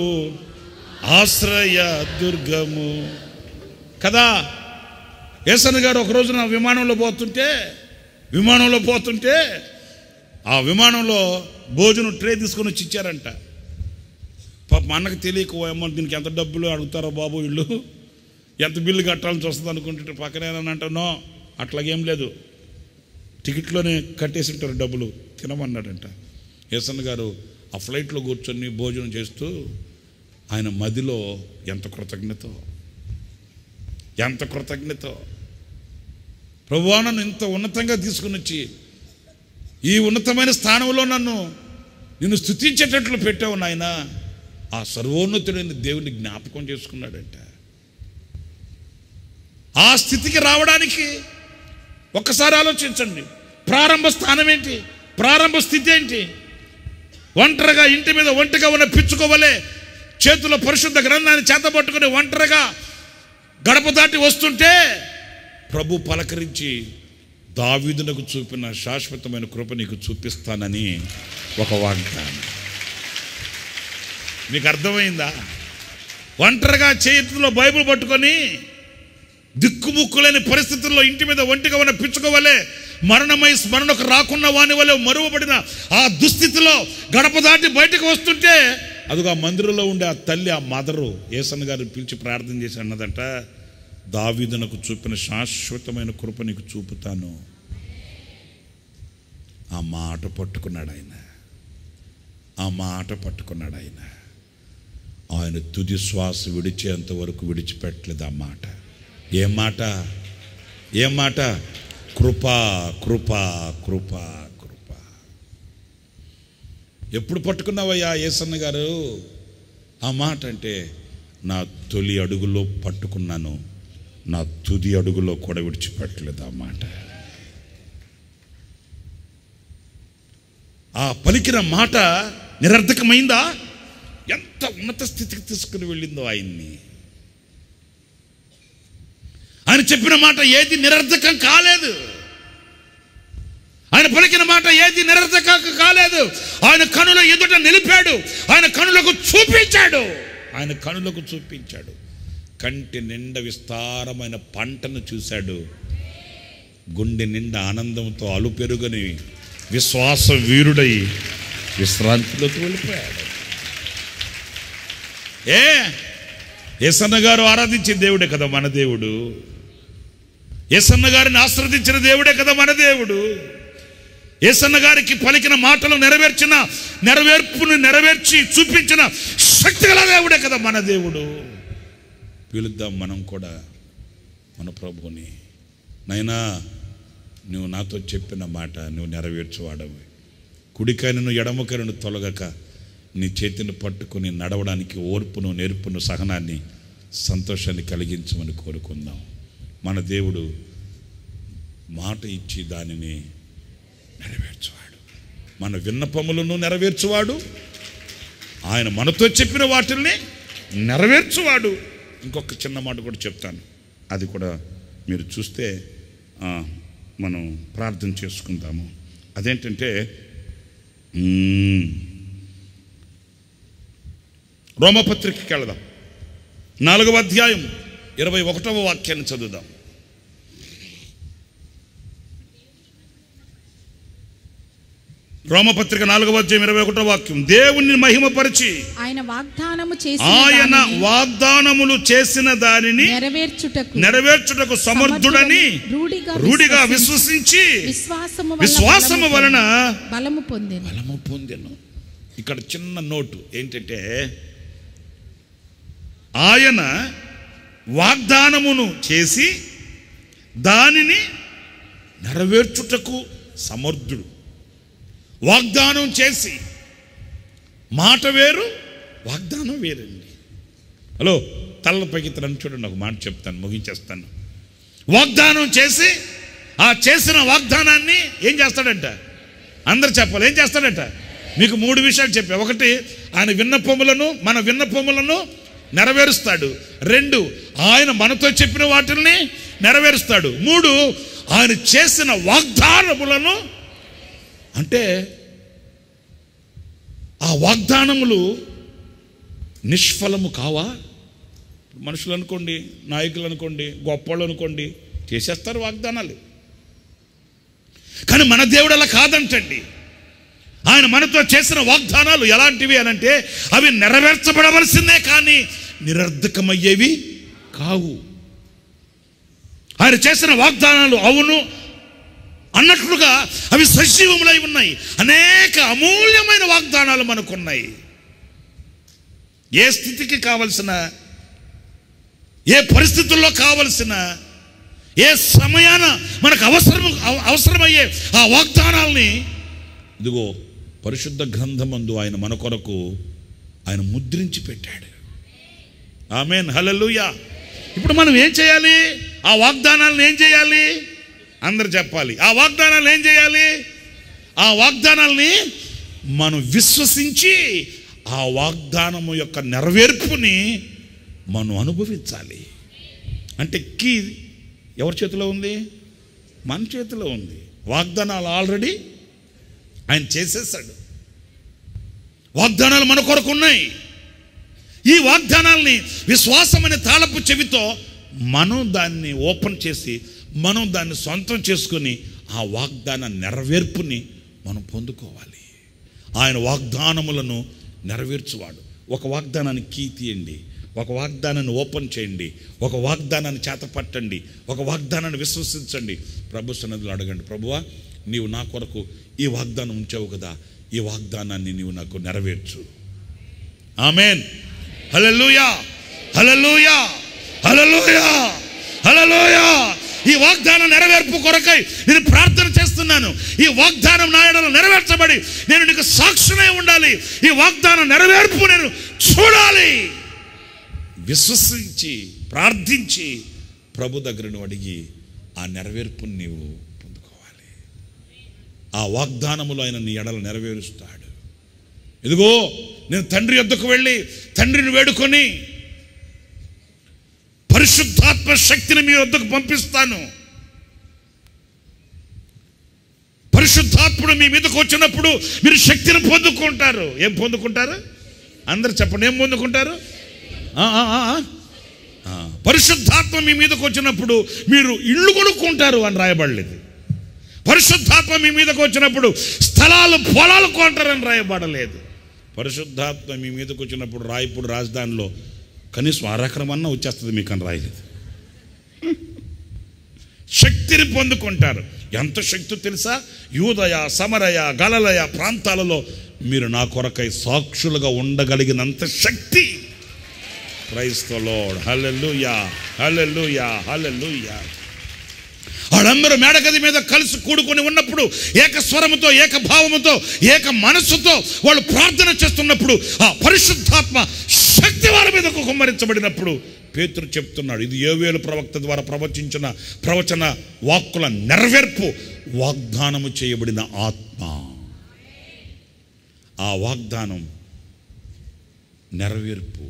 ఆశ్రయ దుర్గము కదా ఏసన్ గారు ఒక రోజున విమానంలో పోతుంటే విమానంలో పోతుంటే ఆ విమానంలో భోజనం ట్రే తీసుకొని వచ్చి ఇచ్చారంట పాప మా అన్నకు తెలియక "ఓ అమ్మ దీనికి ఎంత డబ్బులు అడుగుతారో బాబు వీళ్ళు ఎంత బిల్లు కట్టాల్సి వస్తుంది అనుకుంటుంటే పక్కనే అంటానో అట్లాగేం లేదు టికెట్లోనే కట్టేసి ఉంటారు డబ్బులు తినమన్నాడంట యసన్ గారు ఆ ఫ్లైట్లో కూర్చొని భోజనం చేస్తూ ఆయన మదిలో ఎంత కృతజ్ఞత ఎంత కృతజ్ఞత ప్రభువా నన్ను ఇంత ఉన్నతంగా తీసుకుని వచ్చి ఈ ఉన్నతమైన స్థానంలో నన్ను నిన్ను స్థుతించేటట్లు పెట్టావు నాయన ఆ సర్వోన్నతుడైన దేవుని జ్ఞాపకం చేసుకున్నాడంట ఆ స్థితికి రావడానికి ఒక్కసారి ఆలోచించండి ప్రారంభ స్థానం ఏంటి ప్రారంభ స్థితి ఏంటి ఒంటరిగా ఇంటి మీద ఒంటిగా ఉన్న పిచ్చుకోవలే చేతిలో పరిశుద్ధ గ్రంథాన్ని చేతబట్టుకుని ఒంటరిగా గడప దాటి వస్తుంటే ప్రభు పలకరించి దావీదునకు చూపిన శాశ్వతమైన కృప నీకు చూపిస్తానని ఒక వాగ్దానం మీకు అర్థమైందా ఒంటరిగా చేతిలో బైబిల్ పట్టుకొని దిక్కుముక్కులేని పరిస్థితుల్లో ఇంటి మీద ఒంటిగా ఉన్న పిచ్చుకోవలే మరణమై స్మరణకు రాకున్న వాని వలె మరువబడిన ఆ దుస్థితిలో గడప దాటి బయటకు వస్తుంటే అదిగో ఆ మందిరంలో ఉండే ఆ తల్లి ఆ మదరు ఏసన్ గారు పిలిచి ప్రార్థన చేసి అన్నదంట దావీదునకు చూపిన శాశ్వతమైన కృప నీకు చూపుతాను ఆ మాట పట్టుకున్నాడు ఆయన ఆ మాట పట్టుకున్నాడు ఆయన ఆయన తుది శ్వాస విడిచేంత వరకు విడిచిపెట్టలేదు ఆ మాట ఏం మాట ఏం మాట కృప కృప కృప కృప ఎప్పుడు పట్టుకున్నావయ్యా ఏసన్న గారు ఆ మాట అంటే నా తొలి అడుగులో పట్టుకున్నాను నా తుది అడుగులో కూడా విడిచిపెట్టలేదు ఆ మాట ఆ పలికిన మాట నిరర్ధకమైందా ఎంత ఉన్నత స్థితికి తీసుకుని వెళ్ళిందో ఆయన్ని ఆయన చెప్పిన మాట ఏది నిరర్ధకం కాలేదు ఆయన పలికిన మాట ఏది నిరర్థక కాలేదు ఆయన కనుల ఎదుట నిలిపాడు ఆయన కనులకు చూపించాడు ఆయన కనులకు చూపించాడు కంటి నిండా విస్తారమైన పంటను చూశాడు గుండె నిండా ఆనందంతో అలుపెరుగని విశ్వాస వీరుడై విశ్రాంతిలోకి వెళ్ళిపోయాడు ఏ ఎసన్న గారు ఆరాధించే దేవుడే కదా మన దేవుడు ఎసన్న గారిని ఆశ్రదించిన దేవుడే కదా మన దేవుడు ఏసన్న గారికి పలికిన మాటలు నెరవేర్చిన నెరవేర్పును నెరవేర్చి చూపించిన శక్తి గల దేవుడే కదా మన దేవుడు పిలుద్దాం మనం కూడా మన ప్రభుని నైనా నువ్వు నాతో చెప్పిన మాట నువ్వు నెరవేర్చువాడవి కుడికైనను ఎడమకైనను తొలగక నీ చేతిని పట్టుకుని నడవడానికి ఓర్పును నేర్పును సహనాన్ని సంతోషాన్ని కలిగించమని కోరుకుందాం మన దేవుడు మాట ఇచ్చి దానిని నెరవేర్చువాడు మన విన్నపములను నెరవేర్చువాడు ఆయన మనతో చెప్పిన వాటిల్ని నెరవేర్చువాడు ఇంకొక చిన్న మాట కూడా చెప్తాను అది కూడా మీరు చూస్తే ఆ, మనం ప్రార్థన చేసుకుందాము అదేంటంటే మ్మ్, రోమపత్రికకి వెళదాం నాలుగవ అధ్యాయం ఇరవై ఒకటవ వాక్యాన్ని చదువుదాం రోమపత్రిక నాలుగవ అధ్యాయం ఇరవై ఒకటో వాక్యం దేవుణ్ణి మహిమపరిచి ఆయన వాగ్దానము చేసి ఆయన వాగ్దానములు చేసిన దానిని నెరవేర్చుటకు నెరవేర్చుటకు సమర్థుడని రూఢిగా రూఢిగా విశ్వసించి విశ్వసించి విశ్వాసము వల్ల విశ్వాసము బలము వలన పొందెను. బలము పొందెను బలము పొందెను ఇక్కడ చిన్న నోటు ఏంటంటే ఆయన వాగ్దానమును చేసి దానిని నెరవేర్చుటకు సమర్థుడు వాగ్దానం చేసి మాట వేరు వాగ్దానం వేరండి హలో తల్ల పైకి నన్ను చూడండి ఒక మాట చెప్తాను ముగించేస్తాను వాగ్దానం చేసి ఆ చేసిన వాగ్దానాన్ని ఏం చేస్తాడంట అందరు చెప్పాలి ఏం చేస్తాడంట మీకు మూడు విషయాలు చెప్పా ఒకటి ఆయన విన్నపములను మన విన్నపములను నెరవేరుస్తాడు రెండు ఆయన మనతో చెప్పిన వాటిల్ని నెరవేరుస్తాడు మూడు ఆయన చేసిన వాగ్దానములను అంటే ఆ వాగ్దానములు నిష్ఫలము కావా మనుషులు అనుకోండి నాయకులు అనుకోండి గొప్పవాళ్ళు అనుకోండి చేసేస్తారు వాగ్దానాలు కానీ మన దేవుడు అలా కాదంటండి ఆయన మనతో చేసిన వాగ్దానాలు ఎలాంటివి అనంటే అవి నెరవేర్చబడవలసిందే కానీ నిరర్ధకమయ్యేవి కావు ఆయన చేసిన వాగ్దానాలు అవును అన్నట్లుగా అవి సజీవములై ఉన్నాయి అనేక అమూల్యమైన వాగ్దానాలు మనకున్నాయి ఏ స్థితికి కావలసిన ఏ పరిస్థితుల్లో కావలసిన ఏ సమయాన మనకు అవసరం అవ- అవసరమయ్యే ఆ వాగ్దానాల్ని ఇదిగో పరిశుద్ధ గ్రంథమందు ఆయన మన కొరకు ఆయన ముద్రించి పెట్టాడు ఆమెన్ హల్లెలూయా ఇప్పుడు మనం ఏం చేయాలి ఆ వాగ్దానాలను ఏం చేయాలి అందరు చెప్పాలి ఆ వాగ్దానాలు ఏం చేయాలి ఆ వాగ్దానాల్ని మనం విశ్వసించి ఆ వాగ్దానము యొక్క నెరవేర్పుని మనం అనుభవించాలి అంటే కీ ఎవరి చేతిలో ఉంది మన చేతిలో ఉంది వాగ్దానాలు ఆల్రెడీ ఆయన చేసేసాడు వాగ్దానాలు మన కొరకు ఉన్నాయి ఈ వాగ్దానాల్ని విశ్వాసం అనే తాళపు చెవితో మనం దాన్ని ఓపెన్ చేసి మనం దాన్ని సొంతం చేసుకొని ఆ వాగ్దాన నెరవేర్పుని మనం పొందుకోవాలి ఆయన వాగ్దానములను నెరవేర్చువాడు ఒక వాగ్దానాన్ని కీ తీయండి ఒక వాగ్దానాన్ని ఓపెన్ చేయండి ఒక వాగ్దానాన్ని చేతపట్టండి ఒక వాగ్దానాన్ని విశ్వసించండి ప్రభు సన్నదిలో అడగండి ప్రభువా నీవు నా కొరకు ఈ వాగ్దానం ఉంచావు కదా ఈ వాగ్దానాన్ని నీవు నాకు నెరవేర్చు ఆమెన్ హల్లెలూయా హల్లెలూయా హల్లెలూయా హల్లెలూయా ఈ వాగ్దానం నెరవేర్పు కొరకై నేను ప్రార్థన చేస్తున్నాను ఈ వాగ్దానం నా ఎడల నెరవేర్చబడి నేను నీకు సాక్షిమై ఉండాలి ఈ వాగ్దానం నెరవేర్పు నేను చూడాలి విశ్వసించి ప్రార్థించి ప్రభు దగ్గర నువ్వు అడిగి ఆ నెరవేర్పుని నీవు పొందుకోవాలి ఆ వాగ్దానములో ఆయన నీ ఎడల నెరవేరుస్తాడు ఇదిగో నేను తండ్రి యొద్దకు వెళ్ళి తండ్రిని వేడుకొని పరిశుద్ధాత్మ శక్తిని మీ వద్దకు పంపిస్తాను పరిశుద్ధాత్ముడు మీ మీదకు వచ్చినప్పుడు మీరు శక్తిని పొందుకుంటారు ఏం పొందుకుంటారు అందరు చెప్పండి ఏం పొందుకుంటారు ఆ, ఆ, ఆ, ఆ. ఆ, పరిశుద్ధాత్మ మీ మీదకు వచ్చినప్పుడు మీరు ఇల్లు కొనుక్కుంటారు అని రాయబడలేదు పరిశుద్ధాత్మ మీ మీదకు వచ్చినప్పుడు స్థలాలు పొలాలు కొంటారని రాయబడలేదు పరిశుద్ధాత్మ మీ మీదకు వచ్చినప్పుడు రాయపూడి రాజధానిలో కనీసం అరకరమన్నా వచ్చేస్తుంది మీకు అని రాయలేదు శక్తిని పొందుకుంటారు ఎంత శక్తి తెలుసా యూదయ సమరయ గలలయ ప్రాంతాలలో మీరు నా కొరకై సాక్షులుగా ఉండగలిగినంత శక్తి క్రైస్తలోడ్ హల్లెలూయా హల్లెలూయా హల్లెలూయా వాళ్ళందరూ మేడగది మీద కలిసి కూడుకొని ఉన్నప్పుడు ఏక స్వరముతో ఏక భావముతో ఏక మనస్సుతో వాళ్ళు ప్రార్థన చేస్తున్నప్పుడు ఆ పరిశుద్ధాత్మ శక్తి వారి మీదకు కుమ్మరించబడినప్పుడు పేతురు చెప్తున్నాడు ఇది ఏవేలు ప్రవక్త ద్వారా ప్రవచించిన ప్రవచన వాక్కుల నెరవేర్పు వాగ్దానము చేయబడిన ఆత్మ ఆ వాగ్దానం నెరవేర్పు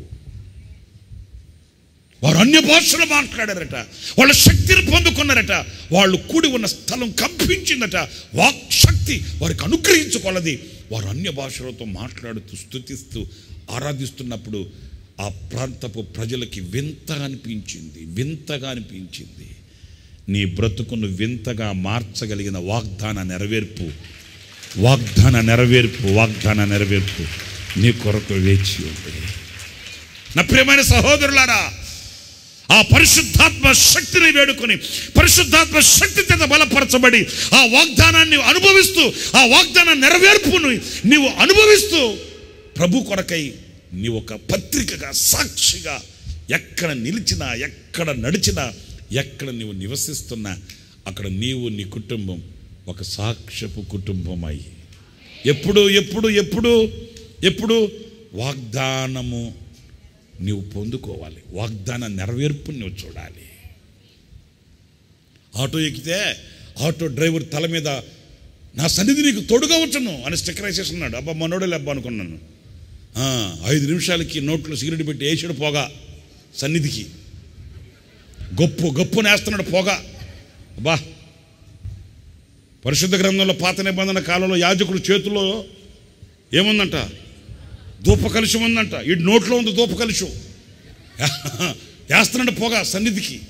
వారు అన్య భాషలు మాట్లాడారట వాళ్ళ శక్తిని పొందుకున్నారట వాళ్ళు కూడి ఉన్న స్థలం కంపించిందట వాక్ శక్తి వారికి అనుగ్రహించుకోలది వారు అన్య భాషలతో మాట్లాడుతూ స్థుతిస్తూ ఆరాధిస్తున్నప్పుడు ఆ ప్రాంతపు ప్రజలకి వింతగా అనిపించింది వింతగా అనిపించింది నీ బ్రతుకును వింతగా మార్చగలిగిన వాగ్దాన నెరవేర్పు వాగ్దాన నెరవేర్పు వాగ్దాన నెరవేర్పు నీ కొరకు వేచి ఉంది నా ప్రియమైన సహోదరులారా ఆ పరిశుద్ధాత్మ శక్తిని వేడుకొని పరిశుద్ధాత్మ శక్తి చేత బలపరచబడి ఆ వాగ్దానాన్ని అనుభవిస్తూ ఆ వాగ్దాన నెరవేర్పును నీవు అనుభవిస్తూ ప్రభు కొరకై నీ ఒక పత్రికగా సాక్షిగా ఎక్కడ నిలిచినా ఎక్కడ నడిచినా ఎక్కడ నీవు నివసిస్తున్నా అక్కడ నీవు నీ కుటుంబం ఒక సాక్ష్యపు కుటుంబమై ఎప్పుడు ఎప్పుడు ఎప్పుడు ఎప్పుడు వాగ్దానము నీవు పొందుకోవాలి వాగ్దాన నెరవేర్పు నువ్వు చూడాలి ఆటో ఎక్కితే ఆటో డ్రైవర్ తల మీద నా సన్నిధి నీకు తోడుగా వచ్చును అని స్టిక్కర్ వేసేస్తున్నాడు అబ్బా మనోడే అబ్బా అనుకున్నాను ఆ, ఐదు నిమిషాలకి నోట్లో సిగరెట్ పెట్టి వేసాడు పోగా సన్నిధికి గొప్పు గొప్పు నేస్తున్నాడు పోగా అబ్బా పరిశుద్ధ గ్రంథంలో పాత నిబంధన కాలంలో యాజకుడు చేతిలో ఏముందంట ధూప కలుషం ఉందంట ఈ నోట్లో ఉంది ధూప కలుషం వేస్తున్నాడు పోగా సన్నిధికి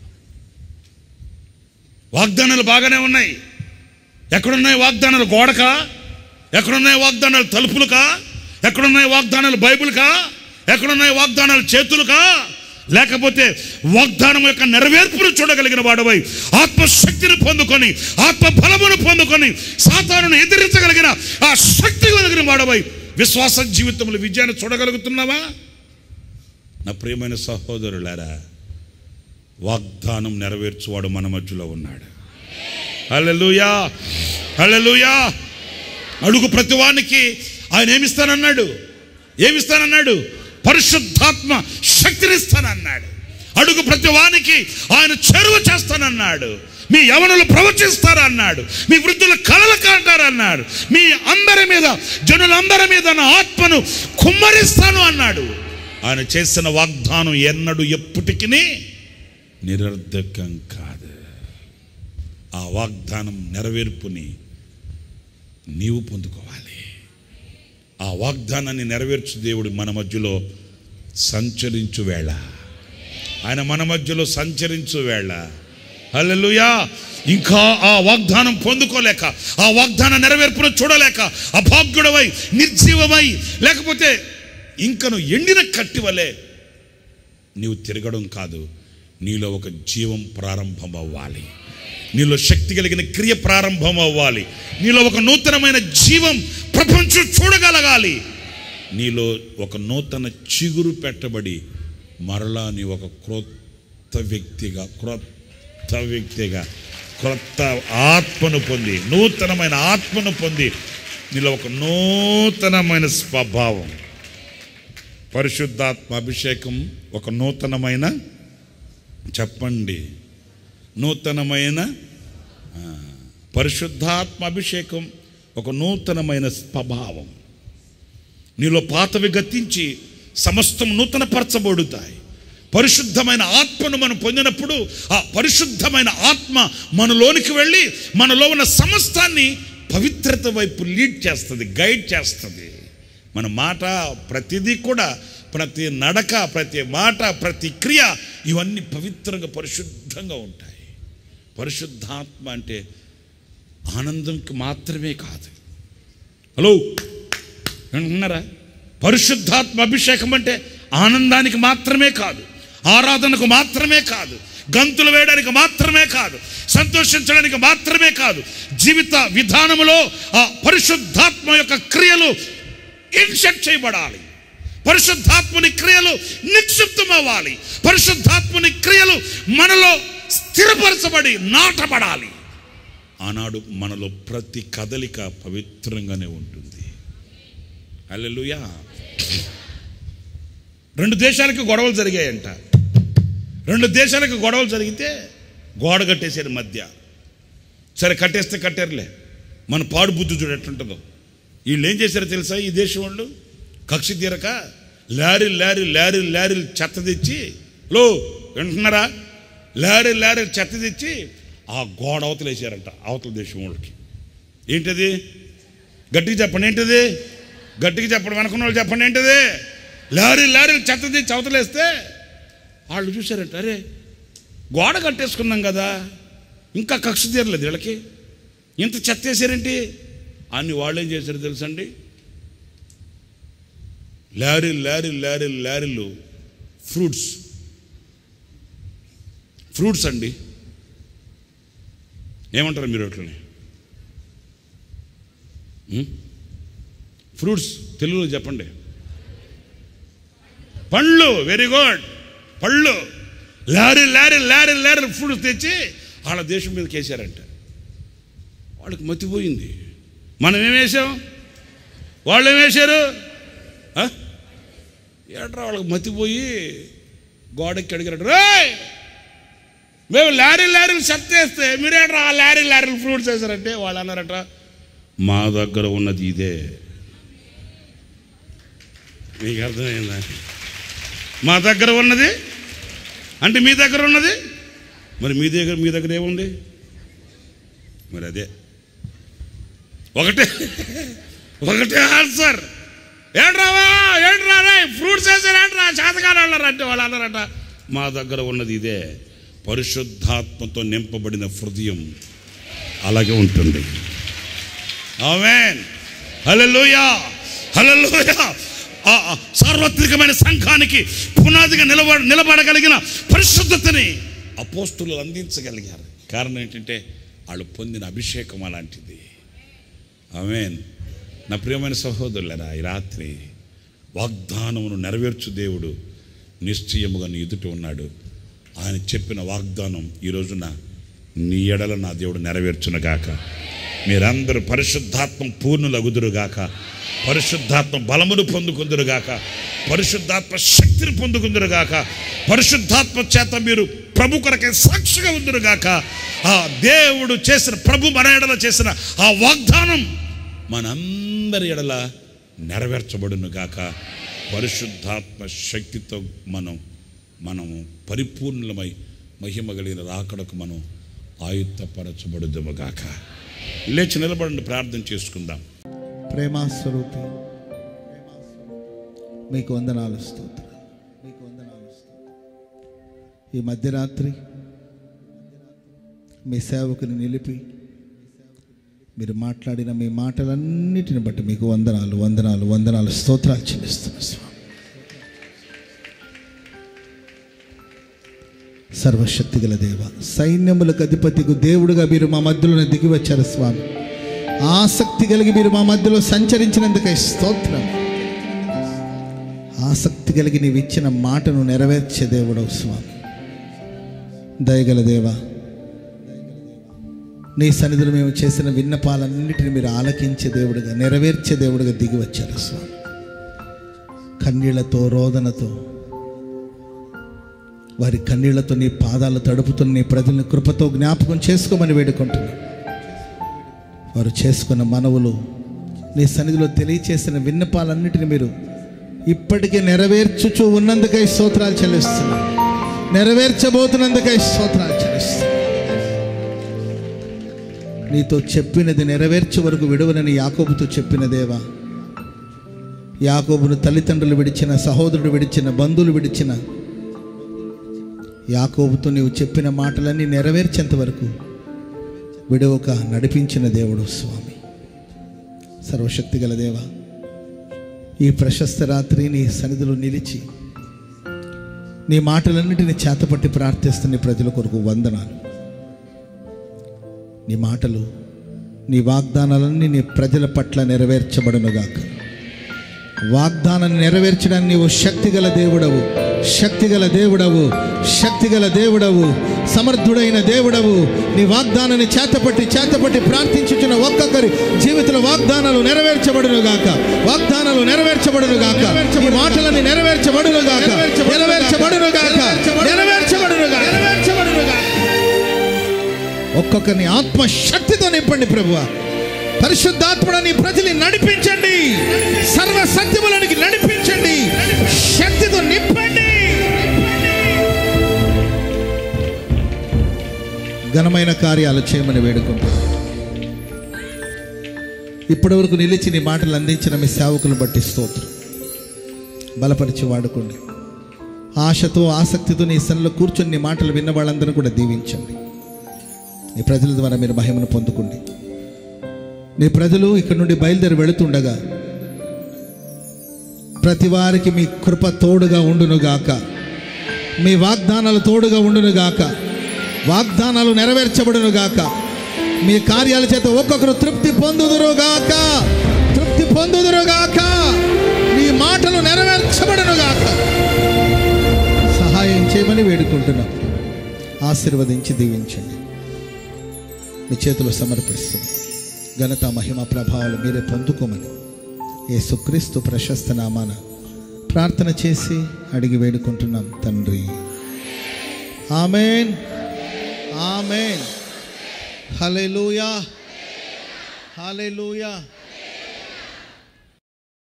వాగ్దానాలు బాగానే ఉన్నాయి ఎక్కడున్నాయి వాగ్దానాలు గోడకా ఎక్కడున్నాయి వాగ్దానాలు తలుపులకా ఎక్కడున్నాయి వాగ్దానాలు బైబిల్కా ఎక్కడున్నాయి వాగ్దానాలు చేతులుకా లేకపోతే వాగ్దానం యొక్క నెరవేర్పును చూడగలిగిన వాడవై ఆత్మశక్తిని పొందుకొని ఆత్మ బలమును పొందుకొని సాతానును ఎదిరించగలిగిన ఆ శక్తి కలిగిన వాడవై విశ్వాస జీవితంలో విజయాన్ని చూడగలుగుతున్నావా నా ప్రియమైన సహోదరులారా వాగ్దానం నెరవేర్చువాడు మన మధ్యలో ఉన్నాడు హల్లెలూయా హల్లెలూయా అడుగు ప్రతివానికి ఆయన ఏమిస్తానన్నాడు ఏమిస్తానన్నాడు పరిశుద్ధాత్మ శక్తినిస్తానన్నాడు అడుగు ప్రతివానికి ఆయన చెరువు చేస్తానన్నాడు మీ యవనులు ప్రవచిస్తారన్నాడు మీ వృద్ధులు కలలు కంటారన్నాడు మీ అందరి మీద జనులందరి మీద నా ఆత్మను కుమ్మరిస్తాను అన్నాడు ఆయన చేసిన వాగ్దానం ఎన్నడు ఎప్పటికీ నిరర్ధకం కాదు ఆ వాగ్దానం నెరవేర్పుని నీవు పొందుకోవాలి ఆ వాగ్దానాన్ని నెరవేర్చు దేవుడు మన మధ్యలో సంచరించు వేళ ఆయన మన మధ్యలో సంచరించు వేళ హల్లెలూయా ఇంకా ఆ వాగ్దానం పొందుకోలేక ఆ వాగ్దాన నెరవేర్పును చూడలేక అభాగ్యుడవై నిర్జీవమై లేకపోతే ఇంకను ఎండిన కట్టి వలె నీవు తిరగడం కాదు నీలో ఒక జీవం ప్రారంభం అవ్వాలి నీలో శక్తి కలిగిన క్రియ ప్రారంభం అవ్వాలి నీలో ఒక నూతనమైన జీవం ప్రపంచం చూడగలగాలి నీలో ఒక నూతన చిగురు పెట్టబడి మరలా నీ ఒక క్రొత్త వ్యక్తిగా క్రొత్త వ్యక్తిగా క్రొత్త ఆత్మను పొంది నూతనమైన ఆత్మను పొంది నీలో ఒక నూతనమైన స్వభావం పరిశుద్ధాత్మ అభిషేకం ఒక నూతనమైన చెప్పండి నూతనమైన ఆ, పరిశుద్ధాత్మ అభిషేకం ఒక నూతనమైన స్వభావం నీలో పాతవి గతించి సమస్తం నూతనపరచబడుతాయి పరిశుద్ధమైన ఆత్మను మనం పొందినప్పుడు ఆ పరిశుద్ధమైన ఆత్మ మనలోనికి వెళ్ళి మనలో ఉన్న సమస్తాన్ని పవిత్రత వైపు లీడ్ చేస్తుంది గైడ్ చేస్తుంది మన మాట ప్రతిదీ కూడా ప్రతి నడక ప్రతి మాట ప్రతి క్రియ ఇవన్నీ పవిత్రంగా పరిశుద్ధంగా ఉంటాయి పరిశుద్ధాత్మ అంటే ఆనందంకి మాత్రమే కాదు హలో వింటున్నారా పరిశుద్ధాత్మ అభిషేకం అంటే ఆనందానికి మాత్రమే కాదు ఆరాధనకు మాత్రమే కాదు గంతులు వేయడానికి మాత్రమే కాదు సంతోషించడానికి మాత్రమే కాదు జీవిత విధానములో ఆ పరిశుద్ధాత్మ యొక్క క్రియలు ఇన్సెట్ చేయబడాలి పరిశుద్ధాత్మని క్రియలు నిక్షిప్తం అవ్వాలి పరిశుద్ధాత్మని క్రియలు మనలో స్థిరపరచబడి నాటబడాలి ఆనాడు మనలో ప్రతి కదలిక పవిత్రంగానే ఉంటుంది అల్లెలుయా రెండు దేశాలకు గొడవలు జరిగాయంట రెండు దేశాలకు గొడవలు జరిగితే గోడ కట్టేశారు మధ్య సరే కట్టేస్తే కట్టారులే మన పాడు బుద్ధి చూడు ఎట్లుంటుందో వీళ్ళు ఏం చేశారో తెలుసా ఈ దేశం వాళ్ళు కక్ష తీరక లారీ లారీ లారీ లారీలు చెత్త తెచ్చి లో వింటున్నారా లారీ లారీలు చెత్త తెచ్చి ఆ గోడ అవతల వేసారంట అవతల దేశం వాళ్ళకి ఏంటది గట్టిగా చెప్పండి ఏంటది గట్టిగా చెప్పండి వెనకున్న వాళ్ళు చెప్పండి ఏంటది లారీ లారీలు చెత్త తెచ్చి అవతలేస్తే వాళ్ళు చూశారంట అరే గోడ కట్టేసుకున్నాం కదా ఇంకా కక్ష తీరలేదు వీళ్ళకి ఇంత చెత్త వేసారేంటి అని వాళ్ళు ఏం చేశారు తెలుసండి లారీ లారీ లారీ లారీలు ఫ్రూట్స్ ఫ్రూట్స్ అండి ఏమంటారు మీరు వాటిని ఫ్రూట్స్ తెలుగులో చెప్పండి పండ్లు వెరీ గుడ్ పళ్ళు lorry lorry lorry lorry fruits తెచ్చి వాళ్ళ దేశం మీదకి వేసారంట వాళ్ళకి మతిపోయింది మనం ఏం వేసాం వాళ్ళు ఏం వేశారు ఆ? ఏట్రా వాళ్ళకి మతిపోయి గోడకి అడిగారట రే మేము లారీ లారీలు చెత్త వేస్తే మీరేట్రా ఆ లారీ లారీలు ఫ్రూట్స్ వేసారంటే వాళ్ళు అన్నారట మా దగ్గర ఉన్నది ఇదే మీకు అర్థమైందా మా దగ్గర ఉన్నది అంటే మీ దగ్గర ఉన్నది మరి మీ దగ్గర మీ దగ్గర ఏముంది మరి అదే ఒకటే ఒకటే ఆన్సర్ ఏంట్రావా ఏంట్రా రే ఫ్రూట్స్ వేసారు ఏంట్రా చేతకాని అన్నారు అంటే వాళ్ళు అన్నారట మా దగ్గర ఉన్నది ఇదే పరిశుద్ధాత్మతో నింపబడిన హృదయం అలాగే ఉంటుంది ఆమెన్ హల్లెలూయా హల్లెలూయా ఆ ఆ సార్వత్రికమైన సంఘానికి పునాదిగా నిలబడ నిలబడగలిగిన పరిశుద్ధతని అపోస్తులు అందించగలిగారు కారణం ఏంటంటే వాళ్ళు పొందిన అభిషేకం అలాంటిది ఆమెన్ నా ప్రియమైన సహోదరులరా ఈ రాత్రి వాగ్దానమును నెరవేర్చు దేవుడు నిశ్చయముగా నీ ఎదుట ఉన్నాడు ఆయన చెప్పిన వాగ్దానం ఈ రోజున నీ ఎడల నా దేవుడు నెరవేర్చునుగాక మీరందరూ పరిశుద్ధాత్మ పూర్ణులగుదురుగాక పరిశుద్ధాత్మ బలమును పొందుకుందురుగాక పరిశుద్ధాత్మ శక్తిని పొందుకుందురుగాక పరిశుద్ధాత్మ చేత మీరు ప్రభు కొరకే సాక్షిగా ఉందురుగాక ఆ దేవుడు చేసిన ప్రభు మన ఎడల చేసిన ఆ వాగ్దానం మనందరి ఎడల నెరవేర్చబడును గాక పరిశుద్ధాత్మ శక్తితో మనం మనము పరిపూర్ణమై మహిమ కలిగిన రాకడకు మనం ఆయుత్తపరచబడుదము గాక లేచి నిలబడండి ప్రార్థన చేసుకుందాం ప్రేమాస్వరూపి మీకు వందనాలు స్తోత్రం మీకు వందనాలు స్తోత్రం ఈ మధ్యరాత్రి మీ సేవకుని నిలిపి మీరు మాట్లాడిన మీ మాటలన్నిటిని బట్టి మీకు వందనాలు వందనాలు వందనాలు స్తోత్రాలు చెల్లిస్తున్నా స్వామి సర్వశక్తి గల దేవ సైన్యములకు అధిపతికు దేవుడుగా మీరు మా మధ్యలోనే దిగి వచ్చారు స్వామి ఆసక్తి కలిగి మీరు మా మధ్యలో సంచరించినందుకై స్తోత్రం ఆసక్తి కలిగి నీవు ఇచ్చిన మాటను నెరవేర్చే దేవుడవు స్వామి దయగల దేవా నీ సన్నిధిలో మేము చేసిన విన్నపాలన్నిటిని మీరు ఆలకించే దేవుడిగా నెరవేర్చే దేవుడిగా దిగి వచ్చారు స్వామి కన్నీళ్లతో రోదనతో వారి కన్నీళ్లతో నీ పాదాలు తడుపుతున్న నీ ప్రజల్ని కృపతో జ్ఞాపకం చేసుకోమని వేడుకుంటున్నాం వారు చేసుకున్న మనవులు నీ సన్నిధిలో తెలియచేసిన విన్నపాలన్నిటిని మీరు ఇప్పటికే నెరవేర్చుచూ ఉన్నందుకై స్తోత్రాలు చెల్లిస్తున్నాం నెరవేర్చబోతున్నందుకై స్తోత్రాలు చెల్లిస్తున్నాం నీతో చెప్పినది నెరవేర్చే వరకు విడువనని యాకోబుతో చెప్పిన దేవా యాకోబును తల్లిదండ్రులు విడిచిన సహోదరుడు విడిచిన బంధువులు విడిచిన యాకోబుతో నీవు చెప్పిన మాటలన్నీ నెరవేర్చేంత వరకు విడవక నడిపించిన దేవుడు స్వామి సర్వశక్తి గల దేవ ఈ ప్రశస్త రాత్రి నీ సన్నిధిలో నిలిచి నీ మాటలన్నిటిని చేతపట్టి ప్రార్థిస్తున్న ఈ ప్రజల కొరకు వందనాలు నీ మాటలు నీ వాగ్దానాలన్నీ నీ ప్రజల పట్ల నెరవేర్చబడునుగాక వాగ్దానాన్ని నెరవేర్చడానికి నీవు శక్తిగల దేవుడవు శక్తిగల దేవుడవు శక్తిగల దేవుడవు సమర్థుడైన దేవుడవు నీ వాగ్దానాన్ని చేతపట్టి చేతపట్టి ప్రార్థించుచున్న ఒక్కొక్కరి జీవితంలో వాగ్దానాలు నెరవేర్చబడును గాక వాగ్దానాలు నెరవేర్చబడును గాక ఈ మాటలని నెరవేర్చబడును గాక నెరవేర్చబడును గాక నెరవేర్చబడును గాక నెరవేర్చబడును గాక ఒక్కొక్కరిని ఆత్మశక్తితో నింపండి ప్రభువా పరిశుద్ధాత్మని ప్రజల్ని నడిపించండి సర్వ సత్యములనికి నడిపించండి శక్తితో నింపండి ఘనమైన కార్యాలు చేయమని వేడుకుంటున్నాను ఇప్పటి వరకు నిలిచి నీ మాటలు అందించిన మీ సేవకులను బట్టి స్తోత్రం బలపరిచి వాడుకోండి ఆశతో ఆసక్తితో నీ సన్నిలో కూర్చొని నీ మాటలు విన్న వాళ్ళందరూ కూడా దీవించండి నీ ప్రజల ద్వారా మీరు మహిమను పొందుకోండి నీ ప్రజలు ఇక్కడ నుండి బయలుదేరి వెళుతుండగా ప్రతి వారికి మీ కృప తోడుగా ఉండునుగాక మీ వాగ్దానాలు తోడుగా ఉండునుగాక వాగ్దానాలు నెరవేర్చబడునుగాక మీ కార్యాల చేత ఒక్కొక్కరు తృప్తి పొందుదురుగాక తృప్తి పొందుదురుగాక మీ మాటలు నెరవేర్చబడునుగాక సహాయం చేయమని వేడుకుంటున్నాం ఆశీర్వదించి దీవించండి మీ చేతులు సమర్పిస్తుంది ఘనత మహిమ ప్రభావాలు మీరే పొందుకోమని యేసుక్రీస్తు ప్రశస్త నామాన ప్రార్థన చేసి అడిగి వేడుకుంటున్నాం తండ్రి ఆమెన్ ఆమెన్ హల్లెలూయా హల్లెలూయా